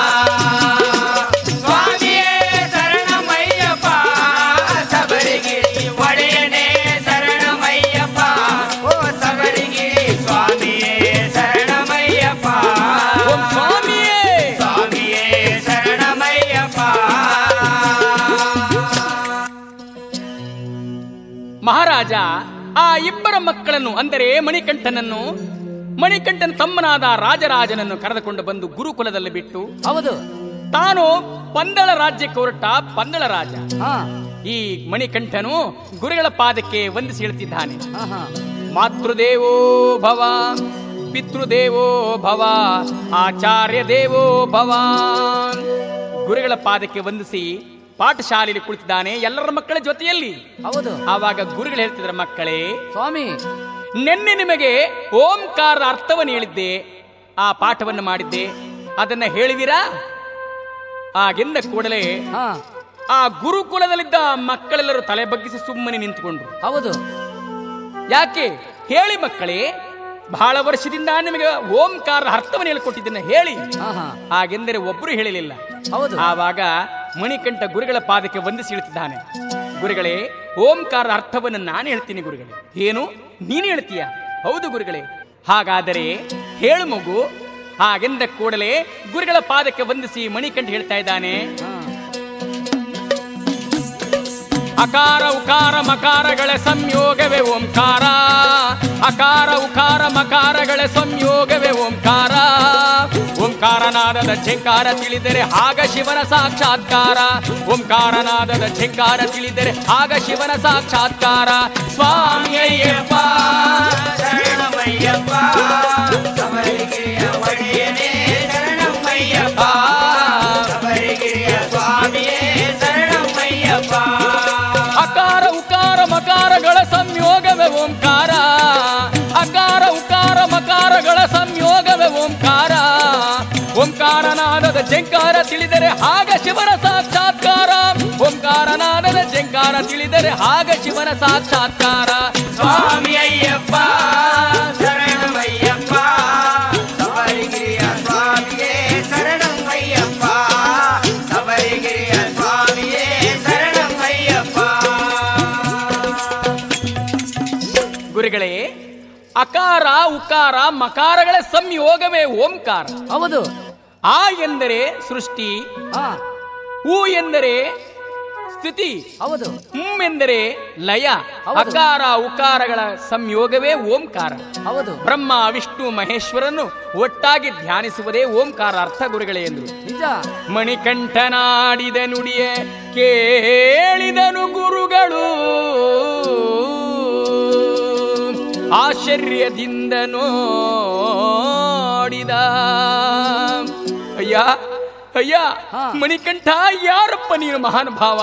ಸ್ವಾಮಿಯೇ ಶರಣಮಯ್ಯಪ್ಪ ಶಬರಿಗಿರಿ ಒಡೆಯನೇ ಶರಣಮಯ್ಯಪ್ಪ ಓ ಶಬರಿಗಿರಿ ಸ್ವಾಮಿಯೇ ಶರಣಮಯ್ಯಪ್ಪ ಓಂ ಸ್ವಾಮಿಯೇ ಸ್ವಾಮಿಯೇ ಶರಣಮಯ್ಯಪ್ಪ ಮಹಾರಾಜ ಆ ಇಬ್ಬರ ಮಕ್ಕಳನ್ನು ಅಂದರೆ ಮಣಿಕಂಠನನ್ನು ಮಣಿಕಂಠನ ತಮ್ಮನಾದ ರಾಜರಾಜನನ್ನು ಕರೆದುಕೊಂಡು ಬಂದು ಗುರುಕುಲದಲ್ಲಿ ಬಿಟ್ಟು ಹೌದು ತಾನು ಪಂದಳ ರಾಜ್ಯಕ್ಕೆ ಹೊರಟ ಪಂದಳ ರಾಜ ಹಾ ಈ ಮಣಿಕಂಠನು ಗುರುಗಳ ಪಾದಕ್ಕೆ ವಂದಿಸಿ ಹೇಳ್ತಿದ್ದಾನೆ ಹಾ ಹಾ ಮಾತೃದೇವೋ ಭವ ಪಿತೃದೇವೋ ಭವ ಆಚಾರ್ಯ ದೇವೋ ಭವ ಗುರುಗಳ ಪಾದಕ್ಕೆ ವಂದಿಸಿ ಪಾಠಶಾಲೆಯಲ್ಲಿ ಕುಳಿತಿದ್ದಾನೆ ಎಲ್ಲರ ಮಕ್ಕಳ ಜೊತೆಯಲ್ಲಿ ಹೌದು ಆವಾಗ ಗುರುಗಳು ಹೇಳ್ತಿದ್ರ ಮಕ್ಕಳೇ ಸ್ವಾಮಿ ನಿನ್ನೆ ನಿಮಗೆ ಓಂಕಾರದ ಅರ್ಥವನ್ನು ಹೇಳಿದ್ದೆ ಆ ಪಾಠವನ್ನು ಮಾಡಿದ್ದೆ ಅದನ್ನ ಹೇಳಿವಿರಾ ಆಗಿಂದ ಕೂಡಲೇ ಹಾ ಆ ಗುರುಕುಲದಲ್ಲಿದ್ದ ಮಕ್ಕಳೆಲ್ಲರೂ ತಲೆ ಬಗ್ಗಿಸಿ ಸುಮ್ಮನೆ ನಿಂತುಕೊಂಡ್ರು ಹೌದು ಯಾಕೆ ಹೇಳಿ ಮಕ್ಕಳೇ ಬಹಳ ವರ್ಷದಿಂದ ನಿಮಗೆ ಓಂಕಾರ ಅರ್ಥವನ್ನು ಹೇಳಿಕೊಟ್ಟಿದ್ದನ್ನ ಹೇಳಿ ಹಾ ಹಾ ಹಾಗೆಂದರೆ ಒಬ್ಬರು ಹೇಳಲಿಲ್ಲ ಹೌದು ಆವಾಗ ಮಣಿಕಂಠ ಗುರುಗಳ ಪಾದಕ್ಕೆ ವಂದಿಸಿ ಹೇಳ್ತಿದ್ದಾನೆ ಗುರುಗಳೇ ಓಂಕಾರ ಅರ್ಥವನ್ನು ನಾನು ಹೇಳ್ತೀನಿ ಗುರುಗಳೇ ಏನು ನೀನು ಹೇಳ್ತೀಯ ಹೌದು ಗುರುಗಳೇ ಹಾಗಾದರೆ ಹೇಳು ಮಗು ಹಾಗೆಂದ ಕೂಡಲೇ ಗುರುಗಳ ಪಾದಕ್ಕೆ ವಂದಿಸಿ ಮಣಿಕಂಠ ಹೇಳ್ತಾ ಇದ್ದಾನೆ ಅಕಾರ ಉಕಾರ ಮಕಾರಗಳ ಸಂಯೋಗವೇ ಓಂಕಾರ ಅಕಾರ ಉಕಾರ ಮಕಾರಗಳ ಸಂಯೋಗವೇ ಓಂಕಾರ ಓಂಕಾರನಾದದ ಝಂಕಾರ ತಿಳಿದರೆ ಆಗ ಶಿವನ ಸಾಕ್ಷಾತ್ಕಾರ ಓಂಕಾರನಾದದ ಝಂಕಾರ ತಿಳಿದರೆ ಆಗ ಶಿವನ ಸಾಕ್ಷಾತ್ಕಾರ ಸ್ವಾಮಿ ಅಯ್ಯಪ್ಪ ಶರಣಮಯ್ಯಪ್ಪ ಶಬರಿಗಿರಿಯ ಒಡೆಯನೇ ಶರಣಮಯ್ಯಪ್ಪ ಶಬರಿಗಿರಿಯ ಸ್ವಾಮಿಯೇ ಶರಣಮಯ್ಯಪ್ಪ ಅಕಾರ ಉಕಾರ ಮಕಾರಗಳ ಸಂಯೋಗವೇ ಓಂಕಾರ ಅಕಾರ ಉಕಾರ ಮಕಾರಗಳ ಸಂಯೋಗವೇ ಓಂಕಾರ ಓಂಕಾರನಾದದ ಜಂಕಾರ ತಿಳಿದರೆ ಆಗ ಶಿವನ ಸಾಕ್ಷಾತ್ಕಾರ ಓಂಕಾರನಾದದ ಜಂಕಾರ ತಿಳಿದರೆ ಆಗ ಶಿವನ ಸಾಕ್ಷಾತ್ಕಾರ ಸ್ವಾಮಿ ಅಯ್ಯಪ್ಪ ಶರಣಮಯ್ಯಪ್ಪ ಶಬರಿಗಿರಿಯ ಸ್ವಾಮಿಯೇ ಶರಣಮಯ್ಯಪ್ಪ ಶಬರಿಗಿರಿಯ ಸ್ವಾಮಿಯೇ ಶರಣಮಯ್ಯಪ್ಪ ಗುರುಗಳೇ ಅಕಾರ ಉಕಾರ ಮಕಾರಗಳ ಸಂಯೋಗವೇ ಓಂಕಾರ ಹೌದು ಆ ಎಂದರೆ ಸೃಷ್ಟಿ ಹಾ ಹೂ ಎಂದರೆ ಸ್ಥಿತಿ ಹೌದು ಹ್ಮ್ ಎಂದರೆ ಲಯ ಹೌದು. ಅಕಾರ ಉಕಾರಗಳ ಸಂಯೋಗವೇ ಓಂಕಾರ ಹೌದು ಬ್ರಹ್ಮ ವಿಷ್ಣು ಮಹೇಶ್ವರನ್ನು ಒಟ್ಟಾಗಿ ಧ್ಯಾನಿಸುವುದೇ ಓಂಕಾರ ಅರ್ಥ ಗುರುಗಳೇ ಎಂದರು ನಿಜ ಮಣಿಕಂಠನಾಡಿದ ನುಡಿಯ ಕೇಳಿದನು ಗುರುಗಳು ಆಶ್ಚರ್ಯದಿಂದ ನೋಡಿದ ಅಯ್ಯ ಅಯ್ಯ ಹಾ. ಮಣಿಕಂಠ ಯಾರಪ್ಪ ನೀನು ಮಹಾನುಭಾವ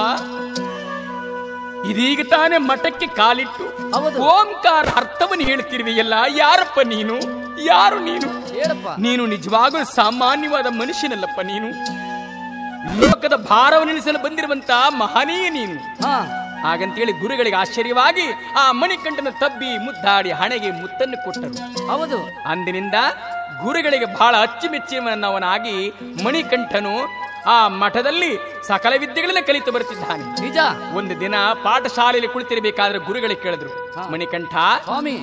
ಇದೀಗ ತಾನೇ ಮಠಕ್ಕೆ ಕಾಲಿಟ್ಟು ಹೌದು. ಓಂಕಾರ ಅರ್ಥವನ್ನು ಹೇಳ್ತಿರುವೆಯಲ್ಲ ಯಾರಪ್ಪ ನೀನು ಯಾರು ನೀನು ಹೇಳಪ್ಪ ನೀನು ನಿಜವಾಗೂ ಸಾಮಾನ್ಯವಾದ ಮನುಷ್ಯನಲ್ಲಪ್ಪ ನೀನು ಲೋಕದ ಭಾರವನ್ನೆನಿಸಲು ಬಂದಿರುವಂತ ಮಹನೀಯ ನೀನು ಹಾ ಹಾಗಂತೇಳಿ ಗುರುಗಳಿಗೆ ಆಶ್ಚರ್ಯವಾಗಿ ಆ ಮಣಿಕಂಠನ ತಬ್ಬಿ ಮುದ್ದಾಡಿ ಹಣೆಗೆ ಮುತ್ತನ್ನು ಕೊಟ್ಟರು ಹೌದು ಅಂದಿನಿಂದ ಗುರುಗಳಿಗೆ ಬಹಳ ಅಚ್ಚುಮೆಚ್ಚಿನವನಾಗಿ ಮಣಿಕಂಠನು ಆ ಮಠದಲ್ಲಿ ಸಕಲ ವಿದ್ಯೆಗಳನ್ನ ಕಲಿತು ಬರುತ್ತಿದ್ದಾನೆ ನಿಜ ಒಂದು ದಿನ ಪಾಠಶಾಲೆಯಲ್ಲಿ ಕುಳಿತಿರಬೇಕಾದ್ರೆ ಗುರುಗಳಿಗೆ ಕೇಳಿದ್ರು ಮಣಿಕಂಠ ಸ್ವಾಮಿ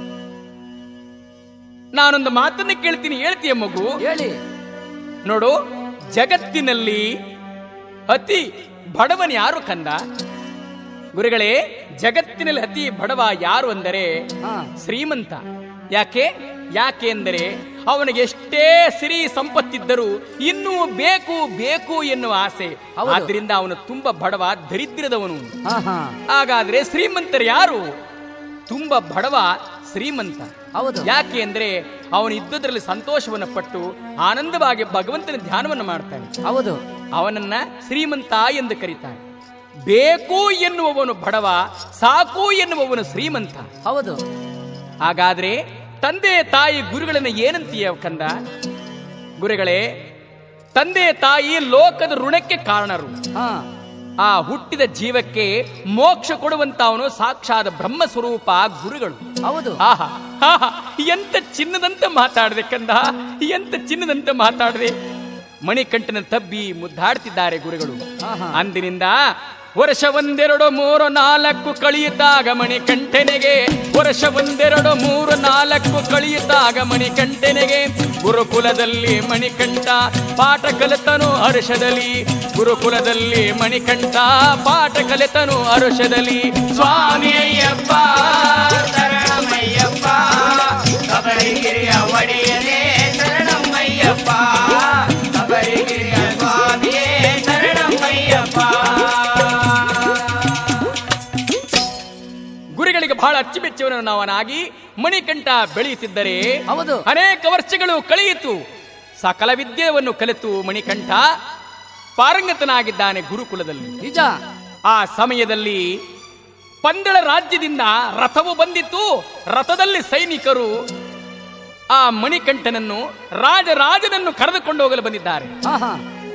ನಾನೊಂದು ಮಾತನ್ನ ಕೇಳ್ತೀನಿ ಹೇಳ್ತೀಯ ಮಗು ಹೇಳಿ ನೋಡು ಜಗತ್ತಿನಲ್ಲಿ ಅತಿ ಬಡವನ್ ಯಾರು ಕಂದ ಗುರುಗಳೇ ಜಗತ್ತಿನಲ್ಲಿ ಅತಿ ಬಡವ ಯಾರು ಅಂದರೆ ಹಾ ಶ್ರೀಮಂತ ಯಾಕೆ ಯಾಕೆ ಎಂದರೆ ಅವನಿಗೆ ಎಷ್ಟೇ ಸಿರಿ ಸಂಪತ್ತಿದ್ದರೂ ಇನ್ನೂ ಬೇಕು ಬೇಕು ಎನ್ನುವ ಆಸೆ ಹೌದು. ಆದ್ರಿಂದ ಅವನು ತುಂಬಾ ಬಡವ ದರಿದ್ರದವನು ಹಾ ಹಾ ಹಾಗಾದ್ರೆ ಶ್ರೀಮಂತರು ಯಾರು ತುಂಬಾ ಬಡವ ಶ್ರೀಮಂತ ಹೌದು ಯಾಕೆ ಅಂದ್ರೆ ಅವನು ಇದ್ದುದರಲ್ಲಿ ಸಂತೋಷವನ್ನು ಪಟ್ಟು ಆನಂದವಾಗಿ ಭಗವಂತನ ಧ್ಯಾನವನ್ನು ಮಾಡ್ತಾನೆ ಹೌದು ಅವನನ್ನ ಶ್ರೀಮಂತ ಎಂದು ಕರೀತಾರೆ ಬೇಕು ಎನ್ನುವವನು ಬಡವ ಸಾಕು ಎನ್ನುವವನು ಶ್ರೀಮಂತ ಹೌದು ಹಾಗಾದ್ರೆ ತಂದೆ ತಾಯಿ ಗುರುಗಳನ್ನ ಏನಂತೀಯ ಕಂದ ಗುರುಗಳೇ ತಂದೆ ತಾಯಿ ಲೋಕದ ಋಣಕ್ಕೆ ಕಾರಣರು ಹಾ ಆ ಹುಟ್ಟಿದ ಜೀವಕ್ಕೆ ಮೋಕ್ಷ ಕೊಡುವಂತವನು ಸಾಕ್ಷಾತ್ ಬ್ರಹ್ಮ ಸ್ವರೂಪ ಗುರುಗಳು ಹೌದು ಆಹಾ ಆಹಾ, ಎಂತ ಚಿನ್ನದಂತೆ ಮಾತಾಡದೆ ಕಂದ ಎಂತ ಚಿನ್ನದಂತೆ ಮಾತಾಡದೆ ಮಣಿಕಂಠನ ತಬ್ಬಿ ಮುದ್ದಾಡ್ತಿದ್ದಾರೆ ಗುರುಗಳು ಆಹಾ. ಅಂದಿನಿಂದ ವರ್ಷ ಒಂದೆರಡು ಮೂರು ನಾಲ್ಕು ಕಳೆಯುತ್ತಾಗ ಮಣಿಕಂಠನೆಗೆ ವರ್ಷ ಒಂದೆರಡು ಮೂರು ನಾಲ್ಕು ಕಳೆಯುತ್ತಾಗ ಮಣಿಕಂಠನೆಗೆ ಗುರುಕುಲದಲ್ಲಿ ಮಣಿಕಂಠ ಪಾಠ ಕಲಿತನು ಹರ್ಷದಲ್ಲಿ ಗುರುಕುಲದಲ್ಲಿ ಮಣಿಕಂಠ ಪಾಠ ಕಲಿತನು ಹರ್ಷದಲ್ಲಿ ಸ್ವಾಮಿ ಅಯ್ಯಪ್ಪ ಶರಣಮಯ್ಯಪ್ಪ ಶಬರಿಗಿರಿಯ ಒಡೆಯನೇ ಶರಣಮಯ್ಯಪ್ಪ ಶಬರಿಗಿರಿಯ ಸ್ವಾಮಿಯೇ ಶರಣಮಯ್ಯಪ್ಪ ಗುರುಗಳಿಗೆ ಬಹಳ ಅಚ್ಚುಮೆಚ್ಚುವನಾಗಿ ಮಣಿಕಂಠ ಬೆಳೆಯುತ್ತಿದ್ದರೆ ಹೌದು. ಅನೇಕ ವರ್ಷಗಳು ಕಳೆಯಿತು ಸಕಲ ವಿದ್ಯೆಯನ್ನು ಕಲಿತು ಮಣಿಕಂಠ ಪಾರಂಗತನಾಗಿದ್ದಾನೆ ಗುರುಕುಲದಲ್ಲಿ ನಿಜ ಆ ಸಮಯದಲ್ಲಿ ಪಂದಳ ರಾಜ್ಯದಿಂದ ರಥವು ಬಂದಿತ್ತು ರಥದಲ್ಲಿ ಸೈನಿಕರು ಆ ಮಣಿಕಂಠನನ್ನು ರಾಜರಾಜನನ್ನು ಕರೆದುಕೊಂಡು ಹೋಗಲು ಬಂದಿದ್ದಾರೆ ಹಾ ಹಾ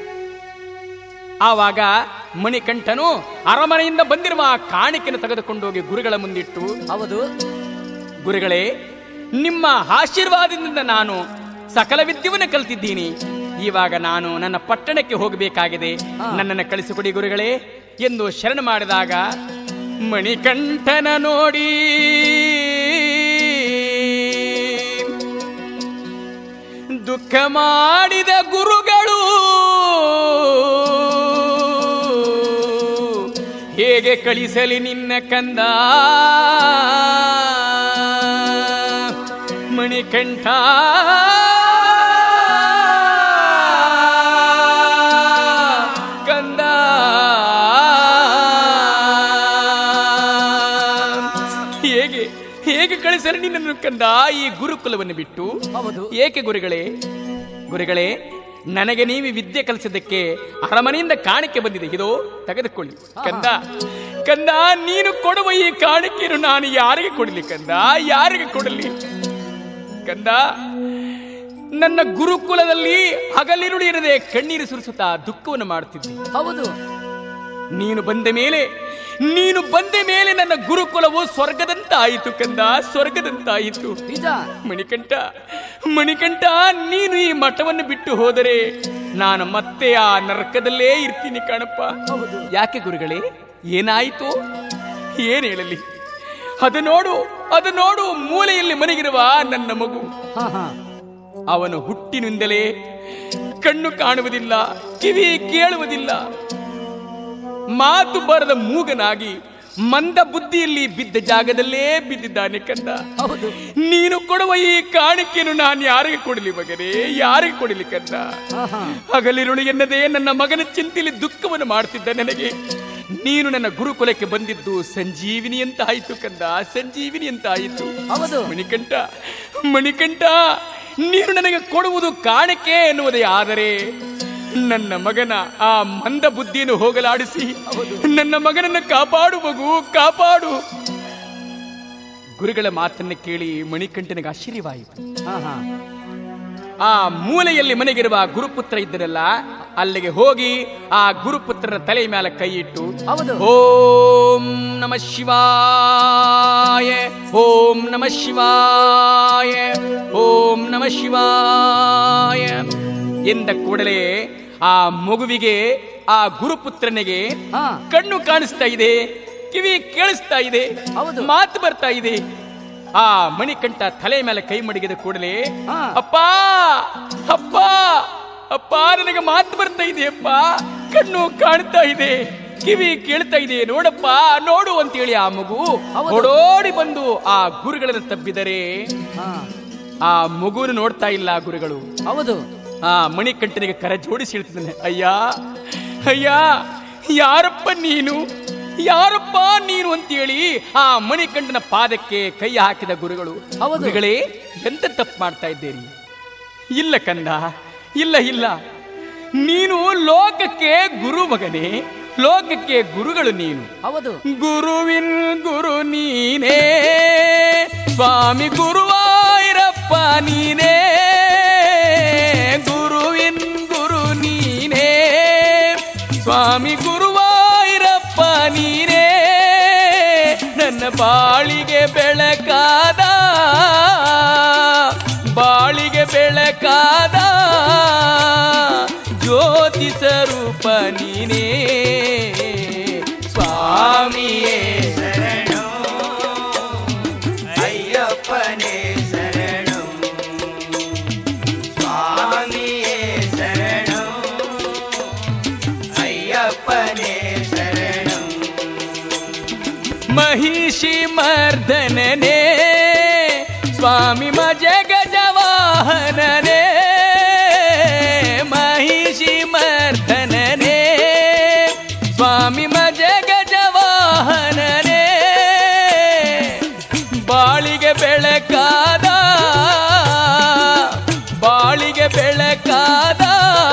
ಆವಾಗ ಮಣಿಕಂಠನು ಅರಮನೆಯಿಂದ ಬಂದಿರುವ ಆ ಕಾಣಿಕೆಯನ್ನು ತೆಗೆದುಕೊಂಡು ಹೋಗಿ ಗುರುಗಳ ಮುಂದಿಟ್ಟು ಹೌದು ಗುರುಗಳೇ ನಿಮ್ಮ ಆಶೀರ್ವಾದದಿಂದ ನಾನು ಸಕಲ ವಿದ್ಯೆಯನ್ನು ಕಲ್ತಿದ್ದೀನಿ ಇವಾಗ ನಾನು ನನ್ನ ಪಟ್ಟಣಕ್ಕೆ ಹೋಗಬೇಕಾಗಿದೆ ನನ್ನನ್ನು ಕಳಿಸಿಕೊಡಿ ಗುರುಗಳೇ ಎಂದು ಶರಣ ಮಾಡಿದಾಗ ಮಣಿಕಂಠನ ನೋಡಿ ದುಃಖ ಮಾಡಿದ ಗುರುಗಳು ಹೇಗೆ ಕಳಿಸಲಿ ನಿನ್ನ ಕಂದ ಮಣಿಕಂಠ ಕಂದ ಹೇಗೆ ಹೇಗೆ ಕಳಿಸಲಿ ನಿನ್ನನ್ನು ಕಂದ ಈ ಗುರುಕುಲವನ್ನು ಬಿಟ್ಟು ಹೌದು ಏಕೆ ಗುರುಗಳೇ ಗುರುಗಳೇ ನನಗೆ ನೀವು ವಿದ್ಯೆ ಕಲಿಸಿದ್ದಕ್ಕೆ ಅರಮನೆಯಿಂದ ಕಾಣಿಕೆ ಬಂದಿದೆ ಇದು ತೆಗೆದುಕೊಳ್ಳಿ ಕಂದ ಕಂದ ನೀನು ಕೊಡುವ ಈ ಕಾಣಿಕೆಯನ್ನು ನಾನು ಯಾರಿಗೆ ಕೊಡಲಿ ಕಂದ ಯಾರಿಗೆ ಕೊಡಲಿ ಕಂದ ನನ್ನ ಗುರುಕುಲದಲ್ಲಿ ಹಗಲಿರುಳು ಇರದೆ ಕಣ್ಣೀರು ಸುರಿಸುತ್ತಾ ದುಃಖವನ್ನು ಮಾಡುತ್ತಿದ್ದೆ ಹೌದು ನೀನು ಬಂದ ಮೇಲೆ ನೀನು ಬಂದ ಮೇಲೆ ನನ್ನ ಗುರುಕುಲವು ಸ್ವರ್ಗದಂತಾಯಿತು ಕಂದ ಸ್ವರ್ಗದಂತಾಯಿತು ನಿಜ ಮಣಿಕಂಠ ಮಣಿಕಂಠ ನೀನು ಈ ಮಠವನ್ನು ಬಿಟ್ಟು ಹೋದರೆ ನಾನು ಮತ್ತೆ ಆ ನರಕದಲ್ಲೇ ಇರ್ತೀನಿ ಕಣಪ್ಪ ಹೌದು. ಯಾಕೆ ಗುರುಗಳೇ ಏನಾಯಿತು ಏನ್ ಹೇಳಲಿ ಅದು ನೋಡು ಅದು ನೋಡು ಮೂಲೆಯಲ್ಲಿ ಮನೆಗಿರುವ ನನ್ನ ಮಗು ಹಾ ಹಾ ಅವನು ಹುಟ್ಟಿನಿಂದಲೇ ಕಣ್ಣು ಕಾಣುವುದಿಲ್ಲ ಕಿವಿ ಕೇಳುವುದಿಲ್ಲ ಮಾತು ಬರದ ಮೂಗನಾಗಿ ಮಂದ ಬುದ್ಧಿಯಲ್ಲಿ ಬಿದ್ದ ಜಾಗದಲ್ಲೇ ಬಿದ್ದಿದ್ದಾನೆ ಕಂದ ಹೌದು ನೀನು ಕೊಡುವ ಈ ಕಾಣಿಕೆಯನ್ನು ನಾನು ಯಾರಿಗೆ ಕೊಡಲಿ ಮಗನೇ ಯಾರಿಗೆ ಕೊಡಲಿ ಕಂದ ಹಾ ಹಾ ಹಗಲಿರುಳು ಎನ್ನದೇ ನನ್ನ ಮಗನ ಚಿಂತೆಯಲ್ಲಿ ದುಃಖವನ್ನು ಮಾಡ್ತಿದ್ದ ನನಗೆ ನೀನು ನನ್ನ ಗುರುಕುಲಕ್ಕೆ ಬಂದಿದ್ದು ಸಂಜೀವಿನಿ ಅಂತ ಆಯಿತು ಕಂದ ಸಂಜೀವಿನಿ ಅಂತ ಆಯಿತು ಹೌದು ಮಣಿಕಂಠ ಮಣಿಕಂಠ ನೀನು ನನಗೆ ಕೊಡುವುದು ಕಾಣಿಕೆ ಎನ್ನುವುದೇ ಆದರೆ ನನ್ನ ಮಗನ ಆ ಮಂದ ಬುದ್ಧಿಯನ್ನು ಹೋಗಲಾಡಿಸಿ ನನ್ನ ಮಗನನ್ನು ಕಾಪಾಡು ಮಗು ಕಾಪಾಡು ಗುರುಗಳ ಮಾತನ್ನು ಕೇಳಿ ಮಣಿಕಂಠನಿಗೆ ಆಶ್ಚರ್ಯವಾಯಿತು ಹಾ ಹಾ ಆ ಮೂಲೆಯಲ್ಲಿ ಮನೆಗಿರುವ ಗುರುಪುತ್ರ ಇದ್ದರಲ್ಲ ಅಲ್ಲಿಗೆ ಹೋಗಿ ಆ ಗುರುಪುತ್ರನ ತಲೆ ಮೇಲೆ ಕೈ ಇಟ್ಟು ಹೌದು. ಓಂ ನಮ ಶಿವಾಯ ಓಂ ನಮ ಶಿವಾಯ ಓಂ ನಮ ಶಿವಾಯ ಎಂದ ಕೂಡಲೇ ಆ ಮಗುವಿಗೆ ಆ ಗುರುಪುತ್ರನಿಗೆ ಹಾ ಕಣ್ಣು ಕಾಣಿಸ್ತಾ ಇದೆ ಕಿವಿ ಕೇಳಿಸ್ತಾ ಇದೆ ಹೌದು. ಮಾತು ಬರ್ತಾ ಇದೆ ಆ ಮಣಿಕಂಠ ತಲೆ ಮೇಲೆ ಕೈ ಮಡಗಿದ ಕೂಡಲೇ ಹಾ. ಅಪ್ಪ ಅಪ್ಪ ಅಪ್ಪ ನನಗೆ ಮಾತು ಬರ್ತಾ ಇದೆ ಅಪ್ಪ ಕಣ್ಣು ಕಾಣ್ತಾ ಇದೆ ಕಿವಿ ಕೇಳ್ತಾ ಇದೆ ನೋಡಪ್ಪ ನೋಡು ಅಂತೇಳಿ ಆ ಮಗು ಹೌದು. ಓಡೋಡಿ ಬಂದು ಆ ಗುರುಗಳನ್ನು ತಬ್ಬಿದರೆ ಹಾ ಆ ಮಗುವನ್ನು ನೋಡ್ತಾ ಇಲ್ಲ ಆ ಗುರುಗಳು ಹೌದು ಆ ಮಣಿಕಂಠನಿಗೆ ಕರ ಜೋಡಿಸಿ ಹೇಳ್ತಿದ್ದಾನೆ ಅಯ್ಯ ಅಯ್ಯ ಯಾರಪ್ಪ ನೀನು ಯಾರಪ್ಪ ನೀನು ಅಂತೇಳಿ ಆ ಮಣಿಕಂಠನ ಪಾದಕ್ಕೆ ಕೈ ಹಾಕಿದ ಗುರುಗಳು ಹೌದು. ಗುರುಗಳೇ ಎಂತ ತಪ್ಪು ಮಾಡ್ತಾ ಇದ್ದೀರಿ ಇಲ್ಲ ಕಂದ ಇಲ್ಲ ಇಲ್ಲ ನೀನು ಲೋಕಕ್ಕೆ ಗುರು ಮಗನೇ ಲೋಕಕ್ಕೆ ಗುರುಗಳು ನೀನು ಹೌದು ಗುರುವಿನ್ ಗುರು ನೀನೇ ಸ್ವಾಮಿ ಗುರುವಾಯಿರಪ್ಪ ನೀನೇ ಗುರುವಿನ್ ಗುರು ನೀನೇ ಸ್ವಾಮಿ ಗುರುವಾಯಿರಪ್ಪ ನೀನೇ ನನ್ನ ಬಾಳಿಗೆ ಬೆಳಕಾದ ಬಾಳಿಗೆ ಬೆಳಕಾದ ಜ್ಯೋತಿ ಸ್ವರೂಪ ನೀನೇ ಸ್ವಾಮಿಯೇ ಶರಣು ಅಯ್ಯಪ್ಪನೇ ಶರಣು ಸ್ವಾಮಿಯೇ ಶರಣು ಅಯ್ಯಪ್ಪನೇ ಶರಣು ಮಹಿಷಿ ಮರ್ದನನೇ ಸ್ವಾಮಿ ಮಜ ಗಜವಾಹನನೇ ಮಹಿಷಿ ಮರ್ದನನೇ ಸ್ವಾಮಿ ಮಜ ಗಜವಾಹನನೇ ಬಾಳಿಗೆ ಬೆಳಕಾದ ಬಾಳಿಗೆ ಬೆಳಕಾದ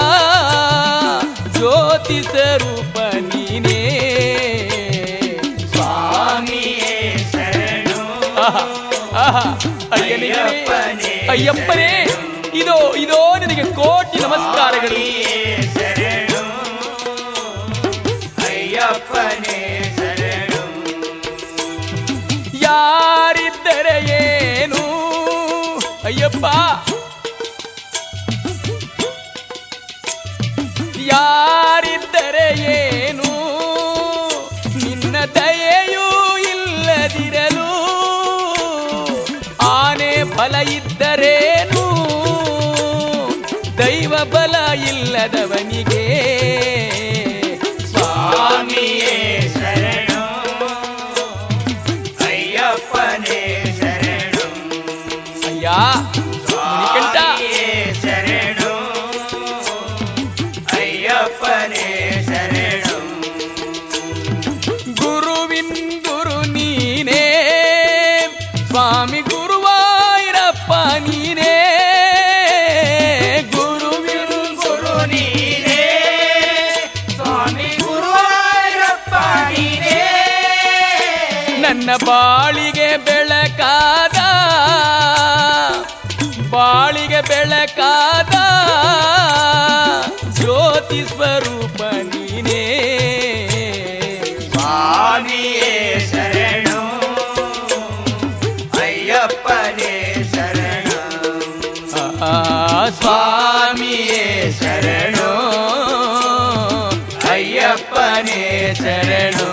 ಜ್ಯೋತಿ ಸ್ವರೂಪ ನೀನೇ ಸ್ವಾಮಿಯೇ ಶರಣು ಆಹಾ, ಆಹಾ, ಅಯ್ಯನಿಗೆ ಅಯ್ಯಪ್ಪನೇ ಅಯ್ಯಪ್ಪನೇ ಇದೋ ಇದೋ ನಿನಗೆ ಕೋಟಿ ನಮಸ್ಕಾರಗಳು ಸ್ವಾಮಿಯೇ ಶರಣು ಅಯ್ಯಪ್ಪನೇ ಶರಣು ಯಾರಿದ್ದರೆ ಏನು ಅಯ್ಯಪ್ಪ ಯಾರಿದ್ದರೆ ಏನು ನಿನ್ನ ದಯೆಯೂ ಇಲ್ಲದಿರಲು ಆನೆ ಫಲ ಇದ್ದರೇನು ದೈವ ಬಲ ಇಲ್ಲದವನಿಗೆ ಸ್ವಾಮಿಯೇ ಶರಣು ಅಯ್ಯಪ್ಪನೇ ಶರಣು ಅಯ್ಯ ಮಣಿಕಂಠ ಸ್ವಾಮಿಯೇ ಶರಣು ಅಯ್ಯಪ್ಪನೇ ಶರಣು ಗುರುವಿಂದುರು ನೀನೇ ಸ್ವಾಮಿ ಗುರುವಾಯಿರಪ್ಪ ನೀನೇ ಗುರುವಿನ್ ಗುರು ನೀನೇ ಸ್ವಾಮಿ ಗುರುವಾರಪ್ಪ ನೀನೇ ನನ್ನ ಬಾಳಿಗೆ ಬೆಳಕಾದ ಬಾಳಿಗೆ ಬೆಳಕಾದ ಜ್ಯೋತಿ ಸ್ವರೂಪ ನೀನೇ ಸ್ವಾಮಿಯೇ ಶರಣು ಅಯ್ಯಪ್ಪನೇ ಶರಣು ಆ, ಸ್ವಾಮಿಯೇ ಶರಣು ಅಯ್ಯಪ್ಪನೇ ಶರಣು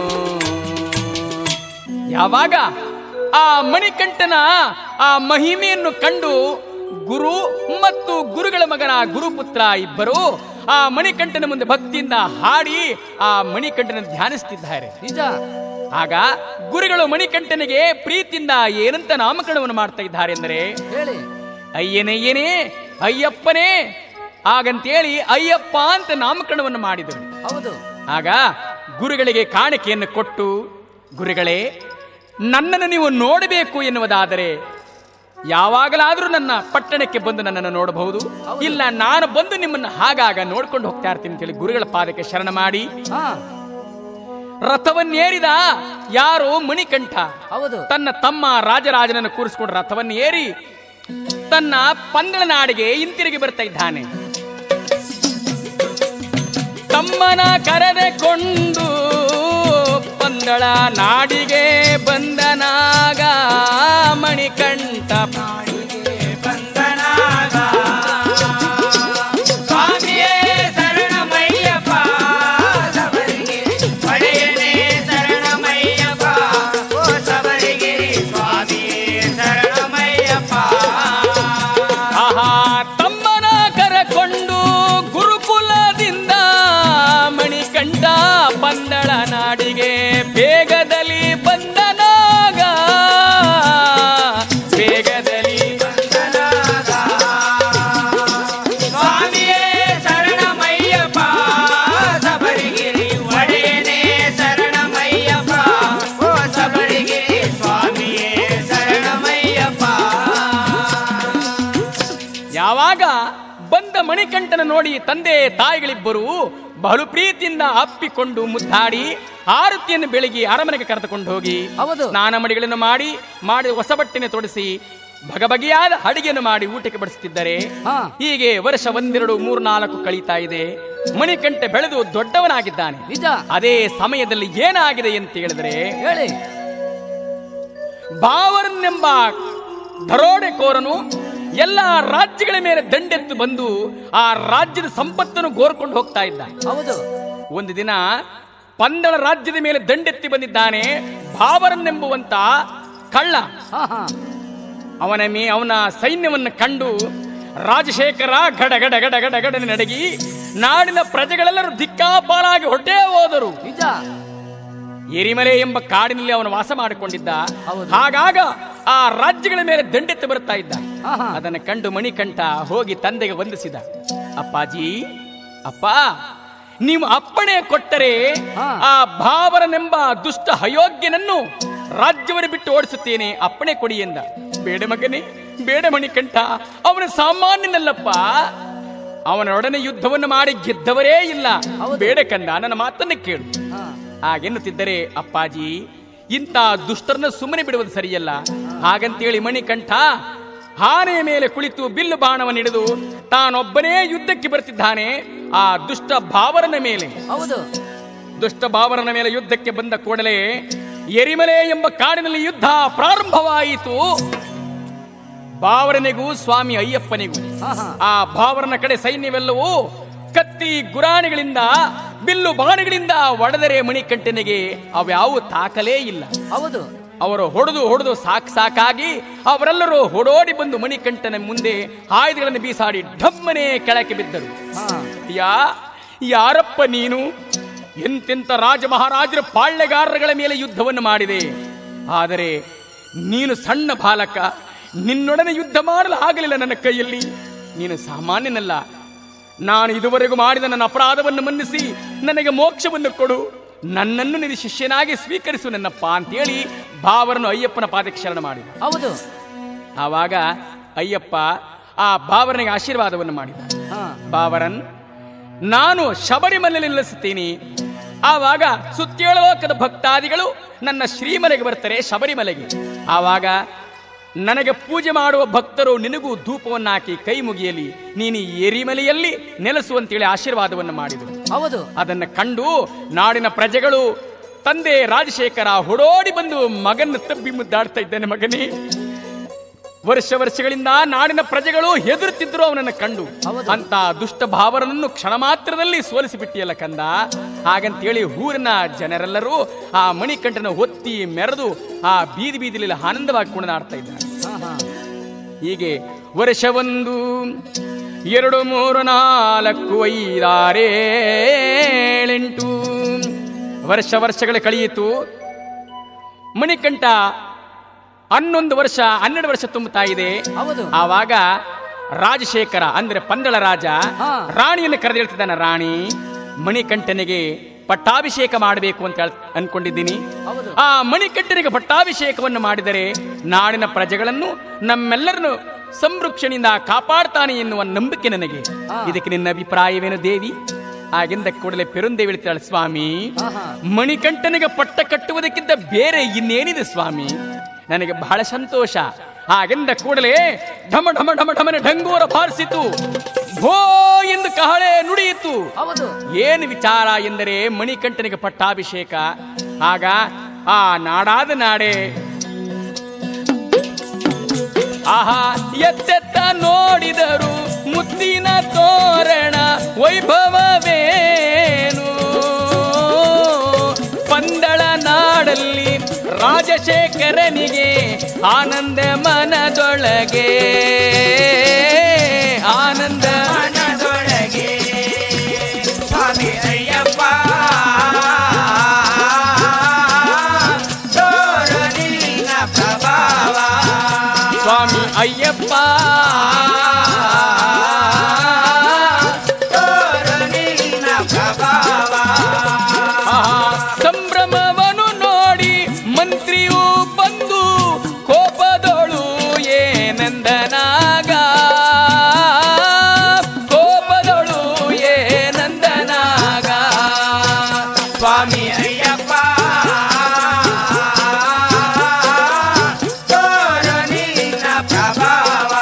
ಯಾವಾಗ ಆ ಮಣಿಕಂಠನ ಆ ಮಹಿಮೆಯನ್ನು ಕಂಡು ಗುರು ಮತ್ತು ಗುರುಗಳ ಮಗನ ಗುರುಪುತ್ರ ಇಬ್ಬರು ಆ ಮಣಿಕಂಠನ ಮುಂದೆ ಭಕ್ತಿಯಿಂದ ಹಾಡಿ ಆ ಮಣಿಕಂಠನ ಧ್ಯಾನಿಸ್ತಿದ್ದಾರೆ ನಿಜ ಆಗ ಗುರುಗಳು ಮಣಿಕಂಠನಿಗೆ ಪ್ರೀತಿಯಿಂದ ಏನಂತ ನಾಮಕರಣವನ್ನು ಮಾಡ್ತಾ ಇದ್ದಾರೆ ಎಂದರೆ ಹೇಳಿ ಅಯ್ಯನಯ್ಯನೇ ಅಯ್ಯಪ್ಪನೇ ಹಾಗಂತೇಳಿ ಅಯ್ಯಪ್ಪ ಅಂತ ನಾಮಕರಣವನ್ನು ಮಾಡಿದರು ಹೌದು ಆಗ ಗುರುಗಳಿಗೆ ಕಾಣಿಕೆಯನ್ನು ಕೊಟ್ಟು ಗುರುಗಳೇ ನನ್ನನ್ನು ನೀವು ನೋಡಬೇಕು ಎನ್ನುವುದಾದರೆ ಯಾವಾಗಲಾದರೂ ನನ್ನ ಪಟ್ಟಣಕ್ಕೆ ಬಂದು ನನ್ನನ್ನು ನೋಡಬಹುದು ಇಲ್ಲ ನಾನು ಬಂದು ನಿಮ್ಮನ್ನು ಹಾಗಾಗ ನೋಡ್ಕೊಂಡು ಹೋಗ್ತಾ ಇರ್ತೀನಿ ಅಂತೇಳಿ ಗುರುಗಳ ಪಾದಕ್ಕೆ ಶರಣ ಮಾಡಿ ಹಾ ರಥವನ್ನೇರಿದ ಯಾರು ಮಣಿಕಂಠ ಹೌದು ತನ್ನ ತಮ್ಮ ರಾಜರಾಜನನ್ನು ಕೂರಿಸಿಕೊಂಡು ರಥವನ್ನು ಏರಿ ತನ್ನ ಪಂದಳ ನಾಡಿಗೆ ಹಿಂತಿರುಗಿ ಬರ್ತಾ ಇದ್ದಾನೆ ತಮ್ಮನ ಕರೆದುಕೊಂಡು ಪಂದಳ ನಾಡಿಗೆ ಬಂದನಾಗ ಮಣಿಕಂಠ ಬಂದನಾಗ ಸ್ವಾಮಿಯೇ ಶರಣಮಯ್ಯಪ್ಪ ಸಬರಿಗಿರಿ ಒಡೆಯನೇ ಶರಣಮಯ್ಯಪ್ಪ ಓ ಸಬರಿಗಿರಿ ಸ್ವಾಮಿಯೇ ಶರಣಮಯ್ಯಪ್ಪ ಆಹಾ ತಮ್ಮನ ಕರೆಕೊಂಡು ಗುರುಕುಲದಿಂದ ಮಣಿಕಂಠ ಪಂದಳ ನಾಡಿಗೆ ಬೇಗದಲ್ಲಿ ಬಂದನಾಗ ಬೇಗದಲ್ಲಿ ಬಂದನಾಗ ಸ್ವಾಮಿಯೇ ಶರಣಮಯ್ಯಪ್ಪ ಸಬರಿಗಿರಿ ಒಡೆಯನೇ ಶರಣಮಯ್ಯಪ್ಪ ಓ ಸಬರಿಗಿರಿ ಸ್ವಾಮಿಯೇ ಶರಣಮಯ್ಯಪ್ಪ ಯಾವಾಗ ಬಂದ ಮಣಿಕಂಠನ ನೋಡಿ ತಂದೆ ತಾಯಿಗಳಿಬ್ಬರು ಬಹಳು ಪ್ರೀತಿಯಿಂದ ಅಪ್ಪಿಕೊಂಡು ಮುದ್ದಾಡಿ ಆರತಿಯನ್ನು ಬೆಳಗಿ ಅರಮನೆಗೆ ಕರೆದುಕೊಂಡು ಹೋಗಿ ಹೌದು. ಸ್ನಾನ ಮಡಿಗಳನ್ನು ಮಾಡಿ ಮಾಡಿ ಹೊಸ ಬಟ್ಟೆನೆ ತೊಡಿಸಿ ಬಗೆಬಗೆಯಾದ ಅಡಿಗೆಯನ್ನು ಮಾಡಿ ಊಟಕ್ಕೆ ಬಡಿಸುತ್ತಿದ್ದರೆ ಹಾ. ಹೀಗೆ ವರ್ಷ ಒಂದೆರಡು ಮೂರು ನಾಲ್ಕು ಕಳೀತಾ ಇದೆ ಮಣಿಕಂಠ ಬೆಳೆದು ದೊಡ್ಡವನಾಗಿದ್ದಾನೆ ನಿಜ ಅದೇ ಸಮಯದಲ್ಲಿ ಏನಾಗಿದೆ ಅಂತ ಹೇಳಿದ್ರೆ ಹೇಳಿ ಬಾವರನೆಂಬ ದರೋಡೆಕೋರನು ಎಲ್ಲ ರಾಜ್ಯಗಳ ಮೇಲೆ ದಂಡೆತ್ತು ಬಂದು ಆ ರಾಜ್ಯದ ಸಂಪತ್ತನ್ನು ಗೋರ್ಕೊಂಡು ಹೋಗ್ತಾ ಇದ್ದ ಹೌದು ಒಂದು ದಿನ ಪಂದಳ ರಾಜ್ಯದ ಮೇಲೆ ದಂಡೆತ್ತಿ ಬಂದಿದ್ದಾನೆ ಬಾವರನೆಂಬುವಂತ ಕಳ್ಳ ಹಾ ಹಾ ಅವನ ಮೇ ಅವನ ಸೈನ್ಯವನ್ನು ಕಂಡು ರಾಜಶೇಖರ ಗಡ ಗಡ ಗಡ ಗಡ ಗಡನೆ ನಡಗಿ ನಾಡಿನ ಪ್ರಜೆಗಳೆಲ್ಲರೂ ದಿಕ್ಕಾಪಾಲಾಗಿ ಹೊಟ್ಟೆ ಹೋದರು ನಿಜ ಎರಿಮಲೆ ಎಂಬ ಕಾಡಿನಲ್ಲಿ ಅವನು ವಾಸ ಮಾಡಿಕೊಂಡಿದ್ದ ಹೌದು. ಹಾಗಾಗ ಆ ರಾಜ್ಯಗಳ ಮೇಲೆ ದಂಡೆತ್ತು ಬರ್ತಾ ಇದ್ದ ಹಾ, ಹಾ. ಅದನ್ನ ಕಂಡು ಮಣಿಕಂಠ ಹೋಗಿ ತಂದೆಗೆ ವಂದಿಸಿದ ಅಪ್ಪಾಜಿ ಅಪ್ಪ ನೀವು ಅಪ್ಪಣೆ ಕೊಟ್ಟರೆ ಹಾ. ಆ ಭಾವರನೆಂಬ ದುಷ್ಟ ಅಯೋಗ್ಯನನ್ನು ರಾಜ್ಯವನ್ನು ಬಿಟ್ಟು ಓಡಿಸುತ್ತೇನೆ ಅಪ್ಪಣೆ ಕೊಡಿ ಎಂದ ಬೇಡ ಮಗನೇ ಬೇಡ ಮಣಿಕಂಠ ಅವನು ಸಾಮಾನ್ಯನಲ್ಲಪ್ಪ ಅವನೊಡನೆ ಯುದ್ಧವನ್ನು ಮಾಡಿ ಗೆದ್ದವರೇ ಇಲ್ಲ ಹೌದು. ಬೇಡ ಕಂದ ನನ್ನ ಮಾತನ್ನು ಕೇಳು ಹಾ ಹಾಗೆನ್ನುತ್ತಿದ್ದರೆ ಅಪ್ಪಾಜಿ ಇಂಥ ದುಷ್ಟರನ್ನ ಸುಮ್ಮನೆ ಬಿಡುವುದು ಸರಿಯಲ್ಲ ಹಾಗಂತೇಳಿ ಮಣಿಕಂಠ ಆನೆಯ ಮೇಲೆ ಕುಳಿತು ಬಿಲ್ಲು ಬಾಣವನ್ನು ಹಿಡಿದು ತಾನೊಬ್ಬನೇ ಯುದ್ಧಕ್ಕೆ ಬರ್ತಿದ್ದಾನೆ ಆ ದುಷ್ಟ ಭಾವರನ ಮೇಲೆ ಹೌದು ದುಷ್ಟ ಭಾವರನ ಮೇಲೆ ಯುದ್ಧಕ್ಕೆ ಬಂದ ಕೂಡಲೇ ಎರಿಮಲೆ ಎಂಬ ಕಾಡಿನಲ್ಲಿ ಯುದ್ಧ ಪ್ರಾರಂಭವಾಯಿತು ಭಾವರನಿಗೂ ಸ್ವಾಮಿ ಅಯ್ಯಪ್ಪನಿಗೂ ಹಾ ಹಾ ಆ ಭಾವರನ ಕಡೆ ಸೈನ್ಯವೆಲ್ಲವೂ ಕತ್ತಿ ಗುರಾಣಿಗಳಿಂದ ಬಿಲ್ಲು ಬಾಣಗಳಿಂದ ಒಡೆದರೆ ಮಣಿಕಂಠನಿಗೆ ಅವ್ಯಾವು ತಾಕಲೇ ಇಲ್ಲ ಹೌದು ಅವರು ಹೊಡೆದು ಹೊಡೆದು ಸಾಕ್ ಸಾಕಾಗಿ ಅವರೆಲ್ಲರೂ ಹೊಡೋಡಿ ಬಂದು ಮಣಿಕಂಠನ ಮುಂದೆ ಆಯುಧಗಳನ್ನು ಬೀಸಾಡಿ ಢಮ್ಮನೆ ಕೆಳಕ್ಕೆ ಬಿದ್ದರು ಹಾ ಯಾ ಯಾರಪ್ಪ ನೀನು ಎಂತೆಂತ ರಾಜ ಮಹಾರಾಜರ ಪಾಳ್ಯಗಾರಗಳ ಮೇಲೆ ಯುದ್ಧವನ್ನು ಮಾಡಿದೆ ಆದರೆ ನೀನು ಸಣ್ಣ ಬಾಲಕ ನಿನ್ನೊಡನೆ ಯುದ್ಧ ಮಾಡಲು ಆಗಲಿಲ್ಲ ನನ್ನ ಕೈಯಲ್ಲಿ ನೀನು ಸಾಮಾನ್ಯನಲ್ಲ ನಾನು ಇದುವರೆಗೂ ಮಾಡಿದ ನನ್ನ ಅಪರಾಧವನ್ನು ಮನ್ನಿಸಿ ನನಗೆ ಮೋಕ್ಷವನ್ನು ಕೊಡು ನನ್ನನ್ನು ನಿನ್ನ ಶಿಷ್ಯನಾಗಿ ಸ್ವೀಕರಿಸು ನನ್ನಪ್ಪ ಅಂತೇಳಿ ಭಾವರನ್ನು ಅಯ್ಯಪ್ಪನ ಪಾದಕ್ಕೆ ಶರಣ ಮಾಡಿದ ಹೌದು ಆವಾಗ ಅಯ್ಯಪ್ಪ ಆ ಭಾವರನಿಗೆ ಆಶೀರ್ವಾದವನ್ನು ಮಾಡಿದ ಹಾ ಬಾವರನ್ ನಾನು ಶಬರಿಮಲೆಯಲ್ಲಿ ನೆಲೆಸುತ್ತೀನಿ ಆವಾಗ ಸುತ್ತೇಳು ಲೋಕದ ಭಕ್ತಾದಿಗಳು ನನ್ನ ಶ್ರೀಮಲೆಗೆ ಬರ್ತಾರೆ ಶಬರಿಮಲೆಗೆ ಆವಾಗ ನನಗೆ ಪೂಜೆ ಮಾಡುವ ಭಕ್ತರು ನಿನಗೂ ಧೂಪವನ್ನು ಹಾಕಿ ಕೈ ಮುಗಿಯಲಿ ನೀನು ಎರಿಮಲೆಯಲ್ಲಿ ನೆಲೆಸುವಂತೇಳಿ ಆಶೀರ್ವಾದವನ್ನು ಮಾಡಿದರು ಹೌದು ಅದನ್ನು ಕಂಡು ನಾಡಿನ ಪ್ರಜೆಗಳು ತಂದೆ ರಾಜಶೇಖರ ಹೊಡೋಡಿ ಬಂದು ಮಗನ ತಬ್ಬಿ ಮುದ್ದಾಡ್ತಾ ಇದ್ದಾನೆ ಮಗನೇ ವರ್ಷ ವರ್ಷಗಳಿಂದ ನಾಡಿನ ಪ್ರಜೆಗಳು ಹೆದರುತ್ತಿದ್ರು ಅವನನ್ನು ಕಂಡು ಹೌದು. ಅಂತ ದುಷ್ಟ ಭಾವರನನ್ನು ಕ್ಷಣ ಮಾತ್ರದಲ್ಲಿ ಸೋಲಿಸಿಬಿಟ್ಟಿಯಲ್ಲ ಕಂದ ಹಾಗಂತೇಳಿ ಊರಿನ ಜನರೆಲ್ಲರೂ ಆ ಮಣಿಕಂಠನ ಹೊತ್ತಿ ಮೆರೆದು ಆ ಬೀದಿ ಬೀದಿಲಿ ಆನಂದವಾಗಿ ಕುಣಿದಾಡ್ತಾ ಇದ್ದಾರೆ ಹಾ ಹಾ ಹೀಗೆ ವರ್ಷವೊಂದು ಎರಡು ಮೂರು ನಾಲ್ಕು ಐದಾರೇಳೆಂಟು ವರ್ಷ ವರ್ಷಗಳು ಕಳೆಯಿತು ಮಣಿಕಂಠ ಹನ್ನೊಂದು ವರ್ಷ ಹನ್ನೆರಡು ವರ್ಷ ತುಂಬುತ್ತಾ ಇದೆ ಹೌದು ಆವಾಗ ರಾಜಶೇಖರ ಅಂದ್ರೆ ಪಂದಳ ರಾಜ ಹಾ. ರಾಣಿಯನ್ನು ಕರೆದಿಳ್ತಿದ್ದಾನೆ ರಾಣಿ ಮಣಿಕಂಠನಿಗೆ ಪಟ್ಟಾಭಿಷೇಕ ಮಾಡಬೇಕು ಅಂತ ಹೇಳ್- ಅನ್ಕೊಂಡಿದ್ದೀನಿ ಹೌದು ಆ ಮಣಿಕಂಠನಿಗೆ ಪಟ್ಟಾಭಿಷೇಕವನ್ನು ಮಾಡಿದರೆ ನಾಡಿನ ಪ್ರಜೆಗಳನ್ನು ನಮ್ಮೆಲ್ಲರನ್ನು ಸಂರಕ್ಷಣೆಯಿಂದ ಕಾಪಾಡ್ತಾನೆ ಎನ್ನುವ ನಂಬಿಕೆ ನನಗೆ ಹಾ. ಇದಕ್ಕೆ ನಿನ್ನ ಅಭಿಪ್ರಾಯವೇನು ದೇವಿ ಆಗಿಂದ ಕೂಡಲೇ ಪೆರುಂದೇವಿ ಹೇಳ್ತಾಳೆ ಸ್ವಾಮಿ ಹಾ ಹಾ ಮಣಿಕಂಠನಿಗೆ ಪಟ್ಟ ಕಟ್ಟುವುದಕ್ಕಿಂತ ಬೇರೆ ಇನ್ನೇನಿದೆ ಸ್ವಾಮಿ ನನಗೆ ಬಹಳ ಸಂತೋಷ ಹಾಗೆಂದ ಕೂಡಲೇ ಢಮ ಢಮ ಢಮ ಢಮನೆ ಢಂಗೂರ ಬಾರಿಸಿತು ಭೋ ಎಂದು ಕಹಳೆ ನುಡಿಯಿತು ಹೌದು ಏನು ವಿಚಾರ ಎಂದರೆ ಮಣಿಕಂಠನಿಗೆ ಪಟ್ಟಾಭಿಷೇಕ ಆಗ ಆ ನಾಡಾದ ನಾಡೆ ಆಹಾ ಎತ್ತೆತ್ತ ನೋಡಿದರು ಮುತ್ತಿನ ತೋರಣ ವೈಭವವೇನು ಪಂದಳ ನಾಡಲ್ಲಿ ರಾಜಶೇಖರನಿಗೆ ಆನಂದ ಮನದೊಳಗೆ ಆನಂದ ಮನದೊಳಗೆ ಸ್ವಾಮಿ ಅಯ್ಯಪ್ಪ ತೋರು ನಿನ್ನ ಪ್ರಭಾವ ಸ್ವಾಮಿ ಅಯ್ಯಪ್ಪ ತೋರು ನಿನ್ನ ಪ್ರಭಾವ ಆಹಾ, ಸಂಭ್ರಮವನ್ನು ನೋಡಿ ಮಂತ್ರಿಯು ಬಂದು ಕೋಪದೊಳು ಏನಂದನಾಗ ಕೋಪದೊಳು ಏನಂದನಾಗ ಸ್ವಾಮಿ ಅಯ್ಯಪ್ಪ ತೋರು ನಿನ್ನ ಪ್ರಭಾವ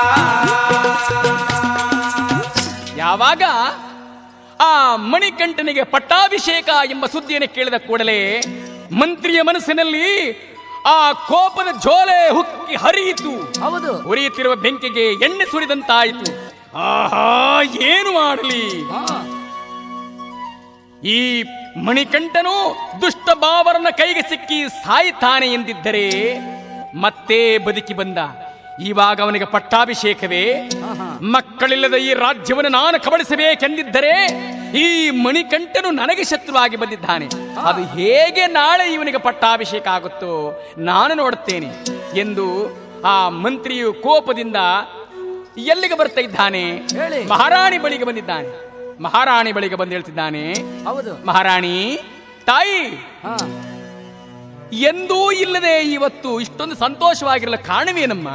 ಯಾವಾಗ ಆ ಮಣಿಕಂಠನಿಗೆ ಪಟ್ಟಾಭಿಷೇಕ ಎಂಬ ಸುದ್ದಿಯನ್ನು ಕೇಳಿದ ಕೂಡಲೇ ಮಂತ್ರಿಯ ಮನಸ್ಸಿನಲ್ಲಿ ಆ ಕೋಪದ ಜೋಲೆ ಹುಕ್ಕಿ ಹರಿಯಿತು ಹೌದು ಉರಿಯುತ್ತಿರುವ ಬೆಂಕಿಗೆ ಎಣ್ಣೆ ಸುರಿದಂತಾಯಿತು ಆಹಾ ಏನು ಮಾಡಲಿ ಹಾ ಈ ಮಣಿಕಂಠನು ದುಷ್ಟ ಬಾವರನ ಕೈಗೆ ಸಿಕ್ಕಿ ಸಾಯ್ತಾನೆ ಎಂದಿದ್ದರೆ ಮತ್ತೆ ಬದುಕಿ ಬಂದ ಇವಾಗ ಅವನಿಗೆ ಪಟ್ಟಾಭಿಷೇಕವೇ ಆಹಾ. ಮಕ್ಕಳಿಲ್ಲದ ಈ ರಾಜ್ಯವನ್ನು ನಾನು ಕಬಳಿಸಬೇಕೆಂದಿದ್ದರೆ ಈ ಮಣಿಕಂಠನು ನನಗೆ ಶತ್ರುವಾಗಿ ಬಂದಿದ್ದಾನೆ ಅದು ಹೇಗೆ ನಾಳೆ ಇವನಿಗೆ ಪಟ್ಟಾಭಿಷೇಕ ಆಗುತ್ತೋ ನಾನು ನೋಡುತ್ತೇನೆ ಎಂದು ಆ ಮಂತ್ರಿಯು ಕೋಪದಿಂದ ಎಲ್ಲಿಗೆ ಬರ್ತಾ ಇದ್ದಾನೆ ಹೇಳಿ. ಮಹಾರಾಣಿ ಬಳಿಗೆ ಬಂದಿದ್ದಾನೆ ಮಹಾರಾಣಿ ಬಳಿಗೆ ಬಂದು ಹೇಳ್ತಿದ್ದಾನೆ ಹೌದು ಮಹಾರಾಣಿ ತಾಯಿ ಹಾ ಎಂದೂ ಇಲ್ಲದೆ ಇವತ್ತು ಇಷ್ಟೊಂದು ಸಂತೋಷವಾಗಿರಲು ಕಾರಣವೇನಮ್ಮ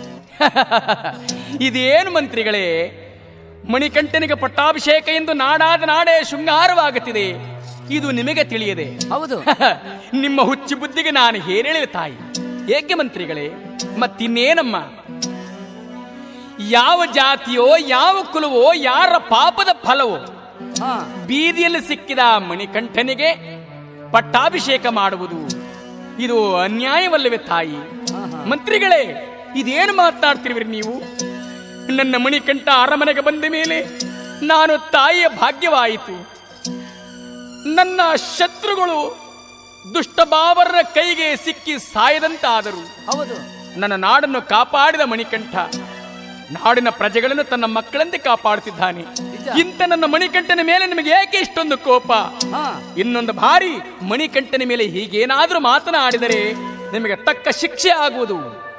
ಇದೇನು ಮಂತ್ರಿಗಳೇ ಮಣಿಕಂಠನಿಗೆ ಪಟ್ಟಾಭಿಷೇಕ ಎಂದು ನಾಡಾದ ನಾಡೇ ಶೃಂಗಾರವಾಗುತ್ತಿದೆ ಇದು ನಿಮಗೆ ತಿಳಿಯದೆ ಹೌದು ನಿಮ್ಮ ಹುಚ್ಚು ಬುದ್ಧಿಗೆ ನಾನು ಹೇರೇಳಿವೆ ತಾಯಿ ಏಕೆ ಮಂತ್ರಿಗಳೇ ಮತ್ತಿನ್ನೇನಮ್ಮ ಯಾವ ಜಾತಿಯೋ ಯಾವ ಕುಲವೋ ಯಾರ ಪಾಪದ ಫಲವೋ ಹಾ ಬೀದಿಯಲ್ಲಿ ಸಿಕ್ಕಿದ ಮಣಿಕಂಠನಿಗೆ ಪಟ್ಟಾಭಿಷೇಕ ಮಾಡುವುದು ಇದು ಅನ್ಯಾಯವಲ್ಲವೇ ತಾಯಿ ಆಹಾ. ಮಂತ್ರಿಗಳೇ ಇದೇನು ಮಾತನಾಡ್ತಿರುವಿರಿ ನೀವು ನನ್ನ ಮಣಿಕಂಠ ಅರಮನೆಗೆ ಬಂದ ಮೇಲೆ ನಾನು ತಾಯಿಯ ಭಾಗ್ಯವಾಯಿತು ನನ್ನ ಶತ್ರುಗಳು ದುಷ್ಟ ಬಾಬರರ ಕೈಗೆ ಸಿಕ್ಕಿ ಸಾಯದಂತಾದರು ಹೌದು ನನ್ನ ನಾಡನ್ನು ಕಾಪಾಡಿದ ಮಣಿಕಂಠ ನಾಡಿನ ಪ್ರಜೆಗಳನ್ನು ತನ್ನ ಮಕ್ಕಳಂತೆ ಕಾಪಾಡುತ್ತಿದ್ದಾನೆ ನಿಜ. ಇಂಥ ನನ್ನ ಮಣಿಕಂಠನ ಮೇಲೆ ನಿಮಗೆ ಏಕೆ ಇಷ್ಟೊಂದು ಕೋಪ ಹಾ ಇನ್ನೊಂದು ಬಾರಿ ಮಣಿಕಂಠನ ಮೇಲೆ ಹೀಗೇನಾದ್ರೂ ಮಾತನಾಡಿದರೆ ನಿಮಗೆ ತಕ್ಕ ಶಿಕ್ಷೆ ಆಗುವುದು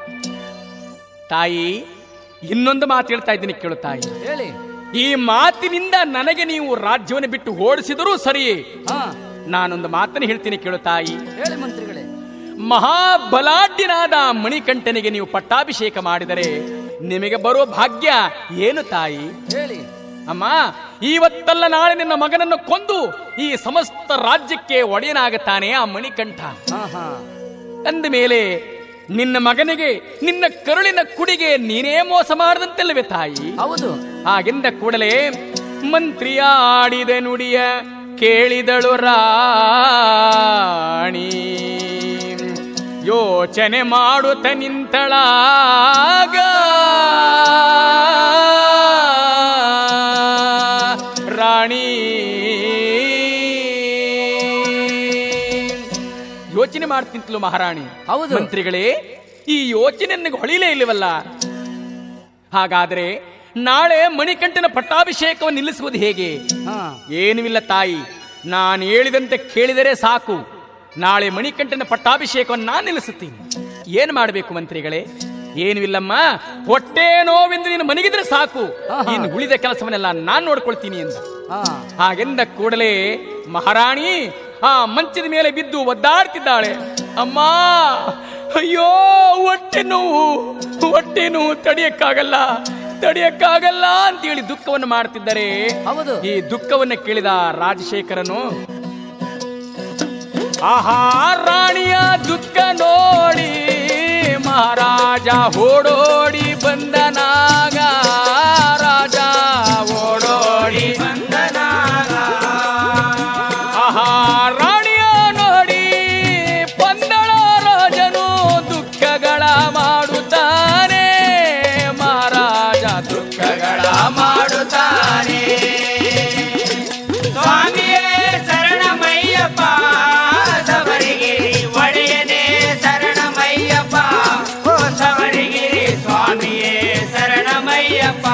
ತಾಯಿ ಇನ್ನೊಂದು ಮಾತು ಹೇಳ್ತಾ ಇದ್ದೀನಿ ಕೇಳು ತಾಯಿ ಹೇಳಿ ಈ ಮಾತಿನಿಂದ ನನಗೆ ನೀವು ರಾಜ್ಯವನ್ನು ಬಿಟ್ಟು ಓಡಿಸಿದರೂ ಸರಿಯೇ ಹಾ ನಾನೊಂದು ಮಾತನ್ನು ಹೇಳ್ತೀನಿ ಕೇಳು ತಾಯಿ ಹೇಳಿ ಮಂತ್ರಿಗಳೇ ಮಹಾಬಲಾಢ್ಯನಾದ ಮಣಿಕಂಠನಿಗೆ ನೀವು ಪಟ್ಟಾಭಿಷೇಕ ಮಾಡಿದರೆ ನಿಮಗೆ ಬರುವ ಭಾಗ್ಯ ಏನು ತಾಯಿ ಹೇಳಿ ಅಮ್ಮ ಇವತ್ತಲ್ಲ ನಾಳೆ ನಿನ್ನ ಮಗನನ್ನು ಕೊಂದು ಈ ಸಮಸ್ತ ರಾಜ್ಯಕ್ಕೆ ಒಡೆಯನಾಗುತ್ತಾನೆ ಆ ಮಣಿಕಂಠ ಹಾ ಹಾ ಅಂದ ಮೇಲೆ ನಿನ್ನ ಮಗನಿಗೆ ನಿನ್ನ ಕರುಳಿನ ಕುಡಿಗೆ ನೀನೇ ಮೋಸ ಮಾಡದಂತೆಲ್ಲವೇ ತಾಯಿ ಹೌದು ಹಾಗೆಂದ ಕೂಡಲೇ ಮಂತ್ರಿಯ ಆಡಿದ ನುಡಿಯ ಕೇಳಿದಳು ರಾಣಿ ಯೋಚನೆ ಮಾಡುತ್ತ ನಿಂತಳಾಗ ರಾಣಿ ಯೋಚನೆ ಮಾಡ್ತಿಂತಲು ಮಹಾರಾಣಿ ಹೌದು. ಮಂತ್ರಿಗಳೇ ಈ ಯೋಚನೆ ನನಗೆ ಹೊಳಿಲೇ ಇಲ್ಲವಲ್ಲ ಹಾಗಾದ್ರೆ ನಾಳೆ ಮಣಿಕಂಠನ ಪಟ್ಟಾಭಿಷೇಕವನ್ನು ನಿಲ್ಲಿಸುವುದು ಹೇಗೆ ಹಾ ಏನೂ ಇಲ್ಲ ತಾಯಿ ನಾನು ಹೇಳಿದಂತೆ ಕೇಳಿದರೆ ಸಾಕು ನಾಳೆ ಮಣಿಕಂಠನ ಪಟ್ಟಾಭಿಷೇಕವನ್ನು ನಾನು ನಿಲ್ಲಿಸುತ್ತೀನಿ ಏನು ಮಾಡಬೇಕು ಮಂತ್ರಿಗಳೇ ಏನೂ ಇಲ್ಲಮ್ಮ ಹೊಟ್ಟೆ ನೋವೆಂದು ನೀನು ಮನಗಿದ್ರೆ ಸಾಕು ಆಹಾ. ಇನ್ನು ಉಳಿದ ಕೆಲಸವನ್ನೆಲ್ಲ ನಾನು ನೋಡ್ಕೊಳ್ತೀನಿ ಎಂದ ಹಾ ಹಾಗೆಂದ ಕೂಡಲೇ ಮಹಾರಾಣಿ ಆ ಮಂಚದ ಮೇಲೆ ಬಿದ್ದು ಒದ್ದಾಡ್ತಿದ್ದಾಳೆ ಅಮ್ಮ ಅಯ್ಯೋ ಹೊಟ್ಟೆ ನೋವು ಹೊಟ್ಟೆ ನೋವು ತಡೆಯಕ್ಕಾಗಲ್ಲ ತಡೆಯಕ್ಕಾಗಲ್ಲ ಅಂತೇಳಿ ದುಃಖವನ್ನು ಮಾಡ್ತಿದ್ದಾರೆ ಹೌದು ಈ ದುಃಖವನ್ನು ಕೇಳಿದ ರಾಜಶೇಖರನು ಆಹಾ ರಾಣಿಯ ದುಃಖ ನೋಡಿ ಮಹಾರಾಜ ಓಡೋಡಿ ಬಂದನಾಗ ರಾಜ ಓಡೋಡಿ ಆಹಾ ರಾಣಿಯ ನೋಡಿ ಪಂದಳ ರಾಜನು ದುಃಖಗಳ ಮಾಡುತ್ತಾನೆ ಮಹಾರಾಜ ದುಃಖಗಳ ಮಾಡುತ್ತಾನೆ ಸ್ವಾಮಿಯೇ ಶರಣಮಯ್ಯಪ್ಪ ಸವರಿಗಿರಿ ಒಡೆಯನೇ ಶರಣಮಯ್ಯಪ್ಪ ಓ ಸವರಿಗಿರಿ ಸ್ವಾಮಿಯೇ ಶರಣಮಯ್ಯಪ್ಪ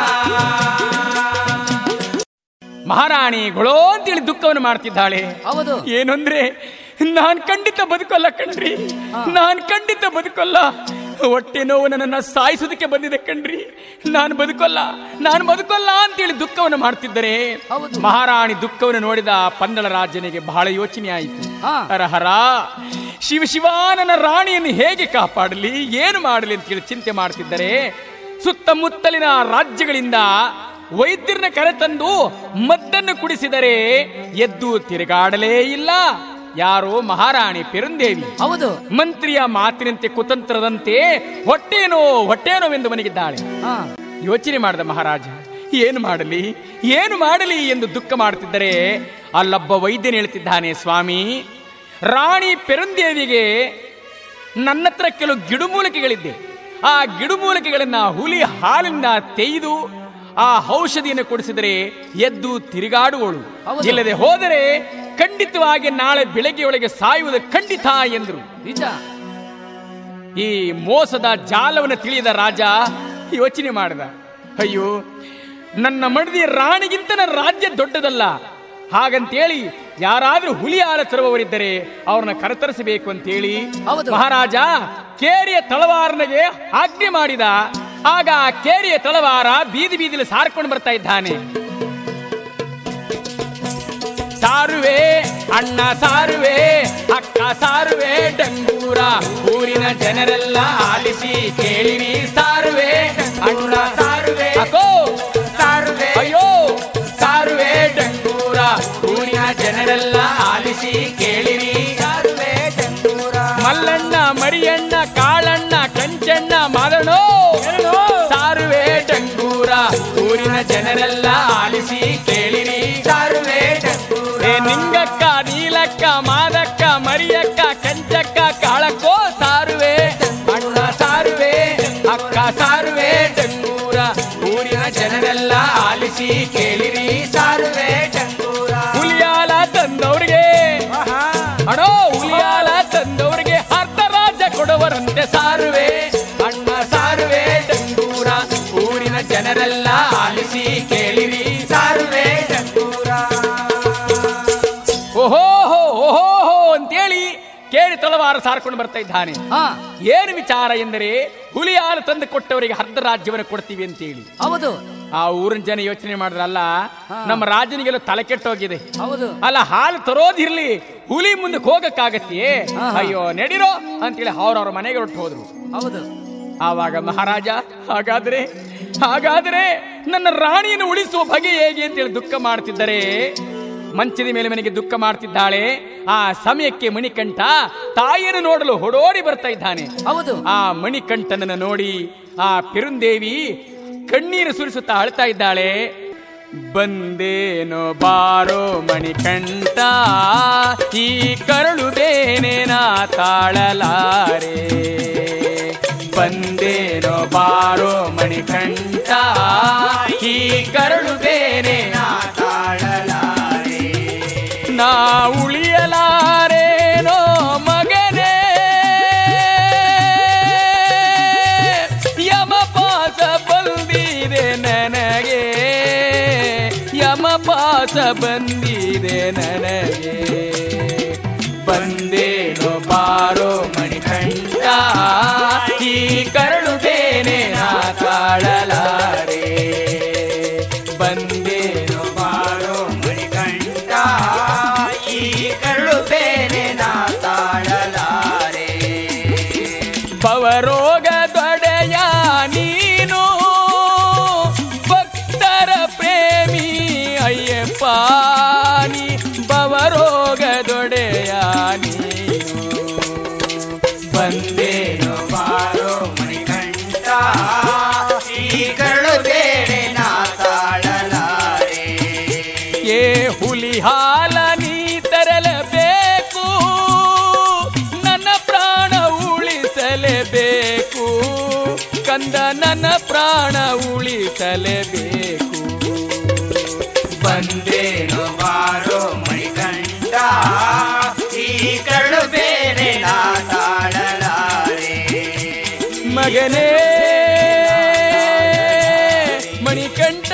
ಮಹಾರಾಣಿಗಳೋ ಅಂತೇಳಿ ದುಃಖವನ್ನು ಮಾಡ್ತಿದ್ದಾಳೆ ಹೌದು ಏನಂದ್ರೆ ನಾನ್ ಖಂಡಿತ ಬದುಕಲ್ಲ ಕಣ್ರಿ ನಾನ್ ಖಂಡಿತ ಬದುಕಲ್ಲ ಹೊಟ್ಟೆ ನೋವು ನನ್ನನ್ನ ಸಾಯಿಸೋದಕ್ಕೆ ಬಂದಿದೆ ಕಣ್ರಿ ನಾನು ಬದುಕಲ್ಲ ನಾನು ಬದುಕಲ್ಲ ಅಂತೇಳಿ ದುಃಖವನ್ನು ಮಾಡ್ತಿದ್ದರೆ ಹೌದು. ಮಹಾರಾಣಿ ದುಃಖವನ್ನು ನೋಡಿದ ಪಂದಳ ರಾಜನಿಗೆ ಬಹಳ ಯೋಚನೆ ಆಯಿತು ಹಾ. ಹರಹರ ಶಿವ ಶಿವ ನನ್ನ ರಾಣಿಯನ್ನು ಹೇಗೆ ಕಾಪಾಡಲಿ ಏನು ಮಾಡಲಿ ಅಂತೇಳಿ ಚಿಂತೆ ಮಾಡ್ತಿದ್ದರೆ ಸುತ್ತಮುತ್ತಲಿನ ರಾಜ್ಯಗಳಿಂದ ವೈದ್ಯರನ್ನ ಕರೆತಂದು ಮದ್ದನ್ನು ಕುಡಿಸಿದರೆ ಎದ್ದು ತಿರುಗಾಡಲೇ ಇಲ್ಲ ಯಾರೋ ಮಹಾರಾಣಿ ಪೆರುಂದೇವಿ ಹೌದು ಮಂತ್ರಿಯ ಮಾತಿನಂತೆ ಕುತಂತ್ರದಂತೆ ಹೊಟ್ಟೇನೋ ಹೊಟ್ಟೇನೋ ಎಂದು ಮನಗಿದ್ದಾಳೆ ಹಾ ಯೋಚನೆ ಮಾಡಿದ ಮಹಾರಾಜ ಏನು ಮಾಡಲಿ ಏನು ಮಾಡಲಿ ಎಂದು ದುಃಖ ಮಾಡುತ್ತಿದ್ದರೆ ಅಲ್ಲೊಬ್ಬ ವೈದ್ಯನು ಹೇಳ್ತಿದ್ದಾನೆ ಸ್ವಾಮಿ ರಾಣಿ ಪೆರುಂದೇವಿಗೆ ನನ್ನ ಹತ್ರ ಕೆಲವು ಗಿಡುಮೂಲಿಕೆಗಳಿದ್ದೆ ಆ ಗಿಡುಮೂಲಿಕೆಗಳನ್ನ ಹುಲಿ ಹಾಲಿನಿಂದ ತೆಗೆದು ಆ ಔಷಧಿಯನ್ನು ಕೊಡಿಸಿದರೆ ಎದ್ದು ತಿರುಗಾಡುವಳು ಹೌದು. ಇಲ್ಲದೆ ಹೋದರೆ ಖಂಡಿತವಾಗಿ ನಾಳೆ ಬೆಳಗ್ಗೆ ಒಳಗೆ ಸಾಯುವುದು ಖಂಡಿತ ಎಂದರು ನಿಜ ಈ ಮೋಸದ ಜಾಲವನ್ನು ತಿಳಿದ ರಾಜ ಯೋಚನೆ ಮಾಡಿದ ಅಯ್ಯೋ ನನ್ನ ಮಡದಿ ರಾಣಿಗಿಂತ ನನ್ನ ರಾಜ್ಯ ದೊಡ್ಡದಲ್ಲ ಹಾಗಂತೇಳಿ ಯಾರಾದ್ರೂ ಹುಲಿ ಹಾಲು ತರುವವರಿದ್ದರೆ ಅವ್ರನ್ನ ಕರೆತರಿಸಬೇಕು ಅಂತೇಳಿ ಹೌದು. ಮಹಾರಾಜ ಕೇರಿಯ ತಳವಾರನಿಗೆ ಆಜ್ಞೆ ಮಾಡಿದ ಆಗ ಆ ಕೇರಿಯ ತಳವಾರ ಬೀದಿ ಬೀದಿಲಿ ಸಾರ್ಕೊಂಡು ಬರ್ತಾ ಇದ್ದಾನೆ ಸಾರುವೆ ಅಣ್ಣ ಸಾರುವೆ ಅಕ್ಕ ಸಾರುವೆ ಡಂಗೂರ ಊರಿನ ಜನರೆಲ್ಲ ಆಲಿಸಿ ಕೇಳಿರಿ ಸಾರುವೆ ಅಣ್ಣ ಸಾರುವೆ ಅಕ್ಕೋ ಸಾರುವೆ ಅಯ್ಯೋ ಸಾರುವೆ ಡಂಗೂರ ಊರಿನ ಜನರೆಲ್ಲ ಆಲಿಸಿ ಕೇಳಿರಿ ಸಾರುವೆ ಚಂದೂರ ಮಲ್ಲಣ್ಣ ಮರಿಯಣ್ಣ ಕಾಳಣ್ಣ ಕಂಚಣ್ಣ ಮಾದಣೋ ಸಾರುವೆ ಡಂಗೂರ ಊರಿನ ಜನರೆಲ್ಲ ಆಲಿಸಿ ಕೇಳಿರಿ ಸಾರುವೆ ಚಂದೂರ ಏ ನಿಂಗಕ್ಕ ನೀಲಕ್ಕ ಮಾದಕ್ಕ ಮರಿಯಕ್ಕ ಕಂಚಕ್ಕ ಕಾಳಕ್ಕೋ ಸಾರುವೆ ಅಣ್ಣ ಸಾರುವೆ ಅಕ್ಕ ಸಾರುವೆ ಡಂಗೂರ ಊರಿನ ಜನರೆಲ್ಲ ಆಲಿಸಿ ಕೇಳಿರಿ ಸಾರುವೆ ಚಂದೂರ ಹುಲಿಯಾಲ ತಂದವ್ರಿಗೆ ಆಹಾ ಅಣೋ ಹುಲಿ ತಲವಾರ ಸಾರ್ಕೊಂಡು ಬರ್ತಾ ಇದ್ದಾನೆ ಹಾ ಏನು ವಿಚಾರ ಎಂದರೆ ಹುಲಿ ಹಾಲು ತಂದು ಕೊಟ್ಟವರಿಗೆ ಅರ್ಧ ರಾಜ್ಯವನ್ನು ಕೊಡ್ತೀವಿ ಅಂತೇಳಿ ಹೌದು ಆ ಊರಿನ ಜನ ಯೋಚನೆ ಮಾಡಿದ್ರಲ್ಲ ನಮ್ಮ ರಾಜನಿಗೆಲ್ಲ ತಲೆ ಕೆಟ್ಟೋಗಿದೆ ಹೌದು ಅಲ್ಲ ಹಾಲು ತರೋದಿರ್ಲಿ ಹುಲಿ ಮುಂದಕ್ಕೆ ಹೋಗಕ್ಕಾಗತ್ತೆ ಅಯ್ಯೋ ನಡಿರೋ ಅಂತೇಳಿ ಅವ್ರವ್ರ ಮನೆಗೆ ಹೊರಟು ಹೋದ್ರು ಹೌದು ಆವಾಗ ಮಹಾರಾಜ ಹಾಗಾದ್ರೆ ಹಾಗಾದ್ರೆ ನನ್ನ ರಾಣಿಯನ್ನು ಉಳಿಸುವ ಬಗೆ ಹೇಗೆ ಅಂತೇಳಿ ದುಃಖ ಮಾಡ್ತಿದ್ದರೆ ಮಂಚದ ಮೇಲೆ ಮನೆಗೆ ದುಃಖ ಮಾಡ್ತಿದ್ದಾಳೆ ಆ ಸಮಯಕ್ಕೆ ಮಣಿಕಂಠ ತಾಯಿಯನ್ನು ನೋಡಲು ಹೊಡೋಡಿ ಬರ್ತಾ ಇದ್ದಾನೆ ಹೌದು ಆ ಮಣಿಕಂಠನನ್ನು ನೋಡಿ ಆ ಪೆರುಂದೇವಿ ಕಣ್ಣೀರು ಸುರಿಸುತ್ತಾ ಅಳ್ತಾ ಇದ್ದಾಳೆ ಬಂದೇನೋ ಬಾರೋ ಮಣಿಕಂಠ ಈ ಕರಳುದೇನೇನ ತಾಳಲಾರೆ ಬಂದೇನೋ ಬಾರೋ ಮಣಿಕಂಠ ಈ ಕರಳುದೇನೇನ ತಾಳಲಾರೆ ನಾ ಉಳಿಯಲಾರೇನೋ ಮಗನೇ ಯಮಪಾಸ ಬಂದಿದೆ ನನಗೆ ಯಮಪಾಸ ಬಂದಿದೆ ನನಗೆ ಬಂದೇನೋ ಬಾರೋ ಮಣಿಕಂಠ ಈ ಕರಳುದೇನೆ ನಾ ತಾಳಲಾರೆ ಬಂದೇನೋ ಬಾರೋ ಮಣಿಕಂಠ ಈ ಕರಳುದೇನೆ ನಾ ತಾಳಲಾರೆ ಭವರೋಗ ದೊಡೆಯ ನೀನು ಭಕ್ತರ ಪ್ರೇಮಿ ಅಯ್ಯಪ್ಪ ನೀ ಭವರೋಗ ದೊಡೆಯ ನೀನು ಬಂದೇನು ಬಾರೋ ಮಣಿಕಂಠ ಈ ಕರಳುದೇನೆ ನಾ ತಾಳಲಾರೆ ಏ ಹುಲಿ ಹಾಲ ನೀ ತರಲೇಬೇಕು ನನ್ನ ಪ್ರಾಣ ಉಳಿಸಲೇಬೇಕು ಕಂದ ನನ್ನ ಪ್ರಾಣ ಉಳಿಸಲೇಬೇಕು ಬಂದೇನು ಬಾರೋ ಮಣಿಕಂಠ ಈ ಕರಳು ಬೇರೆ ನಾ ತಾಳಲಾರೆ ಮಗನೇ ಮಣಿಕಂಠ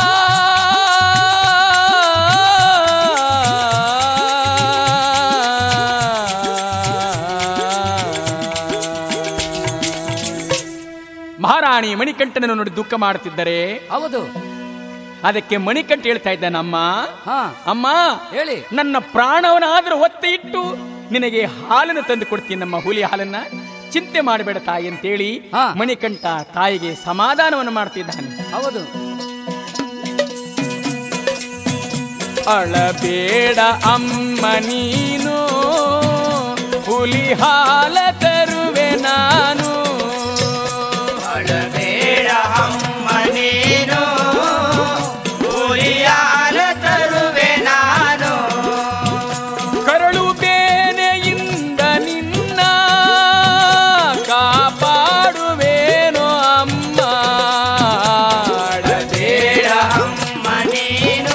ಮಹಾರಾಣಿ ಮಣಿಕಂಠನನ್ನು ನೋಡಿ ದುಃಖ ಮಾಡುತ್ತಿದ್ದರೆ ಹೌದು ಅದಕ್ಕೆ ಮಣಿಕಂಠ ಹೇಳ್ತಾ ಇದ್ದಾನಮ್ಮ ಹಾ ಅಮ್ಮ ಹೇಳಿ ನನ್ನ ಪ್ರಾಣವನಾದರೂ ಒತ್ತೆ ಇಟ್ಟು ನಿನಗೆ ಹಾಲನ್ನು ತಂದು ಕೊಡ್ತೀನಿ ನಮ್ಮ ಹುಲಿ ಹಾಲನ್ನ ಚಿಂತೆ ಮಾಡಬೇಡ ತಾಯಿ ಅಂತೇಳಿ ಹಾ. ಮಣಿಕಂಠ ತಾಯಿಗೆ ಸಮಾಧಾನವನ್ನು ಮಾಡ್ತಿದ್ದಾನೆ ಹೌದು ಅಳಬೇಡ ಅಮ್ಮ ನೀನು ಹುಲಿ ಹಾಲ ತರುವೆ ನಾನು ಅಳಬೇಡ ಅಮ್ಮ ನೀನು ಹುಲಿಯಾಲ ತರುವೆ ನಾನು ಕರಳು ಬೇನೆಯಿಂದ ನಿನ್ನ ಕಾಪಾಡುವೇನೋ ಅಮ್ಮ ಬೇಡ ಅಮ್ಮ ನೀನು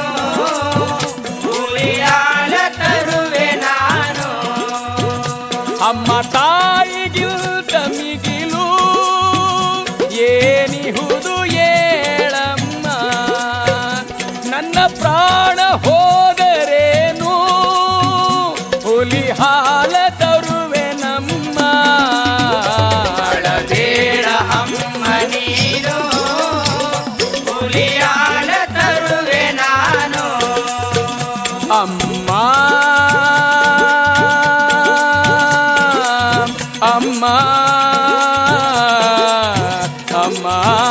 ಹುಲಿಯಾಲ ತರುವೆ ನಾನು ಅಮ್ಮ ತಾಯಿಗಿಲ್ದ ಮಿಗಿಲು ಏನಿಹುದು ಏಳಮ್ಮ ನನ್ನ ಪ್ರಾಣ ಹೋದರೇನು ಹುಲಿ ಹಾಲ ತರುವೆ ನಮ್ಮ ಅಳಬೇಡ ಅಮ್ಮ ನೀನು ಹುಲಿಯಾಲ ತರುವೆ ನಾನು ಅಮ್ಮ ಅಮ್ಮ ಅಮ್ಮ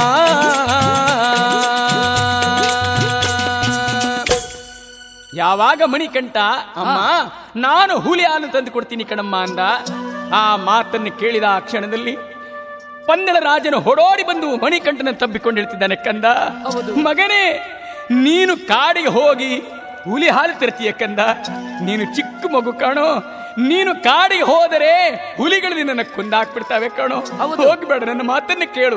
ಯಾವಾಗ ಮಣಿಕಂಠ ಅಮ್ಮ ನಾನು ಹುಲಿ ಹಾಲು ತಂದು ಕೊಡ್ತೀನಿ ಕಣಮ್ಮ ಅಂದ ಆ ಮಾತನ್ನು ಕೇಳಿದ ಆ ಕ್ಷಣದಲ್ಲಿ ಪಂದಳ ರಾಜನು ಹೊಡೋಡಿ ಬಂದು ಮಣಿಕಂಠನ ತಬ್ಬಿಕೊಂಡು ಹೇಳ್ತಿದ್ದಾನೆ ಕಂದ ಹೌದು. ಮಗನೇ ನೀನು ಕಾಡಿಗೆ ಹೋಗಿ ಹುಲಿ ಹಾಲು ತರ್ತೀಯ ಕಂದ ನೀನು ಚಿಕ್ಕ ಮಗು ಕಾಣೋ ನೀನು ಕಾಡಿಗೆ ಹೋದರೆ ಹುಲಿಗಳು ನಿನ್ನನ್ನು ಕೊಂದಾಕ್ಬಿಡ್ತಾವೆ ಕಾಣೋ ಹೌದು. ಹೋಗ್ಬೇಡ ನನ್ನ ಮಾತನ್ನು ಕೇಳು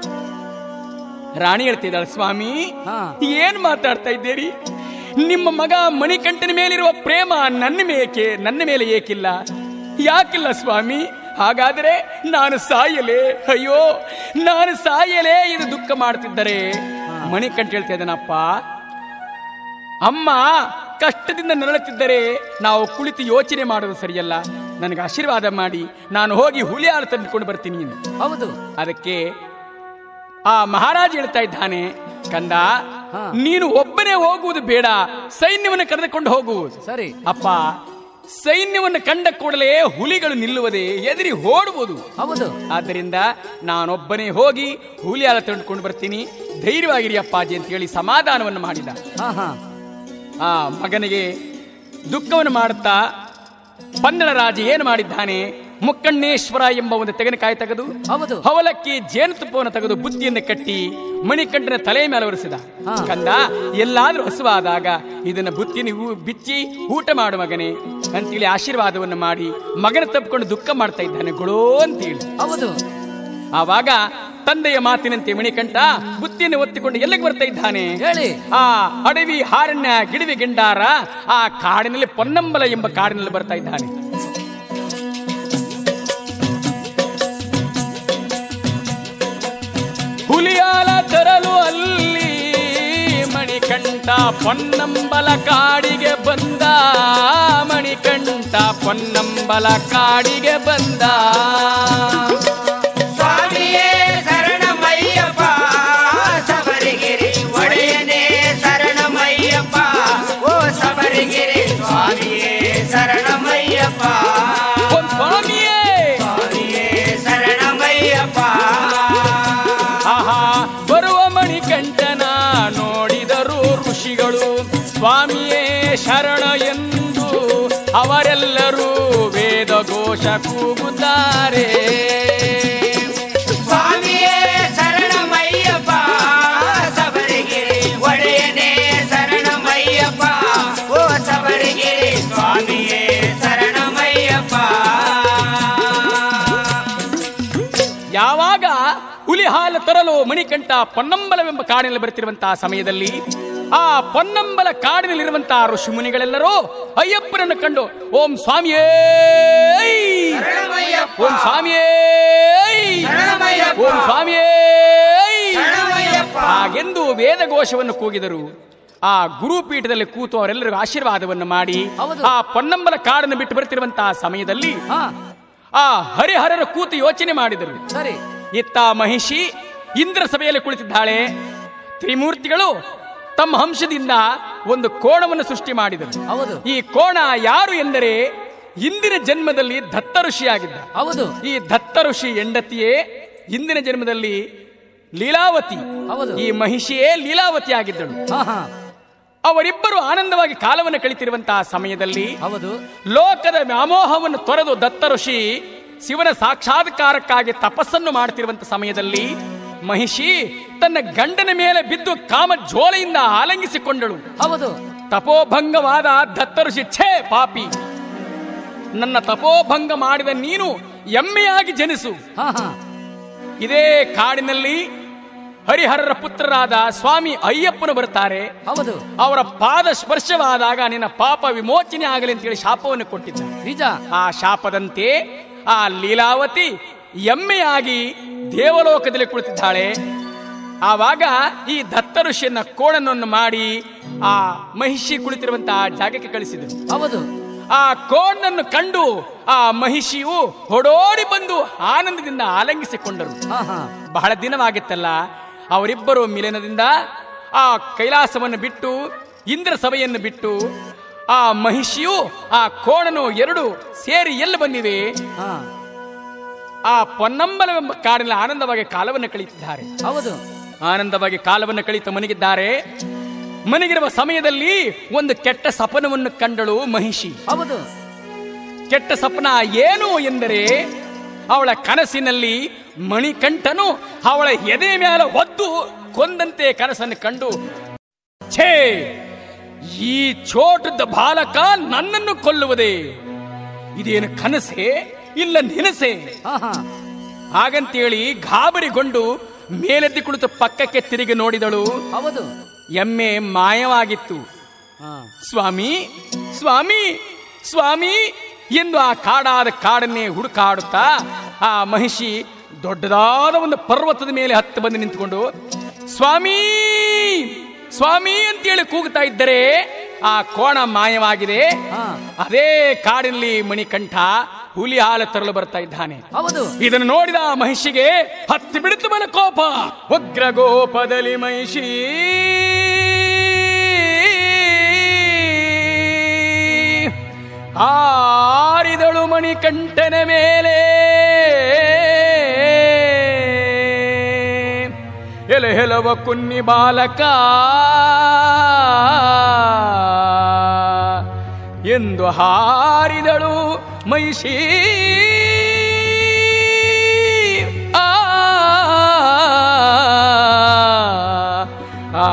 ರಾಣಿ ಹೇಳ್ತಿದ್ದಾಳೆ ಸ್ವಾಮಿ ಹಾ. ಏನ್ ಮಾತಾಡ್ತಾ ಇದ್ದೀರಿ ನಿಮ್ಮ ಮಗ ಮಣಿಕಂಠನ ಮೇಲಿರುವ ಪ್ರೇಮ ನನ್ನ ಮೇಕೆ ನನ್ನ ಮೇಲೆ ಏಕಿಲ್ಲ ಯಾಕಿಲ್ಲ ಸ್ವಾಮಿ ಹಾಗಾದರೆ ನಾನು ಸಾಯಲೇ ಅಯ್ಯೋ ನಾನು ಸಾಯಲೇ ಇದು ದುಃಖ ಮಾಡ್ತಿದ್ದರೆ ಮಣಿಕಂಠ ಹೇಳ್ತಾ ಇದ್ದಾನಪ್ಪ ಅಮ್ಮ ಕಷ್ಟದಿಂದ ನರಳುತ್ತಿದ್ದರೆ ನಾವು ಕುಳಿತು ಯೋಚನೆ ಮಾಡೋದು ಸರಿಯಲ್ಲ ನನಗೆ ಆಶೀರ್ವಾದ ಮಾಡಿ ನಾನು ಹೋಗಿ ಹುಲಿ ಹಾಲು ತಂದುಕೊಂಡು ಬರ್ತೀನಿ ಎಂದು. ಹೌದು ಅದಕ್ಕೆ ಆ ಮಹಾರಾಜ ಹೇಳ್ತಾ ಇದ್ದಾನೆ ಕಂದ ಹಾ. ನೀನು ಒಬ್ಬನೇ ಹೋಗುವುದು ಬೇಡ ಸೈನ್ಯವನ್ನು ಕರೆದುಕೊಂಡು ಹೋಗುವುದು ಸರಿ ಅಪ್ಪ ಸೈನ್ಯವನ್ನು ಕಂಡ ಕೂಡಲೇ ಹುಲಿಗಳು ನಿಲ್ಲುವುದೇ ಎದುರಿ ಓಡುವುದು ಹೌದು ಆದ್ದರಿಂದ ನಾನೊಬ್ಬನೇ ಹೋಗಿ ಹುಲಿ ಹಾಲು ತಂದುಕೊಂಡು ಬರ್ತೀನಿ ಧೈರ್ಯವಾಗಿರಿ ಅಪ್ಪಾಜಿ ಅಂತ ಹೇಳಿ ಸಮಾಧಾನವನ್ನು ಮಾಡಿದ ಹಾ ಹಾ ಆ ಮಗನಿಗೆ ದುಃಖವನ್ನು ಮಾಡುತ್ತಾ ಪನ್ನಡ ರಾಜ ಏನು ಮಾಡಿದ್ದಾನೆ ಮುಕ್ಕಣ್ಣೇಶ್ವರ ಎಂಬ ಒಂದು ತೆಂಗಿನಕಾಯಿ ತೆಗೆದು ಹೌದು ಹವಲಕ್ಕಿ ಜೇನುತುಪ್ಪವನ್ನು ತೆಗೆದು ಬುದ್ಧಿಯನ್ನು ಕಟ್ಟಿ ಮಣಿಕಂಠನ ತಲೆಯ ಮೇಲೆ ಒರೆಸಿದ ಹಾ. ಕಂದ ಎಲ್ಲಾದ್ರೂ ಹಸುವಾದಾಗ ಇದನ್ನ ಬುತ್ತಿನ ಹೂ ಬಿಚ್ಚಿ ಊಟ ಮಾಡು ಮಗನೇ ಅಂತೇಳಿ ಆಶೀರ್ವಾದವನ್ನು ಮಾಡಿ ಮಗನ ತಪ್ಪಿಕೊಂಡು ದುಃಖ ಮಾಡ್ತಾ ಇದ್ದಾನೆ ಗುಳೋ ಅಂತೇಳಿ ಹೌದು ಆವಾಗ ತಂದೆಯ ಮಾತಿನಂತೆ ಮಣಿಕಂಠ ಬುತ್ತಿಯನ್ನು ಒತ್ತಿಕೊಂಡು ಎಲ್ಲಿಗೆ ಬರ್ತಾ ಇದ್ದಾನೆ ಹೇಳಿ ಆ ಅಡವಿ ಹಾರಣ್ಯ ಗಿಡವಿ ಗಿಂಡಾರ ಆ ಕಾಡಿನಲ್ಲಿ ಪೊನ್ನಂಬಲ ಎಂಬ ಕಾಡಿನಲ್ಲಿ ಬರ್ತಾ ಇದ್ದಾನೆ ಹುಲಿಯಾಲ ತರಲು ಅಲ್ಲಿ ಮಣಿಕಂಠ ಪೊನ್ನಂಬಲ ಕಾಡಿಗೆ ಬಂದ ಮಣಿಕಂಠ ಪೊನ್ನಂಬಲ ಕಾಡಿಗೆ ಬಂದ ಸ್ವಾಮಿಯೇ ಶರಣಮಯ್ಯಪ್ಪ ಸಬರಿಗಿರಿ ಒಡೆಯನೇ ಶರಣಮಯ್ಯಪ್ಪ ಓ ಸಬರಿಗಿರಿ ಸ್ವಾಮಿಯೇ ಶರಣಮಯ್ಯಪ್ಪ ಓ ಸ್ವಾಮಿಯೇ ಸ್ವಾಮಿಯೇ ಶರಣಮಯ್ಯಪ್ಪ ಆಹಾ ಬರುವ ಮಣಿಕಂಠನ ನೋಡಿದರು ಋಷಿಗಳು ಸ್ವಾಮಿಯೇ ಶರಣ ಎಂದು ಅವರೆಲ್ಲರೂ ವೇದ ಘೋಷ ಕೂಗುತ್ತಾರೆ ಸ್ವಾಮಿಯೇ ಶರಣಮಯ್ಯಪ್ಪ ಸಬರಿಗಿರಿ ಒಡೆಯನೇ ಶರಣಮಯ್ಯಪ್ಪ ಓ ಸಬರಿಗಿರಿ ಸ್ವಾಮಿಯೇ ಶರಣಮಯ್ಯಪ್ಪ ಯಾವಾಗ ಹುಲಿ ಹಾಲು ತರಲು ಮಣಿಕಂಠ ಪೊನ್ನಂಬಲವೆಂಬ ಕಾಡಿನಲ್ಲಿ ಬರ್ತಿರುವಂತಹ ಸಮಯದಲ್ಲಿ ಆ ಪೊನ್ನಂಬಲ ಕಾಡಿನಲ್ಲಿರುವಂತಹ ಋಷಿ ಮುನಿಗಳೆಲ್ಲರೂ ಅಯ್ಯಪ್ಪನನ್ನು ಕಂಡು ಓಂ ಸ್ವಾಮಿಯೇ ಶರಣಮಯ್ಯಪ್ಪ ಓಂ ಸ್ವಾಮಿಯೇ ಶರಣಮಯ್ಯಪ್ಪ. ಓಂ ಸ್ವಾಮಿಯೇ ಶರಣಮಯ್ಯಪ್ಪ ಹಾಗೆಂದು ವೇದಘೋಷವನ್ನು ಕೂಗಿದರು ಆ ಗುರುಪೀಠದಲ್ಲಿ ಕೂತು ಅವರೆಲ್ಲರಿಗೂ ಆಶೀರ್ವಾದವನ್ನು ಮಾಡಿ ಹೌದು. ಆ ಪೊನ್ನಂಬಲ ಕಾಡನ್ನು ಬಿಟ್ಟು ಬರ್ತಿರುವಂತಹ ಸಮಯದಲ್ಲಿ ಹಾ ಆ ಹರಿಹರರ ಕೂತು ಯೋಚನೆ ಮಾಡಿದರು ಸರಿ ಇತ್ತ ಮಹಿಷಿ ಇಂದ್ರ ಸಭೆಯಲ್ಲಿ ಕುಳಿತಿದ್ದಾಳೆ ತ್ರಿಮೂರ್ತಿಗಳು ತಮ್ಮ ಹಂಶದಿಂದ ಒಂದು ಕೋಣವನ್ನು ಸೃಷ್ಟಿ ಮಾಡಿದರು ಹೌದು ಈ ಕೋಣ ಯಾರು ಎಂದರೆ ಇಂದಿನ ಜನ್ಮದಲ್ಲಿ ದತ್ತ ಋಷಿಯಾಗಿದ್ದ ಹೌದು ಈ ದತ್ತ ಋಷಿ ಹೆಂಡತಿಯೇ ಇಂದಿನ ಜನ್ಮದಲ್ಲಿ ಲೀಲಾವತಿ ಹೌದು. ಈ ಮಹಿಷಿಯೇ ಲೀಲಾವತಿ ಆಗಿದ್ದಳು ಹಾ ಹಾ ಅವರಿಬ್ಬರು ಆನಂದವಾಗಿ ಕಾಲವನ್ನು ಕಳಿತಿರುವಂತಹ ಸಮಯದಲ್ಲಿ ಹೌದು ಲೋಕದ ವ್ಯಾಮೋಹವನ್ನು ತೊರೆದು ದತ್ತ ಋಷಿ ಶಿವನ ಸಾಕ್ಷಾತ್ಕಾರಕ್ಕಾಗಿ ತಪಸ್ಸನ್ನು ಮಾಡುತ್ತಿರುವಂತ ಸಮಯದಲ್ಲಿ ಮಹಿಷಿ ತನ್ನ ಗಂಡನ ಮೇಲೆ ಬಿದ್ದು ಕಾಮ ಜ್ವಾಲೆಯಿಂದ ಆಲಂಗಿಸಿಕೊಂಡಳು ಹೌದು ತಪೋಭಂಗವಾದ ದತ್ತ ಋಷಿ ಛೇ ಪಾಪಿ ನನ್ನ ತಪೋಭಂಗ ಮಾಡಿದ ನೀನು ಎಮ್ಮೆಯಾಗಿ ಜನಿಸು ಹಾ ಹಾ ಇದೇ ಕಾಡಿನಲ್ಲಿ ಹರಿಹರರ ಪುತ್ರರಾದ ಸ್ವಾಮಿ ಅಯ್ಯಪ್ಪನು ಬರ್ತಾರೆ ಹೌದು ಅವರ ಪಾದ ಸ್ಪರ್ಶವಾದಾಗ ನಿನ್ನ ಪಾಪ ವಿಮೋಚನೆ ಆಗಲಿ ಅಂತೇಳಿ ಶಾಪವನ್ನು ಕೊಟ್ಟಿದ್ದ ನಿಜ ಆ ಶಾಪದಂತೆ ಆ ಲೀಲಾವತಿ ಎಮ್ಮೆಯಾಗಿ ದೇವಲೋಕದಲ್ಲಿ ಕುಳಿತಿದ್ದಾಳೆ ಆವಾಗ ಈ ದತ್ತ ಋಷಿಯನ್ನ ಕೋಣನನ್ನು ಮಾಡಿ ಆ ಮಹಿಷಿ ಕುಳಿತಿರುವಂತಹ ಜಾಗಕ್ಕೆ ಕಳಿಸಿದರು ಹೌದು ಆ ಕೋಣನ್ನು ಕಂಡು ಆ ಮಹಿಷಿಯು ಹೊಡೋಡಿ ಬಂದು ಆನಂದದಿಂದ ಆಲಂಗಿಸಿಕೊಂಡರು ಹಾ ಹಾ ಬಹಳ ದಿನವಾಗಿತ್ತಲ್ಲ ಅವರಿಬ್ಬರು ಮಿಲನದಿಂದ ಆ ಕೈಲಾಸವನ್ನು ಬಿಟ್ಟು ಇಂದ್ರ ಸಭೆಯನ್ನು ಬಿಟ್ಟು ಆ ಮಹಿಷಿಯು ಆ ಕೋಣನು ಎರಡು ಸೇರಿ ಎಲ್ಲಿ ಬಂದಿವೆ ಹಾ ಆ ಪೊನ್ನಂಬಲವೆಂಬ ಕಾಡಿನಲ್ಲಿ ಆನಂದವಾಗಿ ಕಾಲವನ್ನು ಕಳೀತಿದ್ದಾರೆ ಹೌದು ಆನಂದವಾಗಿ ಕಾಲವನ್ನು ಕಳೀತ ಮನಗಿದ್ದಾರೆ ಮನಗಿರುವ ಸಮಯದಲ್ಲಿ ಒಂದು ಕೆಟ್ಟ ಸಪನವನ್ನು ಕಂಡಳು ಮಹಿಷಿ ಹೌದು ಕೆಟ್ಟ ಸಪನ ಏನು ಎಂದರೆ ಅವಳ ಕನಸಿನಲ್ಲಿ ಮಣಿಕಂಠನು ಅವಳ ಎದೆ ಮೇಲೆ ಒದ್ದು ಕೊಂದಂತೆ ಕನಸನ್ನು ಕಂಡು ಛೇ ಈ ಚೋಟದ ಬಾಲಕ ನನ್ನನ್ನು ಕೊಲ್ಲುವುದೇ ಇದೇನು ಕನಸೆ ಇಲ್ಲ ನೆನಸೆ ಹಾ ಹಾ ಹಾಗಂತೇಳಿ ಗಾಬರಿಗೊಂಡು ಮೇಲೆದ್ದಿ ಕುಳಿತು ಪಕ್ಕಕ್ಕೆ ತಿರುಗಿ ನೋಡಿದಳು ಹೌದು ಎಮ್ಮೆ ಮಾಯವಾಗಿತ್ತು ಹಾ ಸ್ವಾಮಿ ಸ್ವಾಮಿ ಸ್ವಾಮಿ ಎಂದು ಆ ಕಾಡಾದ ಕಾಡನ್ನೇ ಹುಡುಕಾಡುತ್ತಾ ಆ ಮಹಿಷಿ ದೊಡ್ಡದಾದ ಒಂದು ಪರ್ವತದ ಮೇಲೆ ಹತ್ತು ಬಂದು ನಿಂತುಕೊಂಡು ಸ್ವಾಮಿ ಸ್ವಾಮಿ ಅಂತೇಳಿ ಕೂಗುತ್ತಾ ಇದ್ದರೆ ಆ ಕೋಣ ಮಾಯವಾಗಿದೆ ಹಾ ಅದೇ ಕಾಡಿನಲ್ಲಿ ಮಣಿಕಂಠ ಹುಲಿ ಹಾಲು ತರಲು ಬರ್ತಾ ಇದ್ದಾನೆ ಹೌದು ಇದನ್ನು ನೋಡಿದ ಆ ಮಹಿಷಿಗೆ ಹತ್ತಿ ಬಿಡುತ್ತು ಬಲ ಕೋಪ ಉಗ್ರ ಗೋಪದಲ್ಲಿ ಮಹಿಷಿ ಆರಿದಳು ಮಣಿಕಂಠನ ಮೇಲೆ ಎಲೆ ಹೆಲವ ಕುನ್ನಿ ಬಾಲಕ ಎಂದು ಹಾರಿದಳು ಮಹಿಷಿ ಆ ಆ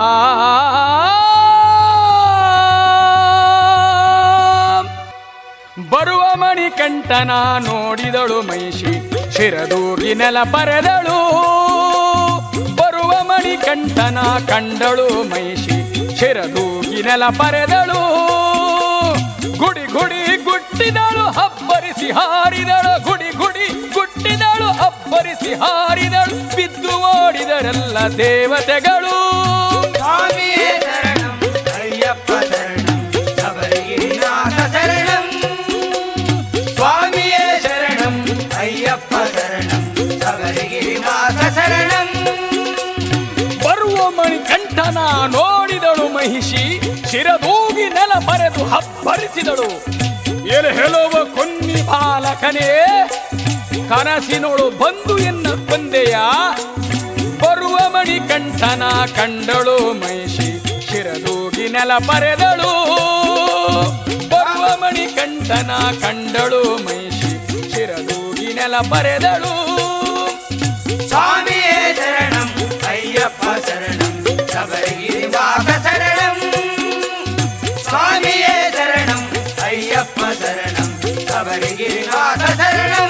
ಬರುವ ಮಣಿಕಂಠನ ನೋಡಿದಳು ಮಹಿಷಿ ಶಿರದೂಗಿ ನೆಲ ಪರೆದಳು ಬರುವ ಮಣಿಕಂಠನ ಕಂಡಳು ಮಹಿಷಿ ಶಿರದೂಗಿ ನೆಲ ಪರೆದಳು ಗುಡಿ ಗುಡಿ ಗುಟ್ಟಿದಳು ಹಬ್ಬರಿಸಿ ಹಾರಿದಳು ಗುಡಿ ಗುಡಿ ಗುಟ್ಟಿದಳು ಹಬ್ಬರಿಸಿ ಹಾರಿದಳು ಬಿದ್ದು ಓಡಿದರೆಲ್ಲ ದೇವತೆಗಳು ಸ್ವಾಮಿಯೇ ಶರಣಂ ಅಯ್ಯಪ್ಪ ಶರಣಂ ಶಬರಿಗಿರಿನಾಥ ಶರಣಂ ಸ್ವಾಮಿಯೇ ಶರಣಂ ಅಯ್ಯಪ್ಪ ಶರಣಂ ಶಬರಿಗಿರಿನಾಥ ಶರಣಂ ಬರುವ ಮಣಿಕಂಠನ ನೋಡಿದಳು ಮಹಿಷಿ ಶಿರದೂಗಿ ನೆಲ ಬರೆದು ಹಬ್ಬರಿಸಿದಳು ಎಲೆ ಹೇಳುವ ಕೊನ್ನಿ ಬಾಲಕನೇ ಕನಸಿನೋಳು ಬಂದು ಎನ್ನ ಕೊಂದೆಯ ಬರುವ ಮಣಿಕಂಠನ ಕಂಡಳು ಮಹಿಷಿ ಶಿರದೂಗಿ ನೆಲ ಬರೆದಳು ಬರುವ ಮಣಿಕಂಠನ ಕಂಡಳು ಮಹಿಷಿ ಶಿರದೂಗಿ ನೆಲ ಬರೆದಳು ಸ್ವಾಮಿಯೇ ಶರಣಂ ಅಯ್ಯಪ್ಪ ಶರಣಂ ಶಬರಿಗಿರಿವಾಸ ಶರಣಂ ಸ್ವಾಮಿಯೇ ಶರಣಂ ಅಯ್ಯಪ್ಪ ಶರಣಂ ಶಬರಿಗಿರಿವಾಸ ಶರಣಂ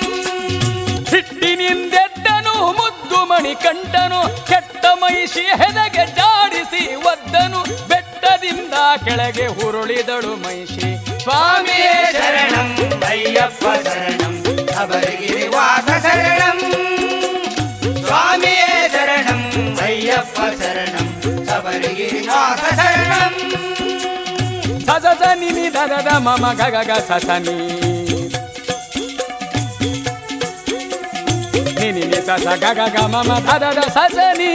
ಹಿಟ್ಟಿನಿಂದೆದ್ದನು ಮುದ್ದು ಮಣಿಕಂಠನು ಕೆಟ್ಟ ಮಹಿಷಿ ಹೆದಗೆ ಜಾಡಿಸಿ ಒದ್ದನು ಬೆಟ್ಟದಿಂದ ಕೆಳಗೆ ಹುರುಳಿದಳು ಮಹಿಷಿ ಸ್ವಾಮಿಯೇ ಶರಣಂ ಅಯ್ಯಪ್ಪ ಶರಣಂ ಶಬರಿಗಿರಿವಾಸ ಶರಣಂ ಸ್ವಾಮಿಯೇ ಶರಣಂ ಅಯ್ಯಪ್ಪ ಶರಣಂ ಶಬರಿಗಿರಿವಾಸ ಶರಣಂ ಸಸಸ ನಿನಿ ದದದ ಮಮ ಗಗಗ ಸಸನಿ ನಿನಿ ನಿ ಸಸ ಗಗ ಗ ಮಮ ದದದ ಸಸನಿ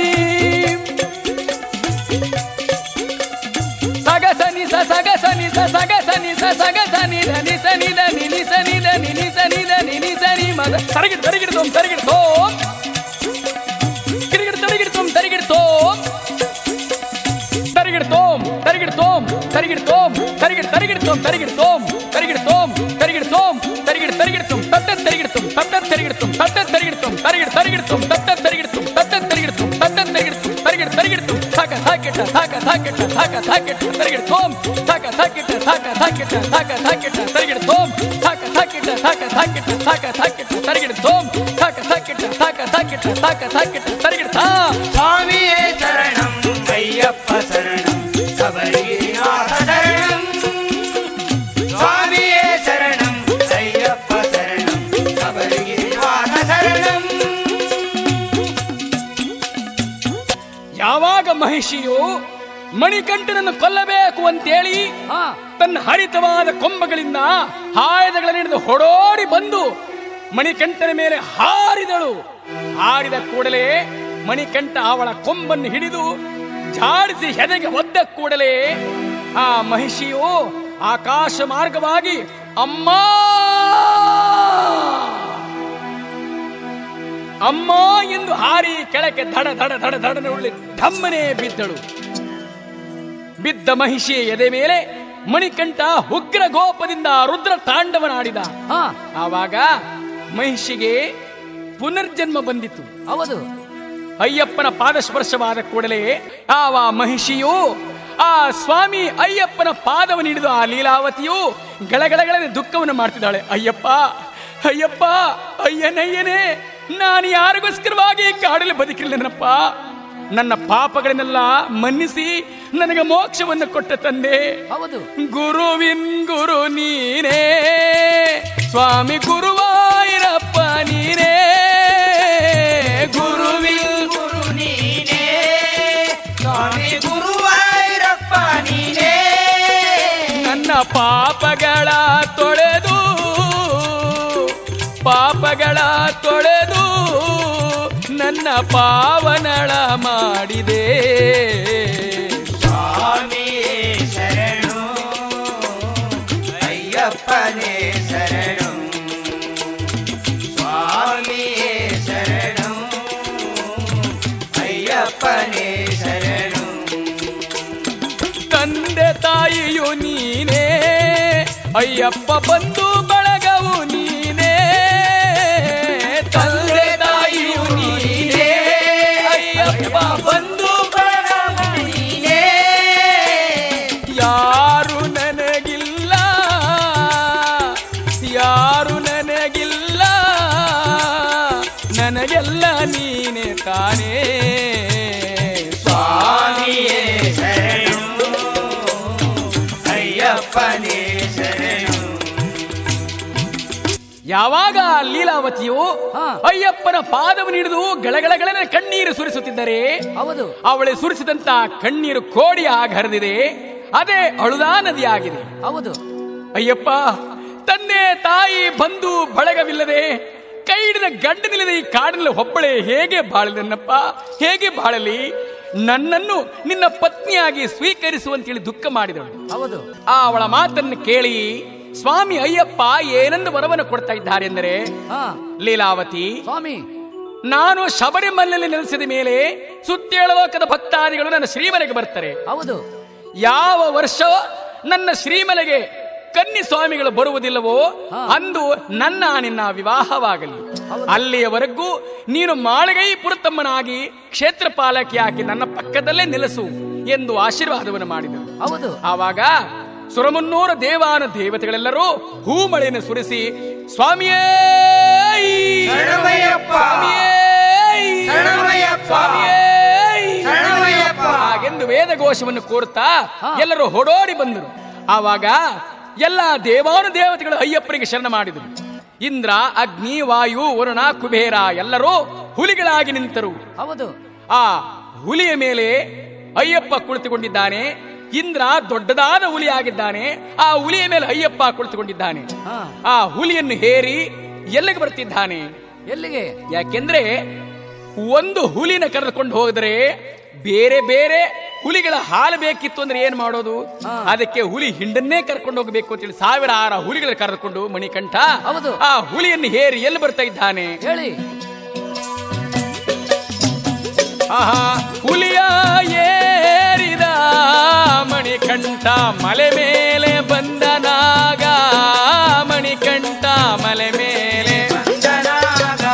ಸಗಸನಿ ಸ ಸಗಸನಿ ಸ ಸಗಸನಿ ಸ ಸಗಸನಿ ದ ನಿ ಸ ನಿ ದ ನಿ ನಿ ಸ ನಿ ದ ನಿ ನಿ ಸ ನಿ ದ ನಿ ನಿ ಸ ನಿ ಮದ ತರಗಿಡ್ ತರಗಿಡ್ ತೋಮ್ ತರಗಿಡ್ ತೋಮ್ ಕಿರಿಗಿಡ್ ತರಗಿಡ್ ತೋಮ್ ತರಗಿಡ್ ತೋಮ್ ತರಿಗಿಡ್ ತೋಮ್ ತರಿಗಿಡ್ ತೋಮ್ ತರಿಗಿಡ್ ತೋಮ್ ತರಿಗಿಡ್ ತರಿಗಿಡ್ ತೋಮ್ ತರಿಗಿಡ್ ತೋಮ್ ತರಿಗಿಡ್ ತೋಮ್ ತರಿಗಿಡ್ ತೋಮ್ ತರಿಗಿಡ್ ತರಿಗಿಡ್ ತೋಮ್ ತಟ್ಟ ತರಿಗಿಡ್ ತೋಮ್ ತಟ್ಟ ತರಿಗಿಡ್ ತೋಮ್ ತಟ್ಟ ತರಿಗಿಡ್ ತೋಮ್ ತರಿಗಿಡ್ ತರಿಗಿಡ್ ತೋಮ್ ತಟ್ಟ ತರಿಗಿಡ್ ತೋಮ್ ತಟ್ಟ ತರಿಗಿಡ್ ತೋಮ್ ತಟ್ಟ ತರಿಗಿಡ್ ತೋಮ್ ತರಿಗಿಡ್ ತರಿಗಿಡ್ ತೋಮ್ ಥಾಕ ಥಾಕಿಟ್ಟ ಥಾಕ ಥಾಕಿಟ್ಟ ಥಾಕ ಥಾಕಿಟ್ಟ ತರಿಗಿಡ್ ತೋಮ್ ಥಾಕ ಥಾಕಿಟ್ಟ ಥಾಕ ಥಾಕಿಟ್ಟ ಥಾಕ ಥಾಕಿಟ್ಟ ತರಿಗಿಡ್ ತೋಮ್ ಥಾಕ ಥಾಕಿಟ್ಟ ಥಾಕ ಥಾಕಿಟ್ಟ ಥಾಕ ಥಾಕಿಟ್ಟ ತರಿಗಿಡ್ ತೋಮ್ ಥಾಕ ಥಾಕಿಟ್ಟ ಥಾಕ ಥಾಕಿಟ್ಟ ಥಾಕ ಥಾಕಿಟ್ಟ ತರಿಗಿಡ್ ಥಾ ಸ್ವಾಮಿಯೇ ಶರಣಂ ಅಯ್ಯಪ್ಪ ಶರಣಂ ಶಬರಿಗಿರಿನಾಥ ಶರಣಂ ಸ್ವಾಮಿಯೇ ಶರಣಂ ಅಯ್ಯಪ್ಪ ಶರಣಂ ಶಬರಿಗಿರಿನಾಥ ಶರಣಂ ಯಾವಾಗ ಮಹಿಷಿಯು ಮಣಿಕಂಠನನ್ನು ಕೊಲ್ಲಬೇಕು ಅಂತೇಳಿ ತನ್ನ ಹರಿತವಾದ ಕೊಂಬಗಳಿಂದ ಆಯುಧಗಳನ್ನು ಹಿಡಿದು ಹೊಡೋಡಿ ಬಂದು ಮಣಿಕಂಠನ ಮೇಲೆ ಹಾರಿದಳು ಹಾರಿದ ಕೂಡಲೇ ಮಣಿಕಂಠ ಅವಳ ಕೊಂಬನ್ನು ಹಿಡಿದು ಜಾಡಿಸಿ ಹೆದೆಗೆ ಒದ್ದ ಕೂಡಲೇ ಆ ಮಹಿಷಿಯು ಆಕಾಶ ಮಾರ್ಗವಾಗಿ ಅಮ್ಮ ಅಮ್ಮ ಎಂದು ಹಾರಿ ಕೆಳಕ್ಕೆ ದಡ ದಡ ದಡ ದಡನೆ ಉಳ್ಳಿ ಢಮ್ಮನೆ ಬಿದ್ದಳು ಬಿದ್ದ ಮಹಿಷಿಯ ಎದೆ ಮೇಲೆ ಮಣಿಕಂಠ ಉಗ್ರ ಗೋಪದಿಂದ ರುದ್ರ ತಾಂಡವನಾಡಿದ ಆವಾಗ ಮಹಿಷಿಗೆ ಪುನರ್ಜನ್ಮ ಬಂದಿತು ಹೌದು ಅಯ್ಯಪ್ಪನ ಪಾದಸ್ಪರ್ಶವಾದ ಕೂಡಲೇ ಆವ ಮಹಿಷಿಯು ಆ ಸ್ವಾಮಿ ಅಯ್ಯಪ್ಪನ ಪಾದವನ್ನು ಹಿಡಿದು ಆ ಲೀಲಾವತಿಯು ಗಳಗಳಗಳ ದುಃಖವನ್ನು ಮಾಡ್ತಿದ್ದಾಳೆ ಅಯ್ಯಪ್ಪ ಅಯ್ಯಪ್ಪ ಅಯ್ಯನಯ್ಯನೇ ನಾನು ಯಾರಿಗೋಸ್ಕರವಾಗಿ ಈ ಕಾಡಲ್ಲಿ ಬದುಕಿಲ್ಲನಪ್ಪ ನನ್ನ ಪಾಪಗಳನ್ನೆಲ್ಲ ಮನ್ನಿಸಿ ನನಗೆ ಮೋಕ್ಷವನ್ನು ಕೊಟ್ಟ ತಂದೆ ಹೌದು ಗುರುವಿನ್ ಗುರು ನೀನೇ ಸ್ವಾಮಿ ಗುರುವಾಯಿರಪ್ಪ ನೀನೇ ಗುರುವಿನ್ ಗುರು ನೀನೇ ಸ್ವಾಮಿ ಗುರುವಾಯೂರಪ್ಪ ನೀನೇ ನನ್ನ ಪಾಪಗಳ ತೊಳೆದು ತೊಳೆದು ನನ್ನ ಪಾವನಳ ಮಾಡಿದೆ ಸ್ವಾಮಿಯೇ ಶರಣು ಅಯ್ಯಪ್ಪನೇ ಶರಣು ಸ್ವಾಮಿಯೇ ಶರಣು ಅಯ್ಯಪ್ಪನೇ ಶರಣು ತಂದೆ ತಾಯಿಯು ನೀನೇ ಅಯ್ಯಪ್ಪ ಬಂಧು ಬಳಗವು ನೀನೇ ತಂದೆ ತಾಯಿಯು ನೀನೇ ಅಯ್ಯಪ್ಪ ಬಂಧು ಬಳಗವು ನೀನೇ ಯಾರು ನನಗಿಲ್ಲ ಯಾರು ನನಗಿಲ್ಲ ನನಗೆಲ್ಲ ನೀನೆ ತಾನೇ ಸ್ವಾಮಿಯೇ ಶರಣು ಅಯ್ಯಪ್ಪನೇ ಶರಣು ಯಾವಾಗ ಲೀಲಾವತಿಯು ಹಾ. ಅಯ್ಯಪ್ಪನ ಪಾದವನ್ನು ಹಿಡಿದು ಗಳಗಳಗಳನೆ ಕಣ್ಣೀರು ಸುರಿಸುತ್ತಿದ್ದರೆ ಹೌದು ಅವಳೆ ಸುರಿಸಿದಂತ ಕಣ್ಣೀರು ಕೋಡಿಯಾಗಿ ಹರಿದಿದೆ ಅದೇ ಅಳುದಾ ನದಿಯಾಗಿದೆ ಹೌದು ಅಯ್ಯಪ್ಪ ತಂದೆ ತಾಯಿ ಬಂಧು ಬಳಗವಿಲ್ಲದೆ ಕೈ ಹಿಡಿದ ಗಂಡನಿಲ್ಲದೆ ಈ ಕಾಡಿನಲ್ಲಿ ಒಬ್ಬಳೆ ಹೇಗೆ ಬಾಳಲನ್ನಪ್ಪ ಹೇಗೆ ಬಾಳಲಿ ನನ್ನನ್ನು ನಿನ್ನ ಪತ್ನಿಯಾಗಿ ಸ್ವೀಕರಿಸುವಂತೇಳಿ ದುಃಖ ಮಾಡಿದಳು ಹೌದು ಆ ಅವಳ ಮಾತನ್ನು ಕೇಳಿ ಸ್ವಾಮಿ ಅಯ್ಯಪ್ಪ ಏನೆಂದು ವರವನ್ನು ಕೊಡ್ತಾ ಇದ್ದಾರೆ ಎಂದರೆ ಹಾ ಲೀಲಾವತಿ ಸ್ವಾಮಿ ನಾನು ಶಬರಿಮಲೆಯಲ್ಲಿ ನೆಲೆಸಿದ ಮೇಲೆ ಸುತ್ತೇಳ ಲೋಕದ ಭಕ್ತಾದಿಗಳು ನನ್ನ ಶ್ರೀಮನೆಗೆ ಬರ್ತಾರೆ ಹೌದು ಯಾವ ವರ್ಷ ನನ್ನ ಶ್ರೀಮಲೆಗೆ ಕನ್ನಿ ಸ್ವಾಮಿಗಳು ಬರುವುದಿಲ್ಲವೋ ಹಾ. ಅಂದು ನನ್ನ ನಿನ್ನ ವಿವಾಹವಾಗಲಿ ಅಲ್ಲಿಯವರೆಗೂ ನೀನು ಮಾಳಿಗೈ ಪುರತಮ್ಮನಾಗಿ ಕ್ಷೇತ್ರ ಪಾಲಕಿಯಾಗಿ ನನ್ನ ಪಕ್ಕದಲ್ಲೇ ನೆಲೆಸು ಎಂದು ಆಶೀರ್ವಾದವನ್ನು ಮಾಡಿದರು ಹೌದು ಆವಾಗ ಸುರಮುನ್ನೂರ ದೇವಾನ ದೇವತೆಗಳೆಲ್ಲರೂ ಹೂಮಳೆಯನ್ನು ಸುರಿಸಿ ಸ್ವಾಮಿಯೇ ಶರಣಮಯ್ಯಪ್ಪ. ಸ್ವಾಮಿಯೇ ಶರಣಮಯ್ಯಪ್ಪ. ಸ್ವಾಮಿಯೇ ಶರಣಮಯ್ಯಪ್ಪ. ಹಾಗೆಂದು ವೇದಘೋಷವನ್ನು ಕೋರುತ್ತಾ ಹಾ. ಎಲ್ಲರೂ ಹೊಡೋಡಿ ಬಂದರು ಆವಾಗ ಎಲ್ಲ ದೇವಾನು ದೇವತೆಗಳು ಅಯ್ಯಪ್ಪನಿಗೆ ಶರಣ ಮಾಡಿದರು ಇಂದ್ರ ಅಗ್ನಿ ವಾಯು ವರುಣ ಕುಬೇರ ಎಲ್ಲರೂ ಹುಲಿಗಳಾಗಿ ನಿಂತರು ಹೌದು ಆ ಹುಲಿಯ ಮೇಲೆ ಅಯ್ಯಪ್ಪ ಕುಳಿತುಕೊಂಡಿದ್ದಾನೆ ಇಂದ್ರ ದೊಡ್ಡದಾದ ಹುಲಿಯಾಗಿದ್ದಾನೆ ಆ ಹುಲಿಯ ಮೇಲೆ ಅಯ್ಯಪ್ಪ ಕುಳಿತುಕೊಂಡಿದ್ದಾನೆ ಹಾ ಆ ಹುಲಿಯನ್ನು ಹೇರಿ ಎಲ್ಲಿಗೆ ಬರ್ತಿದ್ದಾನೆ ಎಲ್ಲಿಗೆ ಯಾಕೆಂದ್ರೆ ಒಂದು ಹುಲಿನ ಕರೆದುಕೊಂಡು ಹೋದರೆ ಬೇರೆ ಬೇರೆ ಹುಲಿಗಳ ಹಾಲು ಬೇಕಿತ್ತು ಅಂದ್ರೆ ಏನ್ ಮಾಡೋದು ಹಾ. ಅದಕ್ಕೆ ಹುಲಿ ಹಿಂಡನ್ನೇ ಕರ್ಕೊಂಡು ಹೋಗಬೇಕು ಅಂತೇಳಿ ಸಾವಿರಾರು ಹುಲಿಗಳ ಕರೆದುಕೊಂಡು ಮಣಿಕಂಠ ಹೌದು. ಆ ಹುಲಿಯನ್ನು ಹೇರಿ ಎಲ್ಲಿ ಬರ್ತಾ ಇದ್ದಾನೆ ಹೇಳಿ ಆಹಾ ಹುಲಿಯ ಏರಿದ ಮಣಿಕಂಠ ಮಲೆ ಮೇಲೆ ಬಂದನಾಗ ಮಣಿಕಂಠ ಮಲೆ ಮೇಲೆ ವಂದನಾಗ.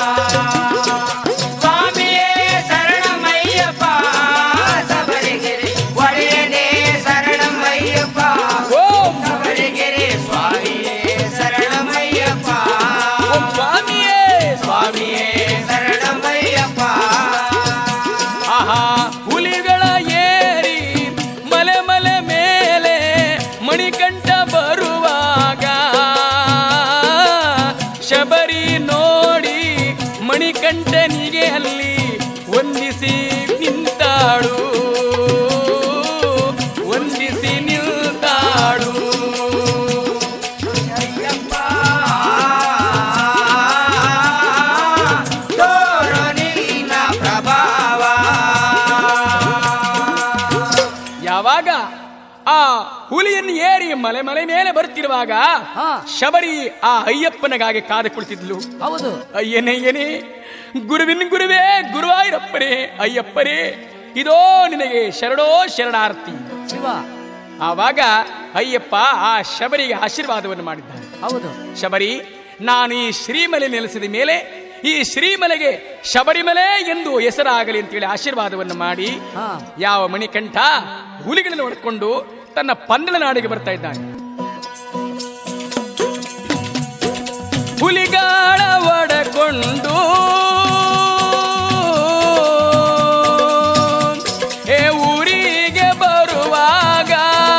ಸ್ವಾಮಿಯೇ ಶರಣಮಯ್ಯಪ್ಪ ಸಬರಿಗಿರಿ ಒಡೆಯನೇ ಶರಣಮಯ್ಯಪ್ಪ ಓಂ ಸಬರಿಗಿರಿ ಸ್ವಾಮಿಯೇ ಶರಣಮಯ್ಯಪ್ಪ ಓಂ ಸ್ವಾಮಿಯೇ ಸ್ವಾಮಿಯೇ ಶರಣಮಯ್ಯಪ್ಪ ಆಹಾ ಹುಲಿಗಳ ಏರಿ ಮಲೆ ಮಲೆ ಮೇಲೆ ಮಣಿಕಂಠ ಬರುವಾಗ ಶಬರಿ ನೋಡಿ ಮಣಿಕಂಠನಿಗೆ ಅಲ್ಲಿ ವಂದಿಸಿ ನಿಂತಾಳು ವಂದಿಸಿ ನಿಲ್ತಾಳು ಅಯ್ಯಪ್ಪ ತೋರು ನಿನ್ನ ಪ್ರಭಾವ ಯಾವಾಗ ಆ ಹುಲಿಯನ್ನು ಏರಿ ಮಲೆ ಮಲೆ ಮೇಲೆ ಬರುತ್ತಿರುವಾಗ ಹಾ. ಶಬರಿ ಆ ಅಯ್ಯಪ್ಪನಿಗಾಗಿ ಕಾದು ಕುಳಿತಿದ್ಲು ಹೌದು ಅಯ್ಯನಯ್ಯನೇ ಗುರುವಿನ ಗುರುವೇ ಗುರುವಾಯೂರಪ್ಪನೇ ಅಯ್ಯಪ್ಪನೇ ಇದೋ ನಿನಗೆ ಶರಣೋ ಶರಣಾರ್ಥಿ ಶಿವ ಆವಾಗ ಅಯ್ಯಪ್ಪ ಆ ಶಬರಿಗೆ ಆಶೀರ್ವಾದವನ್ನು ಮಾಡಿದ್ದಾನೆ ಹೌದು ಶಬರಿ ನಾನು ಈ ಶ್ರೀಮಲೆ ನೆಲೆಸಿದ ಮೇಲೆ ಈ ಶ್ರೀಮಲೆಗೆ ಶಬರಿಮಲೆ ಎಂದು ಹೆಸರಾಗಲಿ ಅಂತೇಳಿ ಆಶೀರ್ವಾದವನ್ನು ಮಾಡಿ ಹಾ ಯಾವ ಮಣಿಕಂಠ ಹುಲಿಗಳನ್ನು ಹೊಡ್ಕೊಂಡು ತನ್ನ ಪಂದಳ ನಾಡಿಗೆ ಬರ್ತಾ ಇದ್ದಾನೆ ಹುಲಿಗಾಳ ಒಡಕೊಂಡು ಏ ಊರಿಗೆ ಬರುವಾಗ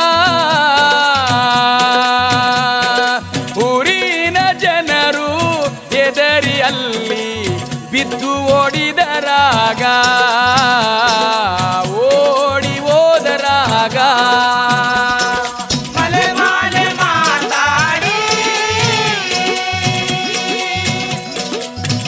ಊರಿನ ಜನರು ಎದರಿಯಲ್ಲಿ ಬಿದ್ದು ಓಡಿದರಾಗ ಓಡಿ ಹೋದರಾಗ ಮಲೆ ಮಾಲೆ ಮಾತಾಡಿ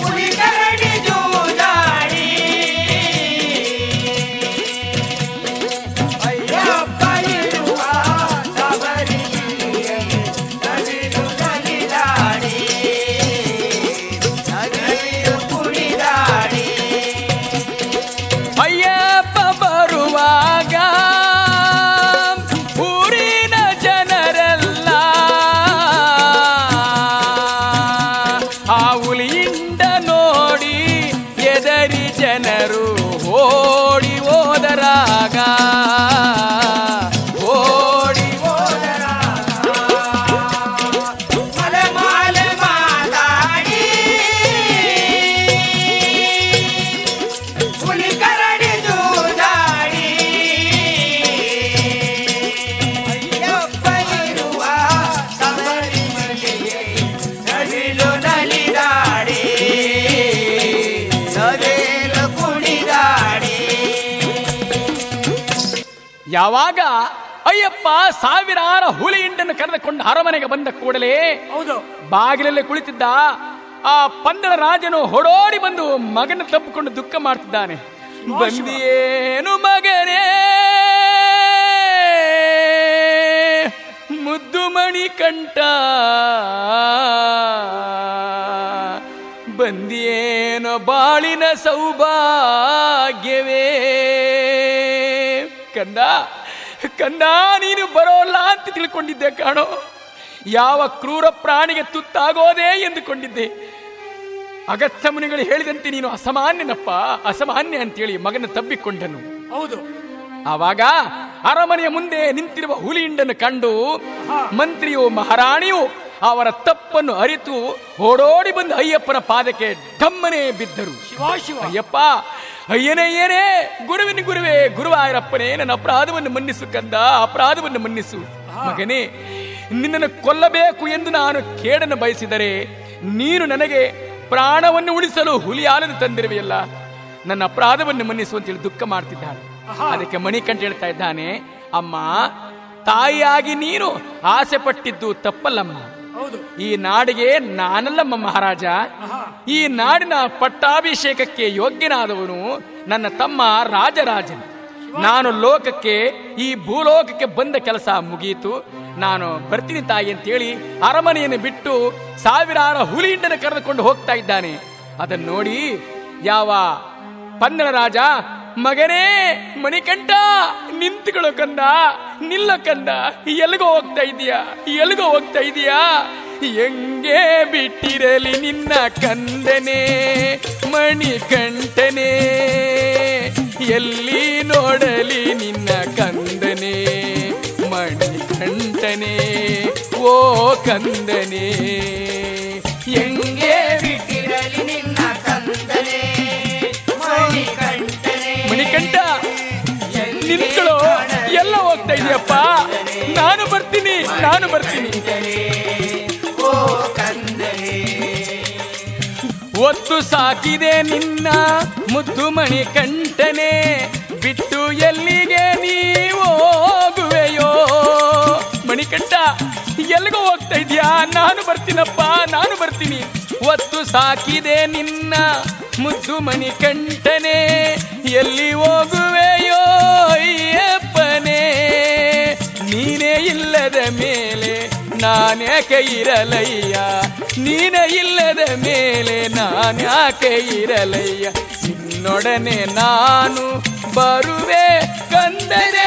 ಯಾವಾಗ ಅಯ್ಯಪ್ಪ ಸಾವಿರಾರು ಹುಲಿ ಹಿಂಡನ್ನು ಕರೆದುಕೊಂಡು ಅರಮನೆಗೆ ಬಂದ ಕೂಡಲೇ ಹೌದು ಬಾಗಿಲಲ್ಲಿ ಕುಳಿತಿದ್ದ ಆ ಪಂದಳ ರಾಜನು ಹೊಡೋಡಿ ಬಂದು ಮಗನ ತಪ್ಪಿಕೊಂಡು ದುಃಖ ಮಾಡ್ತಿದ್ದಾನೆ ಬಂದಿಯೇನು ಮಗನೇ ಮುದ್ದು ಮಣಿ ಕಂಠ ಬಂದಿಯೇನೋ ಬಾಳಿನ ಸೌಭಾಗ್ಯವೇ ಕಂದ ಕಂದ ನೀನು ಬರೋಲ್ಲ ಅಂತ ತಿಳ್ಕೊಂಡಿದ್ದೆ ಕಾಣೋ ಯಾವ ಕ್ರೂರ ಪ್ರಾಣಿಗೆ ತುತ್ತಾಗೋದೇ ಎಂದುಕೊಂಡಿದ್ದೆ ಅಗತ್ಯ ಮುನಿಗಳು ಹೇಳಿದಂತೆ ನೀನು ಅಸಾಮಾನ್ಯನಪ್ಪ ಅಸಾಮಾನ್ಯ ಅಂತೇಳಿ ಮಗನ ತಬ್ಬಿಕೊಂಡನು ಹೌದು ಆವಾಗ ಅರಮನೆಯ ಮುಂದೆ ನಿಂತಿರುವ ಹುಲಿ ಹಿಂಡನ್ನು ಕಂಡು ಮಂತ್ರಿಯು ಮಹಾರಾಣಿಯು ಅವರ ತಪ್ಪನ್ನು ಅರಿತು ಓಡೋಡಿ ಬಂದು ಅಯ್ಯಪ್ಪನ ಪಾದಕ್ಕೆ ಢಮ್ಮನೆ ಬಿದ್ದರು ಶಿವ ಶಿವ ಅಯ್ಯಪ್ಪ ಅಯ್ಯನೇ ಏನೇ ಗುರುವಿನ ಗುರುವೇ ಗುರುವಾಯರಪ್ಪನೇ ನನ್ನ ಅಪರಾಧವನ್ನು ಮನ್ನಿಸು ಕಂದ ಅಪರಾಧವನ್ನು ಮನ್ನಿಸು ಮಗನೇ ನಿನ್ನನ್ನು ಕೊಲ್ಲಬೇಕು ಎಂದು ನಾನು ಕೇಡನ್ನು ಬಯಸಿದರೆ ನೀನು ನನಗೆ ಪ್ರಾಣವನ್ನು ಉಳಿಸಲು ಹುಲಿ ಹಾಲನ್ನು ತಂದಿರುವೆಯಲ್ಲ ನನ್ನ ಅಪರಾಧವನ್ನು ಮನ್ನಿಸು ಅಂತೇಳಿ ದುಃಖ ಮಾಡ್ತಿದ್ದಾಳೆ ಅದಕ್ಕೆ ಮಣಿಕಂಠ ಹೇಳ್ತಾ ಇದ್ದಾನೆ ಅಮ್ಮ ತಾಯಿಯಾಗಿ ನೀನು ಆಸೆ ಪಟ್ಟಿದ್ದು ತಪ್ಪಲ್ಲಮ್ಮ ಹೌದು ಈ ನಾಡಿಗೆ ನಾನಲ್ಲಮ್ಮ ಮಹಾರಾಜ ಈ ನಾಡಿನ ಪಟ್ಟಾಭಿಷೇಕಕ್ಕೆ ಯೋಗ್ಯನಾದವನು ನನ್ನ ತಮ್ಮ ರಾಜರಾಜನು ನಾನು ಲೋಕಕ್ಕೆ ಈ ಭೂಲೋಕಕ್ಕೆ ಬಂದ ಕೆಲಸ ಮುಗಿಯಿತು ನಾನು ಬರ್ತೀನಿ ತಾಯಿ ಅಂತೇಳಿ ಅರಮನೆಯನ್ನು ಬಿಟ್ಟು ಸಾವಿರಾರು ಹುಲಿ ಹಿಂಡನ್ನು ಕರೆದುಕೊಂಡು ಹೋಗ್ತಾ ಇದ್ದಾನೆ ಅದನ್ನು ನೋಡಿ ಯಾವ ಪಂದಳ ರಾಜ ಮಗನೇ ಮಣಿಕಂಠ ನಿಂತುಕೊಳ್ಳೋ ಕಂದ ನಿಲ್ಲೋ ಕಂದ ಎಲ್ಗೋ ಹೋಗ್ತಾ ಇದೀಯಾ ಎಲ್ಗೋ ಹೋಗ್ತಾ ಇದೀಯಾ ಹೆಂಗೆ ಬಿಟ್ಟಿರಲಿ ನಿನ್ನ ಕಂದನೆ ಮಣಿಕಂಠನೆ ಎಲ್ಲಿ ನೋಡಲಿ ನಿನ್ನ ಕಂದನೆ ಮಣಿಕಂಠನೆ ಓ ಕಂದನೆ ಹೆಂಗೆ ಬಿಟ್ಟಿರಲಿ ನಿನ್ನ ಕಂದನೆ ಮಣಿಕಂಠನೆ ಮಣಿಕಂಠ ನಿಂತ್ಕೊಳ್ಳೋ ಎಲ್ಲ ಹೋಗ್ತಾ ಇದೆಯಪ್ಪ ನಾನು ಬರ್ತೀನಿ ನಾನು ಬರ್ತೀನಿ ಓ ಕಂದನೆ ಒತ್ತು ಸಾಕಿದೆ ನಿನ್ನ ಮುದ್ದು ಮಣಿ ಕಂಠನೆ ಬಿಟ್ಟು ಎಲ್ಲಿಗೆ ನೀವು ಹೋಗುವೆಯೋ ಮಣಿಕಂಠ ಎಲ್ಲಿಗೋ ಹೋಗ್ತಾ ಇದೀಯಾ ನಾನು ಬರ್ತೀನಪ್ಪ ನಾನು ಬರ್ತೀನಿ ಒತ್ತು ಸಾಕಿದೆ ನಿನ್ನ ಮುದ್ದು ಮಣಿ ಕಂಠನೆ ಎಲ್ಲಿ ಹೋಗುವೆಯೋ ಅಯ್ಯಪ್ಪನೇ ನೀನೇ ಇಲ್ಲದ ಮೇಲೆ ನಾನ್ಯಾಕೆ ಇರಲಯ್ಯ ನೀನೇ ಇಲ್ಲದ ಮೇಲೆ ನಾನ್ಯಾಕೆ ಇರಲಯ್ಯ ನಿನ್ನೊಡನೆ ನಾನು ಬರುವೆ ಕಂದರೆ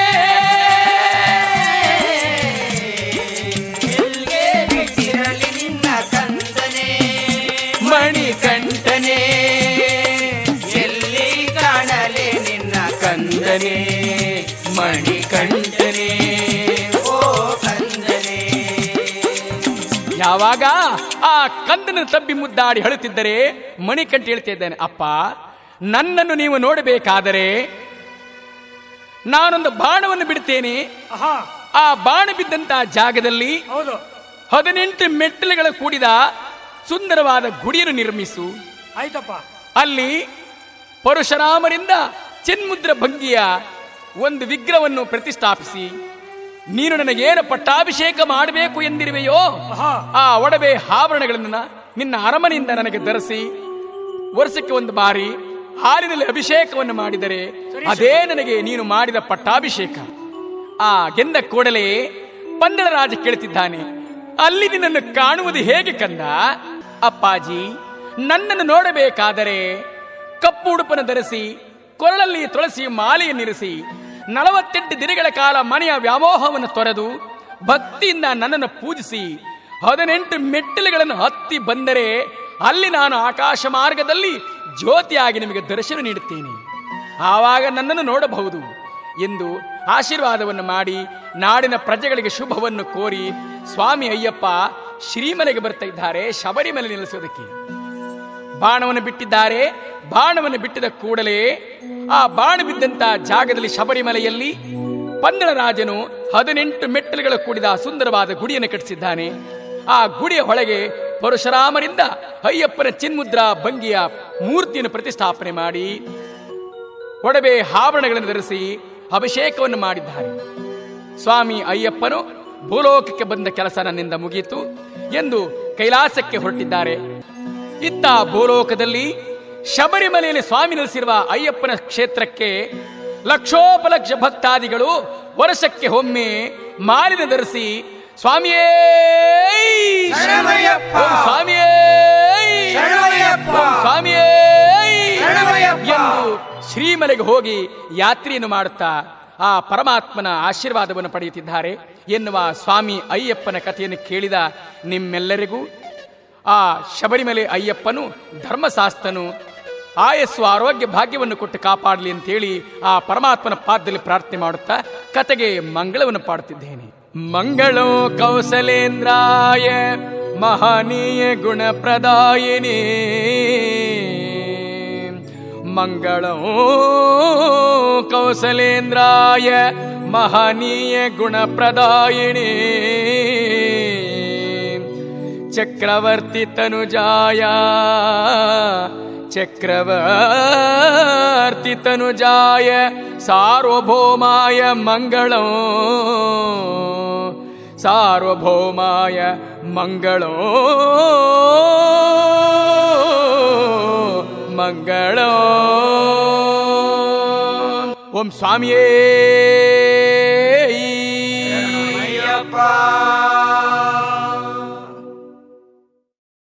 ಎಲ್ಗೆ ಬಿಟ್ಟಿರಲಿ ನಿನ್ನ ಕಂದನೆ ಮಣಿಕಂಠನೆ ಎಲ್ಲಿ ಕಾಣಲಿ ನಿನ್ನ ಕಂದನೆ ಮಣಿಕಂಠನೆ ಓ ಕಂದನೆ ಯಾವಾಗ ಆ ಕಂದನ ತಬ್ಬಿ ಮುದ್ದಾಡಿ ಹೇಳುತ್ತಿದ್ದರೆ ಮಣಿಕಂಠ ಹೇಳ್ತಾ ಇದ್ದಾನೆ ಅಪ್ಪ ನನ್ನನ್ನು ನೀವು ನೋಡಬೇಕಾದರೆ ನಾನೊಂದು ಬಾಣವನ್ನು ಬಿಡ್ತೇನೆ ಆಹಾ ಆ ಬಾಣ ಬಿದ್ದಂತ ಜಾಗದಲ್ಲಿ ಹೌದು ಹದಿನೆಂಟು ಮೆಟ್ಟಲುಗಳ ಕೂಡಿದ ಸುಂದರವಾದ ಗುಡಿಯನ್ನು ನಿರ್ಮಿಸು ಆಯ್ತಪ್ಪ ಅಲ್ಲಿ ಪರಶುರಾಮರಿಂದ ಚಿನ್ಮುದ್ರ ಭಂಗಿಯ ಒಂದು ವಿಗ್ರಹವನ್ನು ಪ್ರತಿಷ್ಠಾಪಿಸಿ ನೀನು ನನಗೇನು ಪಟ್ಟಾಭಿಷೇಕ ಮಾಡಬೇಕು ಎಂದಿರುವೆಯೋ ಆಹಾ ಆ ಒಡವೆ ಆಭರಣಗಳನ್ನು ನಿನ್ನ ಅರಮನೆಯಿಂದ ನನಗೆ ಧರಿಸಿ ವರ್ಷಕ್ಕೆ ಒಂದು ಬಾರಿ ಹಾಲಿನಲ್ಲಿ ಅಭಿಷೇಕವನ್ನು ಮಾಡಿದರೆ ಅದೇ ನನಗೆ ನೀನು ಮಾಡಿದ ಪಟ್ಟಾಭಿಷೇಕ ಆ ಗೆಂದ ಕೂಡಲೇ ಪಂದಳ ರಾಜ ಕೇಳುತ್ತಿದ್ದಾನೆ ಅಲ್ಲಿ ನಿನ್ನನ್ನು ಕಾಣುವುದು ಹೇಗೆ ಕಂದ ಅಪ್ಪಾಜಿ ನನ್ನನ್ನು ನೋಡಬೇಕಾದರೆ ಕಪ್ಪು ಉಡುಪನ್ನು ಧರಿಸಿ ಕೊರಳಲ್ಲಿ ತುಳಸಿ ಮಾಲೆಯನ್ನಿರಿಸಿ ನಲವತ್ತೆಂಟು ದಿನಗಳ ಕಾಲ ಮನೆಯ ವ್ಯಾಮೋಹವನ್ನು ತೊರೆದು ಭಕ್ತಿಯಿಂದ ನನ್ನನ್ನು ಪೂಜಿಸಿ ಹದಿನೆಂಟು ಮೆಟ್ಟಿಲುಗಳನ್ನು ಹತ್ತಿ ಬಂದರೆ ಅಲ್ಲಿ ನಾನು ಆಕಾಶ ಮಾರ್ಗದಲ್ಲಿ ಜ್ಯೋತಿಯಾಗಿ ನಿಮಗೆ ದರ್ಶನ ನೀಡುತ್ತೇನೆ ಆವಾಗ ನನ್ನನ್ನು ನೋಡಬಹುದು ಎಂದು ಆಶೀರ್ವಾದವನ್ನು ಮಾಡಿ ನಾಡಿನ ಪ್ರಜೆಗಳಿಗೆ ಶುಭವನ್ನು ಕೋರಿ ಸ್ವಾಮಿ ಅಯ್ಯಪ್ಪ ಶ್ರೀಮಲೆಗೆ ಬರ್ತಾ ಇದ್ದಾರೆ ಶಬರಿಮಲೆ ನಿಲ್ಲಿಸೋದಕ್ಕೆ ಬಾಣವನ್ನು ಬಿಟ್ಟಿದ್ದಾರೆ ಬಾಣವನ್ನು ಬಿಟ್ಟಿದ ಕೂಡಲೇ ಆ ಬಾಣ ಬಿದ್ದಂತ ಜಾಗದಲ್ಲಿ ಶಬರಿಮಲೆಯಲ್ಲಿ ಪಂದಳ ರಾಜನು ಹದಿನೆಂಟು ಮೆಟ್ಟಲುಗಳ ಕೂಡಿದ ಸುಂದರವಾದ ಗುಡಿಯನ್ನು ಕಟ್ಟಿಸಿದ್ದಾನೆ ಆ ಗುಡಿಯ ಒಳಗೆ ಪರಶುರಾಮರಿಂದ ಅಯ್ಯಪ್ಪನ ಚಿನ್ಮುದ್ರಾ ಭಂಗಿಯ ಮೂರ್ತಿಯನ್ನು ಪ್ರತಿಷ್ಠಾಪನೆ ಮಾಡಿ ಒಡವೆ ಆಭರಣಗಳನ್ನು ಧರಿಸಿ ಅಭಿಷೇಕವನ್ನು ಮಾಡಿದ್ದಾರೆ ಸ್ವಾಮಿ ಅಯ್ಯಪ್ಪನು ಭೂಲೋಕಕ್ಕೆ ಬಂದ ಕೆಲಸ ನನ್ನಿಂದ ಮುಗಿಯಿತು ಎಂದು ಕೈಲಾಸಕ್ಕೆ ಹೊರಟಿದ್ದಾರೆ ಇತ್ತ ಭೂಲೋಕದಲ್ಲಿ ಶಬರಿಮಲೆಯಲ್ಲಿ ಸ್ವಾಮಿ ನೆಲೆಸಿರುವ ಅಯ್ಯಪ್ಪನ ಕ್ಷೇತ್ರಕ್ಕೆ ಲಕ್ಷೋಪಲಕ್ಷ ಭಕ್ತಾದಿಗಳು ವರ್ಷಕ್ಕೆ ಒಮ್ಮೆ ಮಾಲಿನ ಧರಿಸಿ ಸ್ವಾಮಿಯೇ ಶರಣಮಯ್ಯಪ್ಪ! ಓಂ ಸ್ವಾಮಿಯೇ ಶರಣಮಯ್ಯಪ್ಪ! ಓಂ ಸ್ವಾಮಿಯೇ ಶರಣಮಯ್ಯಪ್ಪ! ಎಂದು ಶ್ರೀಮಲೆಗೆ ಹೋಗಿ ಯಾತ್ರೆಯನ್ನು ಮಾಡುತ್ತಾ ಆ ಪರಮಾತ್ಮನ ಆಶೀರ್ವಾದವನ್ನು ಪಡೆಯುತ್ತಿದ್ದಾರೆ ಎನ್ನುವ ಸ್ವಾಮಿ ಅಯ್ಯಪ್ಪನ ಕಥೆಯನ್ನು ಕೇಳಿದ ನಿಮ್ಮೆಲ್ಲರಿಗೂ ಆ ಶಬರಿಮಲೆ ಅಯ್ಯಪ್ಪನು ಧರ್ಮಶಾಸ್ತ್ರನು ಆಯಸ್ಸು ಆರೋಗ್ಯ ಭಾಗ್ಯವನ್ನು ಕೊಟ್ಟು ಕಾಪಾಡಲಿ ಅಂತೇಳಿ ಆ ಪರಮಾತ್ಮನ ಪಾದದಲ್ಲಿ ಪ್ರಾರ್ಥನೆ ಮಾಡುತ್ತಾ ಕತೆಗೆ ಮಂಗಳವನ್ನು ಪಾಡುತ್ತಿದ್ದೇನೆ ಮಂಗಳೋ ಕೌಸಲೇಂದ್ರಾಯ ಮಹನೀಯ ಗುಣಪ್ರದಾಯಿನಿ ಮಂಗಳೋ ಕೌಸಲೇಂದ್ರಾಯ ಮಹನೀಯ ಗುಣಪ್ರದಾಯಿಣಿ ಚಕ್ರವರ್ತಿ ತನುಜಾಯ ಚಕ್ರವರ್ತಿ ತನುಜಾಯ ಸಾರ್ವಭೌಮಾಯ ಮಂಗಳೋ ಸಾರ್ವಭೌಮಾಯ ಮಂಗಳೋ ಮಂಗಳೋ ಓಂ ಸ್ವಾಮಿಯೇ